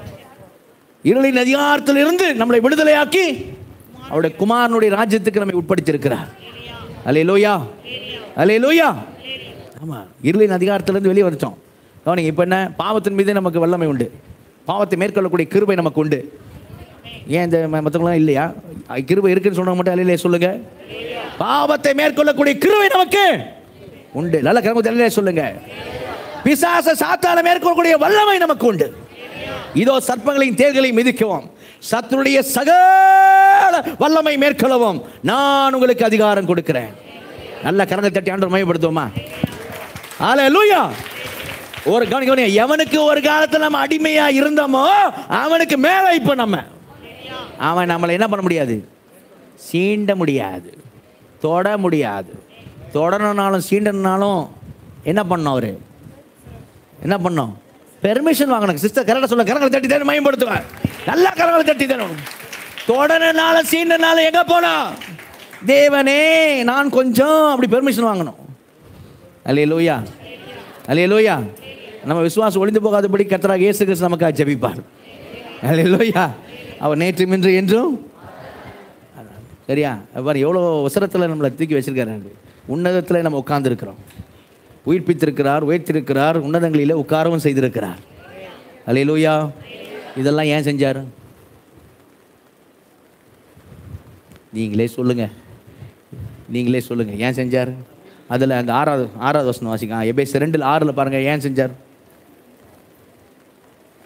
இருளின் அதிகாரத்தில் இருந்து நம்மளை விடுதலையாக்கி அவருடைய குமாரனுடைய ராஜ்யத்துக்கு நம்மை உட்படுத்தியிருக்கிறார் அலே லோயா அலே லோயா ஆமா இருளின் அதிகாரத்திலிருந்து வெளியே வந்துட்டோம் கவனிங்க இப்போ என்ன பாவத்தின் மீது நமக்கு வல்லமை உண்டு பாவத்தை மேற்கொள்ளக்கூடிய கிருபை நமக்கு உண்டு ஏன் இந்த ம- மத்தவங்களாம் இல்லையா அஹ் கிருபை இருக்குன்னு சொல்றவங்க மட்டும் அல்லையே சொல்லுங்க பாவத்தை மேற்கொள்ளக்கூடிய கிருபை நமக்கு உண்டு நல்ல கிரம தலையிலே சொல்லுங்க பிசாச சாத்தான மேற்கொள்ளக்கூடிய வல்லமை நமக்கு உண்டு இதோ சர்ப்பங்களையும் தேள்களையும் மிதிக்கவும் சத்துருடைய சகல வல்லமை மேற்கொள்ளவும் நான் உங்களுக்கு அதிகாரம் கொடுக்கிறேன் நல்ல கரங்களை தட்டி ஆண்டு மையப்படுத்துவோமா ஹalleluya ஒரு கவனி கவனி எவனுக்கு ஒரு காலத்துல நம்ம அடிமையா இருந்தோமோ அவனுக்கு மேல இப்ப நம்ம அவன் நம்மளை என்ன பண்ண முடியாது சீண்ட முடியாது தொட முடியாது தொடரனாலும் சீண்டனாலும் என்ன பண்ணோம் அவரு என்ன பண்ணோம் பெர்மிஷன் வாங்கணும் சிஸ்டர் கரெக்டாக சொல்ல கரங்களை தட்டி தானே மயம்படுத்துவேன் நல்லா கரங்களை தட்டி தானே தொடரனால சீண்டனால எங்க போனா தேவனே நான் கொஞ்சம் அப்படி பெர்மிஷன் வாங்கணும் அல்லே லோயா அல்லே லோயா நம்ம விசுவாசம் ஒளிந்து போகாதபடி கர்த்தராக இயேசு கிறிஸ்து நமக்காக ஜெபிப்பார் அல்லே லோயா அவர் நேற்று இன்று என்றும் சரியா பாரு எவ்வளோ அவசரத்தில் நம்மளை தூக்கி வச்சிருக்காரு உன்னதத்தில் நம்ம உட்கார்ந்துருக்கிறோம் உயிர்ப்பித்திருக்கிறார் உயர்த்திருக்கிறார் உன்னதங்களிலே உட்காரவும் செய்திருக்கிறார் அல்லேலூயா இதெல்லாம் ஏன் செஞ்சார் நீங்களே சொல்லுங்க நீங்களே சொல்லுங்க ஏன் செஞ்சார் அதில் அந்த ஆறாவது ஆறாவது வசனம் வாசிக்க எபேஸ் ரெண்டில் ஆறில் பாருங்க ஏன் செஞ்சார்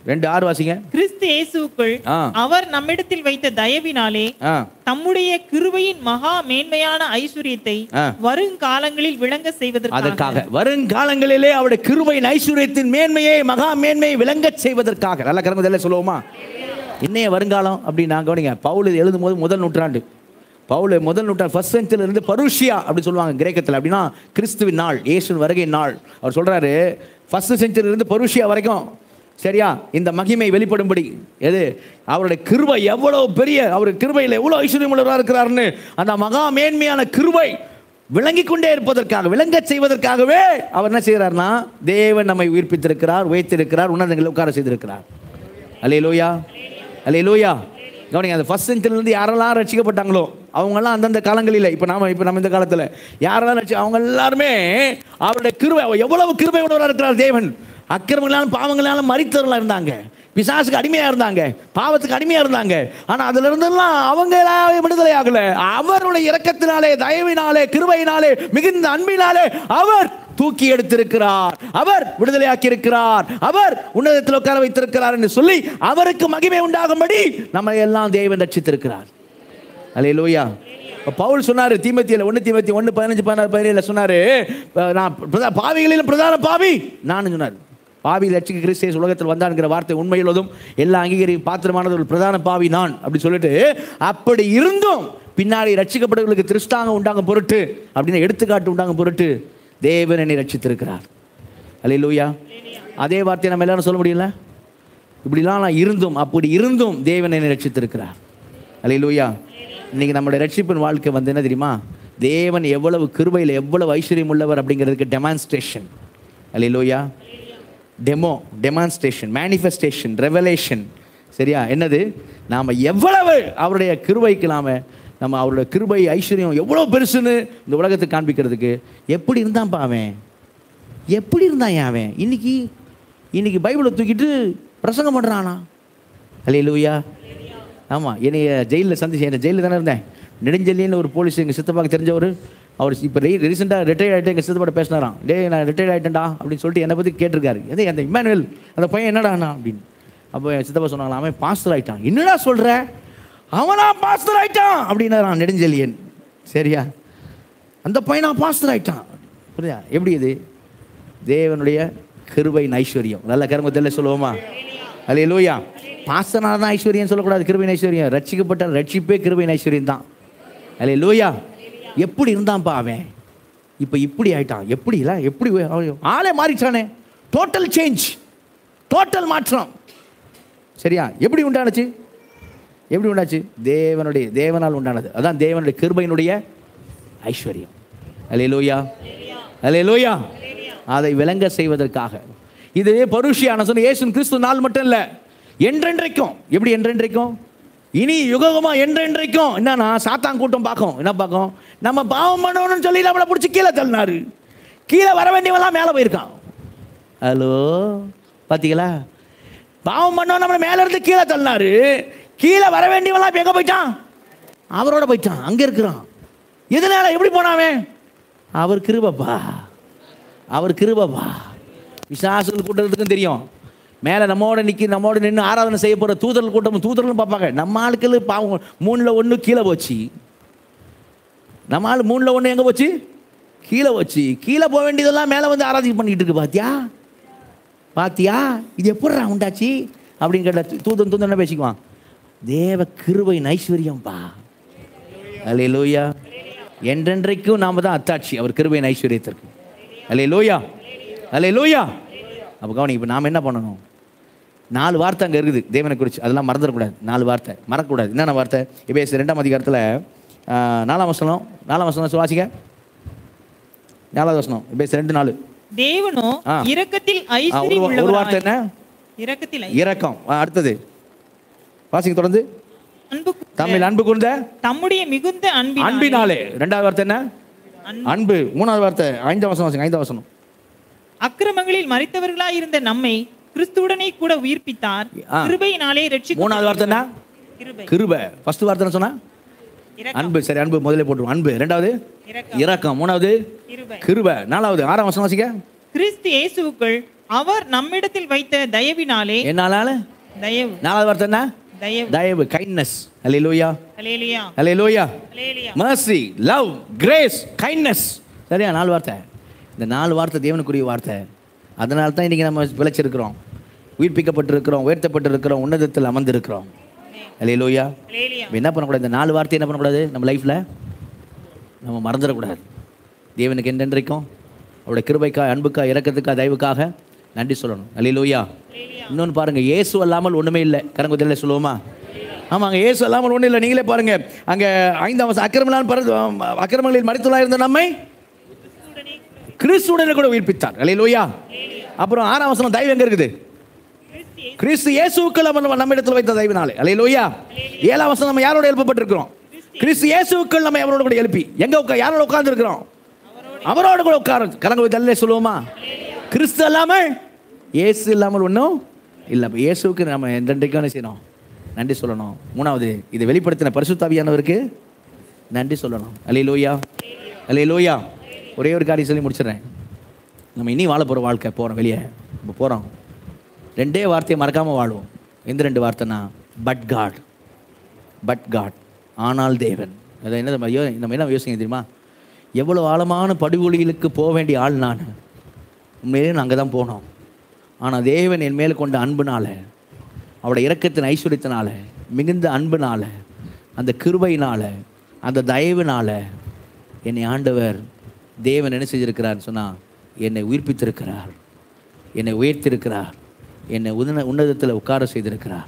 ரெண்டு ஆறு வாசிங்க கிறிஸ்து இயேசுவுக்குள் ஆ அவர் நம்மிடத்தில் வைத்த தயவினாலே ஆ தம்முடைய கிருபையின் மகா மேன்மையான ஐஸ்வர்யத்தை ஆ. வருங்காலங்களில் விளங்க செய்வதற்காக அதற்காக வருங்காலங்களிலே அவருடைய கிருபையின் ஐஸ்வர்யத்தின் மேன்மையை மகா மேன்மையை விளங்கச் செய்வதற்காக நல்ல கரமுதல்ல சொல்லுவோமா இன்னைய வருங்காலம் அப்படின்னு நான் கவனிங்க பவுல் இது எழுதும் போது முதல் நூற்றாண்டு பவுல் முதல் நூற்றாண்டு ஃபர்ஸ்ட் செஞ்சுரியில இருந்து பருஷியா அப்படி சொல்லுவாங்க கிரேக்கத்தில் அப்படின்னா கிறிஸ்துவின் நாள் இயேசுவின் வருகை நாள் அவர் சொல்றாரு ஃபர்ஸ்ட் செஞ்சுரியில இருந்து பருஷியா வரைக்கும் சரியா இந்த மகிமை வெளிப்படும்படி எது அவருடைய கிருபை எவ்வளவு பெரிய அவர் கிருபையில் எவ்வளவு ஐஸ்வர்யம் உள்ளவராக இருக்கிறாருன்னு அந்த மகா மேன்மையான கிருபை விளங்கிக் கொண்டே இருப்பதற்காக விளங்கச் செய்வதற்காகவே அவர் என்ன செய்கிறார்னா தேவன் நம்மை உயிர்ப்பித்திருக்கிறார் உயர்த்திருக்கிறார் உன்னதங்களை உட்கார செய்திருக்கிறார் அலே லோயா அலே லோயா கவனிங்க அந்த ஃபர்ஸ்ட் செஞ்சுரியிலேருந்து யாரெல்லாம் ரட்சிக்கப்பட்டாங்களோ அவங்கெல்லாம் அந்தந்த காலங்களில் இப்போ நாம இப்போ நம்ம இந்த காலத்தில் யாரெல்லாம் ரட்சி அவங்க எல்லாருமே அவருடைய கிருபை எவ்வளவு கிருபை உணர்வாக இருக்கிறார் தேவன் அக்கிரமங்களாலும் பாவங்களாலும் மறித்தவர்களாக இருந்தாங்க பிசாசுக்கு அடிமையா இருந்தாங்க பாவத்துக்கு அடிமையா இருந்தாங்க ஆனா அதுல இருந்தெல்லாம் அவங்களா விடுதலை ஆகல அவருடைய இரக்கத்தினாலே தயவினாலே கிருபையினாலே மிகுந்த அன்பினாலே அவர் தூக்கி எடுத்திருக்கிறார் அவர் விடுதலையாக்கி இருக்கிறார் அவர் உன்னதத்தில் உட்கார வைத்திருக்கிறார் என்று சொல்லி அவருக்கு மகிமை உண்டாகும்படி நம்ம எல்லாம் தேவன் ரட்சித்திருக்கிறார் அல்லேலூயா பவுல் சொன்னாரு தீமத்தியில் ஒன்று தீமத்தி ஒன்று பதினஞ்சு பதினாறு பதினேழில் சொன்னாரு அஹ் நான் பிரதா- பாவிகளிலும் பிரதான பாவி நான் சொன்னார் பாவி லட்சிக்க கிறிஸ்தேஸ் உலகத்தில் வந்தான்ங்கிற வார்த்தை உண்மையிலதும் எல்லா அங்கீகரி பாத்திரமானது ஒரு பிரதான பாவி நான் அப்படி சொல்லிட்டு அப்படி இருந்தும் பின்னாடி ரட்சிக்கப்படுவர்களுக்கு திருஷ்டாங்க உண்டாங்க பொருட்டு அப்படின்னு எடுத்துக்காட்டு உண்டாங்க பொருட்டு தேவன் என்னை ரட்சித்திருக்கிறார் அல்லேலூயா அதே வார்த்தையை நம்ம எல்லாரும் சொல்ல முடியல இப்படிலாம் நான் இருந்தும் அப்படி இருந்தும் தேவன் என்னை ரட்சித்திருக்கிறார் அல்லேலூயா இன்னைக்கு நம்மளுடைய ரட்சிப்பின் வாழ்க்கை வந்து என்ன தெரியுமா தேவன் எவ்வளவு கிருபையில் எவ்வளவு ஐஸ்வர்யம் உள்ளவர் அப்படிங்கிறதுக்கு டெமான்ஸ்ட்ரேஷன் அல்லேலூயா டெமோ டெமான்ஸ்ட்ரேஷன் மேனிஃபெஸ்டேஷன் ரெவலேஷன் சரியா என்னது நாம் எவ்வளவு அவருடைய கிருபைக்கு நாம நம்ம அவருடைய கிருபை ஐஸ்வர்யம் எவ்வளோ பெருசுன்னு இந்த உலகத்துக்கு காண்பிக்கிறதுக்கு எப்படி இருந்தான்ப்பா அவன் எப்படி இருந்தான் ஏன் அவன் இன்னைக்கு இன்னைக்கு பைபிளை தூக்கிட்டு பிரசங்கம் பண்ணுறானா அல்லேலூயா ஆமாம் என்னைய ஜெயிலில் சந்திச்சு என்ன ஜெயிலில் தானே இருந்தேன் நெடுஞ்செல்லின்னு ஒரு போலீஸ் எங்கள் சித்தப்பாக்கு தெரிஞ்சவர் அவர் இப்போ ரீசெண்டாக ரிட்டையர் ஆகிட்டு எங்கள் சித்தப்பாட்ட பேசினாராம் டேய் நான் ரிட்டையர் ஆகிட்டேன்டா அப்படின்னு சொல்லிட்டு என்னை பற்றி கேட்டிருக்காரு எதே அந்த இமானுவேல் அந்த பையன் என்னடாண்ணா அப்படின்னு அப்போ என் சித்தப்பா சொன்னாங்களா அவன் பாஸ்டர் ஆயிட்டான் என்னடா சொல்கிற அவனா பாஸ்டர் ஆயிட்டான் அப்படின்னாரான் நெடுஞ்செல்லியன் சரியா அந்த பையனா பாஸ்டர் ஆயிட்டான் புரியுதா எப்படி இது தேவனுடைய கிருபையின் ஐஸ்வர்யம் நல்ல கர்மத்தில் சொல்லுவோமா அல்லே லூயா பாஸ்டனால தான் ஐஸ்வர்யம் சொல்லக்கூடாது கிருபையின் ஐஸ்வர்யம் ரட்சிக்கப்பட்ட ரட்சிப்பே கிருபையின் ஐஸ்வர்யம் தான் அல்லே லூயா எப்படி இருந்தான்ப்பா அவன் இப்போ இப்படி ஆயிட்டான் எப்படி இல்லை எப்படி அவன் ஆளே மாறிச்சானே டோட்டல் சேஞ்ச் டோட்டல் மாற்றம் சரியா எப்படி உண்டானுச்சு எப்படி உண்டாச்சு தேவனுடைய தேவனால் உண்டானது அதான் தேவனுடைய கிருபையினுடைய ஐஸ்வர்யம் அலே லோயா அலே லோயா அதை விளங்க செய்வதற்காக இது பருஷியான சொன்ன இயேசு கிறிஸ்து நாள் மட்டும் இல்லை என்றென்றைக்கும் எப்படி என்றென்றைக்கும் இனி யுகமா என்றென்றைக்கும் என்னன்னா சாத்தான் கூட்டம் பார்க்கும் என்ன பார்க்கும் நம்ம பாவம் பண்ணணும்னு சொல்லி நம்மளை பிடிச்சி கீழே தள்ளினாரு கீழே வர வேண்டியவெல்லாம் மேலே போயிருக்கான் ஹலோ பார்த்தீங்களா பாவம் பண்ணோம் நம்மளை மேல இருந்து கீழே தள்ளினாரு கீழே வர வேண்டியவெல்லாம் இப்ப எங்க போயிட்டான் அவரோட போயிட்டான் அங்க இருக்கிறான் எதனால எப்படி போனாவே அவர் கிருபப்பா அவர் கிருபப்பா விசாசுகள் கூட்டத்துக்கும் தெரியும் மேலே நம்மோட நிற்கி நம்மோட நின்று ஆராதனை செய்ய போகிற தூதர்கள் கூட்டம் தூதர்களும் பார்ப்பாங்க நம்ம ஆட்கள் பாவம் மூணில் ஒன்று கீழே போச்சு நம்ம ஆள் மூணில் ஒன்று எங்கே போச்சு கீழே போச்சு கீழே போக வேண்டியதெல்லாம் மேலே வந்து ஆராதனை பண்ணிட்டு இருக்கு பாத்தியா பாத்தியா இது எப்படிடா உண்டாச்சு அப்படின்னு கேட்ட தூதன் தூதன் என்ன பேசிக்குவான் தேவ கிருபை ஐஸ்வர்யம்பா அலே லோயா என்றென்றைக்கும் நாம தான் அத்தாட்சி அவர் கிருபையின் ஐஸ்வர்யத்திற்கு அலே லோயா அலே லோயா அப்போ கவனி இப்போ நாம் என்ன பண்ணணும் நாலு வார்த்தை அங்கே இருக்குது தேவனை குறித்து அதெல்லாம் மறந்துடக்கூடாது நாலு வார்த்தை மறக்கக்கூடாது என்னென்ன வார்த்தை இப்போ ரெண்டாம் அதிகாரத்தில் நாலாம் வசனம் நாலாம் வசனம் வாசிக்க நாலாவது வசனம் இப்போ ரெண்டு நாலு தேவனோ ஆ. இரக்கத்தில் ஆ, ஒரு ஐஸ்வர்யம் வா- ஒரு வார்த்தை உள்ளவராய் என்ன இரக்கத்தில் ஐ- இரக்கம் ஆ, அடுத்தது வாசிங்க தொடர்ந்து அன்பு கூர்ந்த- தமிழ் அன்பு கொண்ட தம்முடைய மிகுந்த அன்பினாலே அன்பினாலே ரெண்டாவது வார்த்தை என்ன அன்பு. அன்பு மூணாவது வார்த்தை ஐந்தாம் வசனம் வாசிங்க ஐந்தாம் வசனம் அக்கிரமங்களில் மறித்தவர்களாய் இருந்த நம்மை கிறிஸ்துவுடனே கூட உயிர்ப்பித்தார் ஆ. கிருபையினாலே ரட்சிக்க மூணாவது வார்த்தை என்ன கிருபை கிருபை ஃபர்ஸ்ட் வார்த்தை என்ன சொன்னா இரக்கம் அன்பு சரி அன்பு முதல்ல போட்டுருவோம் அன்பு ரெண்டாவது இரக்கம் இரக்கம் மூணாவது கிருபை கிருபை நாலாவது ஆறாம் வசனம் வாசிக்க கிறிஸ்து இயேசுவுக்குள் அவர் நம்மிடத்தில் வைத்த தயவினாலே என்னால தயவு நாலாவது வார்த்தை என்ன தயவு தயவு கைண்ட்னஸ் ஹalleluya ஹalleluya ஹalleluya ஹalleluya mercy love grace kindness சரியா நாலு வார்த்தை இந்த நாலு வார்த்தை தேவனுக்குரிய வார்த்தை அதனால தான் இன்னைக்கு நம்ம பிழைச்சிருக்கிறோம் உயிர்ப்பிக்கப்பட்டிருக்கிறோம் உயர்த்தப்பட்டிருக்கிறோம் உன்னதத்தில் அமர்ந்திருக்கிறோம் ஹalleluya ஹalleluya இப்ப என்ன பண்ணக்கூடாது இந்த நாலு வார்த்தை என்ன பண்ணக்கூடாது நம்ம லைஃப்பில் நம்ம மறந்துடக்கூடாது தேவனுக்கு என்றென்றைக்கும் அவருடைய கிருபைக்கா அன்புக்கா இரக்கத்துக்கா தயவுக்காக நன்றி சொல்லணும் அல்லையிலூயா இன்னொன்று பாருங்க இயேசு அல்லாமல் ஒன்றுமே இல்லை கரங்குதில் சொல்லுவோமா ஆமாங்க இயேசு அல்லாமல் ஒன்றும் இல்லை நீங்களே பாருங்க அங்கே ஐந்தாம் வருஷம் அக்கிரமலான் பர அக்கிரமங்களில் மறைத்துள்ளா இருந்த நம்மை கிறிஸ்துடனே கூட உயிர்ப்பித்தார் அல்லையிலூயா அப்புறம் ஆறாம் வசனம் தயவு எங்க இருக்குது கிறிஸ்து இயேசுக்கள் அவர் நம்ம இடத்துல வைத்த தயவினாலே அல்லையிலூயா ஏழாம் வசனம் நம்ம யாரோட எழுப்பப்பட்டிருக்கிறோம் கிறிஸ்து இயேசுக்கள் நம்ம அவரோட கூட எழுப்பி எங்க உட்கா யாரோட உட்கார்ந்து இருக்கிறோம் அவரோட கூட உட்கார கலங்க தல்லே சொல்லுவோமா கிறிஸ்து இல்லாமல் இயேசு இல்லாமல் ஒன்றும் இல்லை அப்போ இயேசுவுக்கு நம்ம என்றைக்கும் என்ன செய்யணும் நன்றி சொல்லணும் மூணாவது இதை வெளிப்படுத்தின பரிசுத்தாவியானவருக்கு நன்றி சொல்லணும் அலே லோயா அலே லோயா ஒரே ஒரு காரியம் சொல்லி முடிச்சிடுறேன் நம்ம இனி வாழ போகிற வாழ்க்கை போகிறோம் வெளியே இப்போ போகிறோம் ரெண்டே வார்த்தையை மறக்காமல் வாழுவோம் எந்த ரெண்டு வார்த்தைனா பட் காட் பட் காட் ஆனால் தேவன் அதை என்ன நம்ம யோ- நம்ம என்ன யோசிங்க தெரியுமா எவ்வளோ ஆழமான படுகொலிகளுக்கு போக வேண்டிய ஆள் நான் உண்மையிலே நான் அங்கே தான் போனோம் ஆனால் தேவன் என் மேல் கொண்ட அன்புனால அவருடைய இரக்கத்தின் ஐஸ்வர்யத்தினால மிகுந்த அன்புனால அந்த கிருபையினால அந்த தயவுனால என்னை ஆண்டவர் தேவன் என்ன செஞ்சிருக்கிறார் சொன்னால் என்னை உயிர்ப்பித்திருக்கிறார் என்னை உயர்த்திருக்கிறார் என்னை உன்னத உன்னதத்தில் உட்கார செய்திருக்கிறார்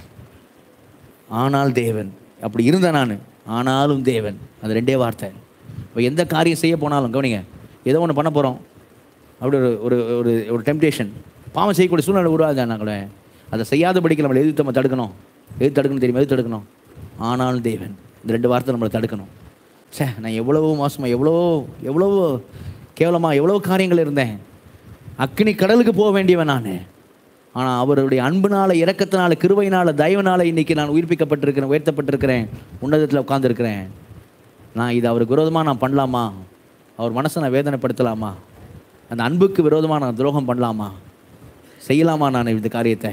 ஆனால் தேவன் அப்படி இருந்த நான் ஆனாலும் தேவன் அது ரெண்டே வார்த்தை இப்போ எந்த காரியம் செய்ய போனாலும் கவனிங்க ஏதோ ஒன்று பண்ண போகிறோம் அப்படி ஒரு ஒரு ஒரு ஒரு டெம்டேஷன் பாவம் செய்யக்கூடிய சூழ்நிலை உருவாதுனா கூட அதை செய்யாதபடிக்கு நம்மளை எதிர்த்து நம்ம தடுக்கணும் எது தடுக்கணும் தெரியுமா எது தடுக்கணும் ஆனாலும் தேவன் இந்த ரெண்டு வார்த்தை நம்மளை தடுக்கணும் ச்சே நான் எவ்வளவோ மோசமாக எவ்வளோ எவ்வளவோ கேவலமாக எவ்வளோ காரியங்கள் இருந்தேன் அக்னி கடலுக்கு போக வேண்டியவன் நான் ஆனால் அவருடைய அன்புனால இரக்கத்தினால கிருபையினால தயவுனால இன்னைக்கு நான் உயிர்ப்பிக்கப்பட்டிருக்கிறேன் உயர்த்தப்பட்டிருக்கிறேன் உன்னதத்தில் உட்கார்ந்திருக்கிறேன் நான் இது அவருக்கு விரோதமாக நான் பண்ணலாமா அவர் மனசை நான் வேதனைப்படுத்தலாமா அந்த அன்புக்கு விரோதமாக நான் துரோகம் பண்ணலாமா செய்யலாமா நான் இந்த காரியத்தை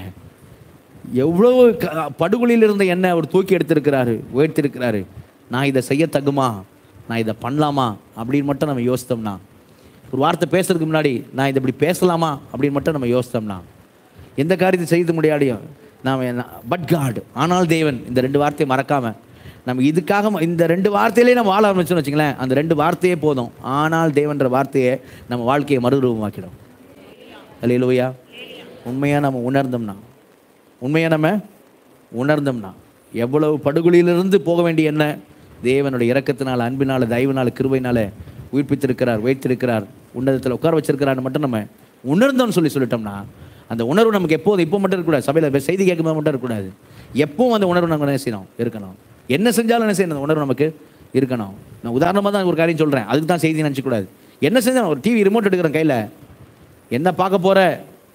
எவ்வளவு க- படுகொலியில் இருந்த என்னை அவர் தூக்கி எடுத்திருக்கிறாரு உயர்த்திருக்கிறாரு நான் இதை செய்ய தகுமா நான் இதை பண்ணலாமா அப்படின்னு மட்டும் நம்ம யோசித்தோம்னா ஒரு வார்த்தை பேசுறதுக்கு முன்னாடி நான் இதை இப்படி பேசலாமா அப்படின்னு மட்டும் நம்ம யோசித்தோம்னா எந்த காரியத்தை செய்து முடியாடியும் நாம் பட் காட் ஆனால் தேவன் இந்த ரெண்டு வார்த்தையை மறக்காம நம்ம இதுக்காக ம- இந்த ரெண்டு வார்த்தையிலே நம்ம வாழ ஆரம்பிச்சோம்னு வச்சுங்களேன் அந்த ரெண்டு வார்த்தையே போதும் ஆனால் தேவன்ற வார்த்தையை நம்ம வாழ்க்கையை மறுரூபமாக்கிடும் அல்லையிலோயா உண்மையாக நம்ம உணர்ந்தோம்னா உண்மையாக நம்ம உணர்ந்தோம்னா எவ்வளவு படுகொலியிலிருந்து போக வேண்டிய என்ன தேவனுடைய இரக்கத்தினால் அன்பினால் தயவினால் கிருபையினால உயிர்ப்பித்திருக்கிறார் வைத்திருக்கிறார் உன்னதத்தில் உட்கார வச்சிருக்கிறான்னு மட்டும் நம்ம உணர்ந்தோம்னு சொல்லி சொல்லிட்டோம்னா அந்த உணர்வு நமக்கு எப்போதும் இப்போ மட்டும் இருக்கக்கூடாது சபையில் செய்தி கேட்கும்போது மட்டும் இருக்கக்கூடாது எப்பவும் அந்த உணர்வு நம்ம என்ன செய்யணும் இருக்கணும் என்ன செஞ்சாலும் என்ன செய்யணும் அந்த உணர்வு நமக்கு இருக்கணும் நான் உதாரணமாக தான் ஒரு காரியம் சொல்கிறேன் அதுக்கு தான் செய்தி நினச்சக்கூடாது என்ன செஞ்சாலும் ஒரு டிவி ரிமோட் எடுக்கிறேன் கையில் என்ன பார்க்க போகிற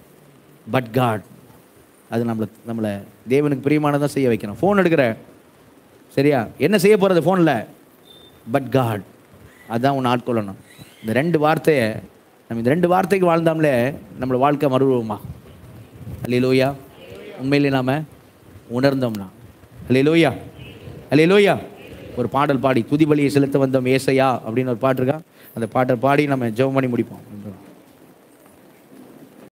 பட் காட் அது நம்மளை நம்மளை தேவனுக்கு பிரியமானதான் செய்ய வைக்கணும் ஃபோன் எடுக்கிற சரியா என்ன செய்ய போகிறது ஃபோனில் பட் காட் அதான் உன்னை ஆட்கொள்ளணும் இந்த ரெண்டு வார்த்தையை நம்ம இந்த ரெண்டு வார்த்தைக்கு வாழ்ந்தாமலே நம்மளை வாழ்க்கை மறுவுமா அல்லையிலோயா உண்மையிலே நாம உணர்ந்தோம்னா அல்லையிலோயா அல்லையிலோயா ஒரு பாடல் பாடி துதி பலியை செலுத்த வந்தோம் ஏசையா அப்படின்னு ஒரு பாட்டு இருக்கா அந்த பாட்டை பாடி நம்ம ஜெபம் பண்ணி முடிப்போம்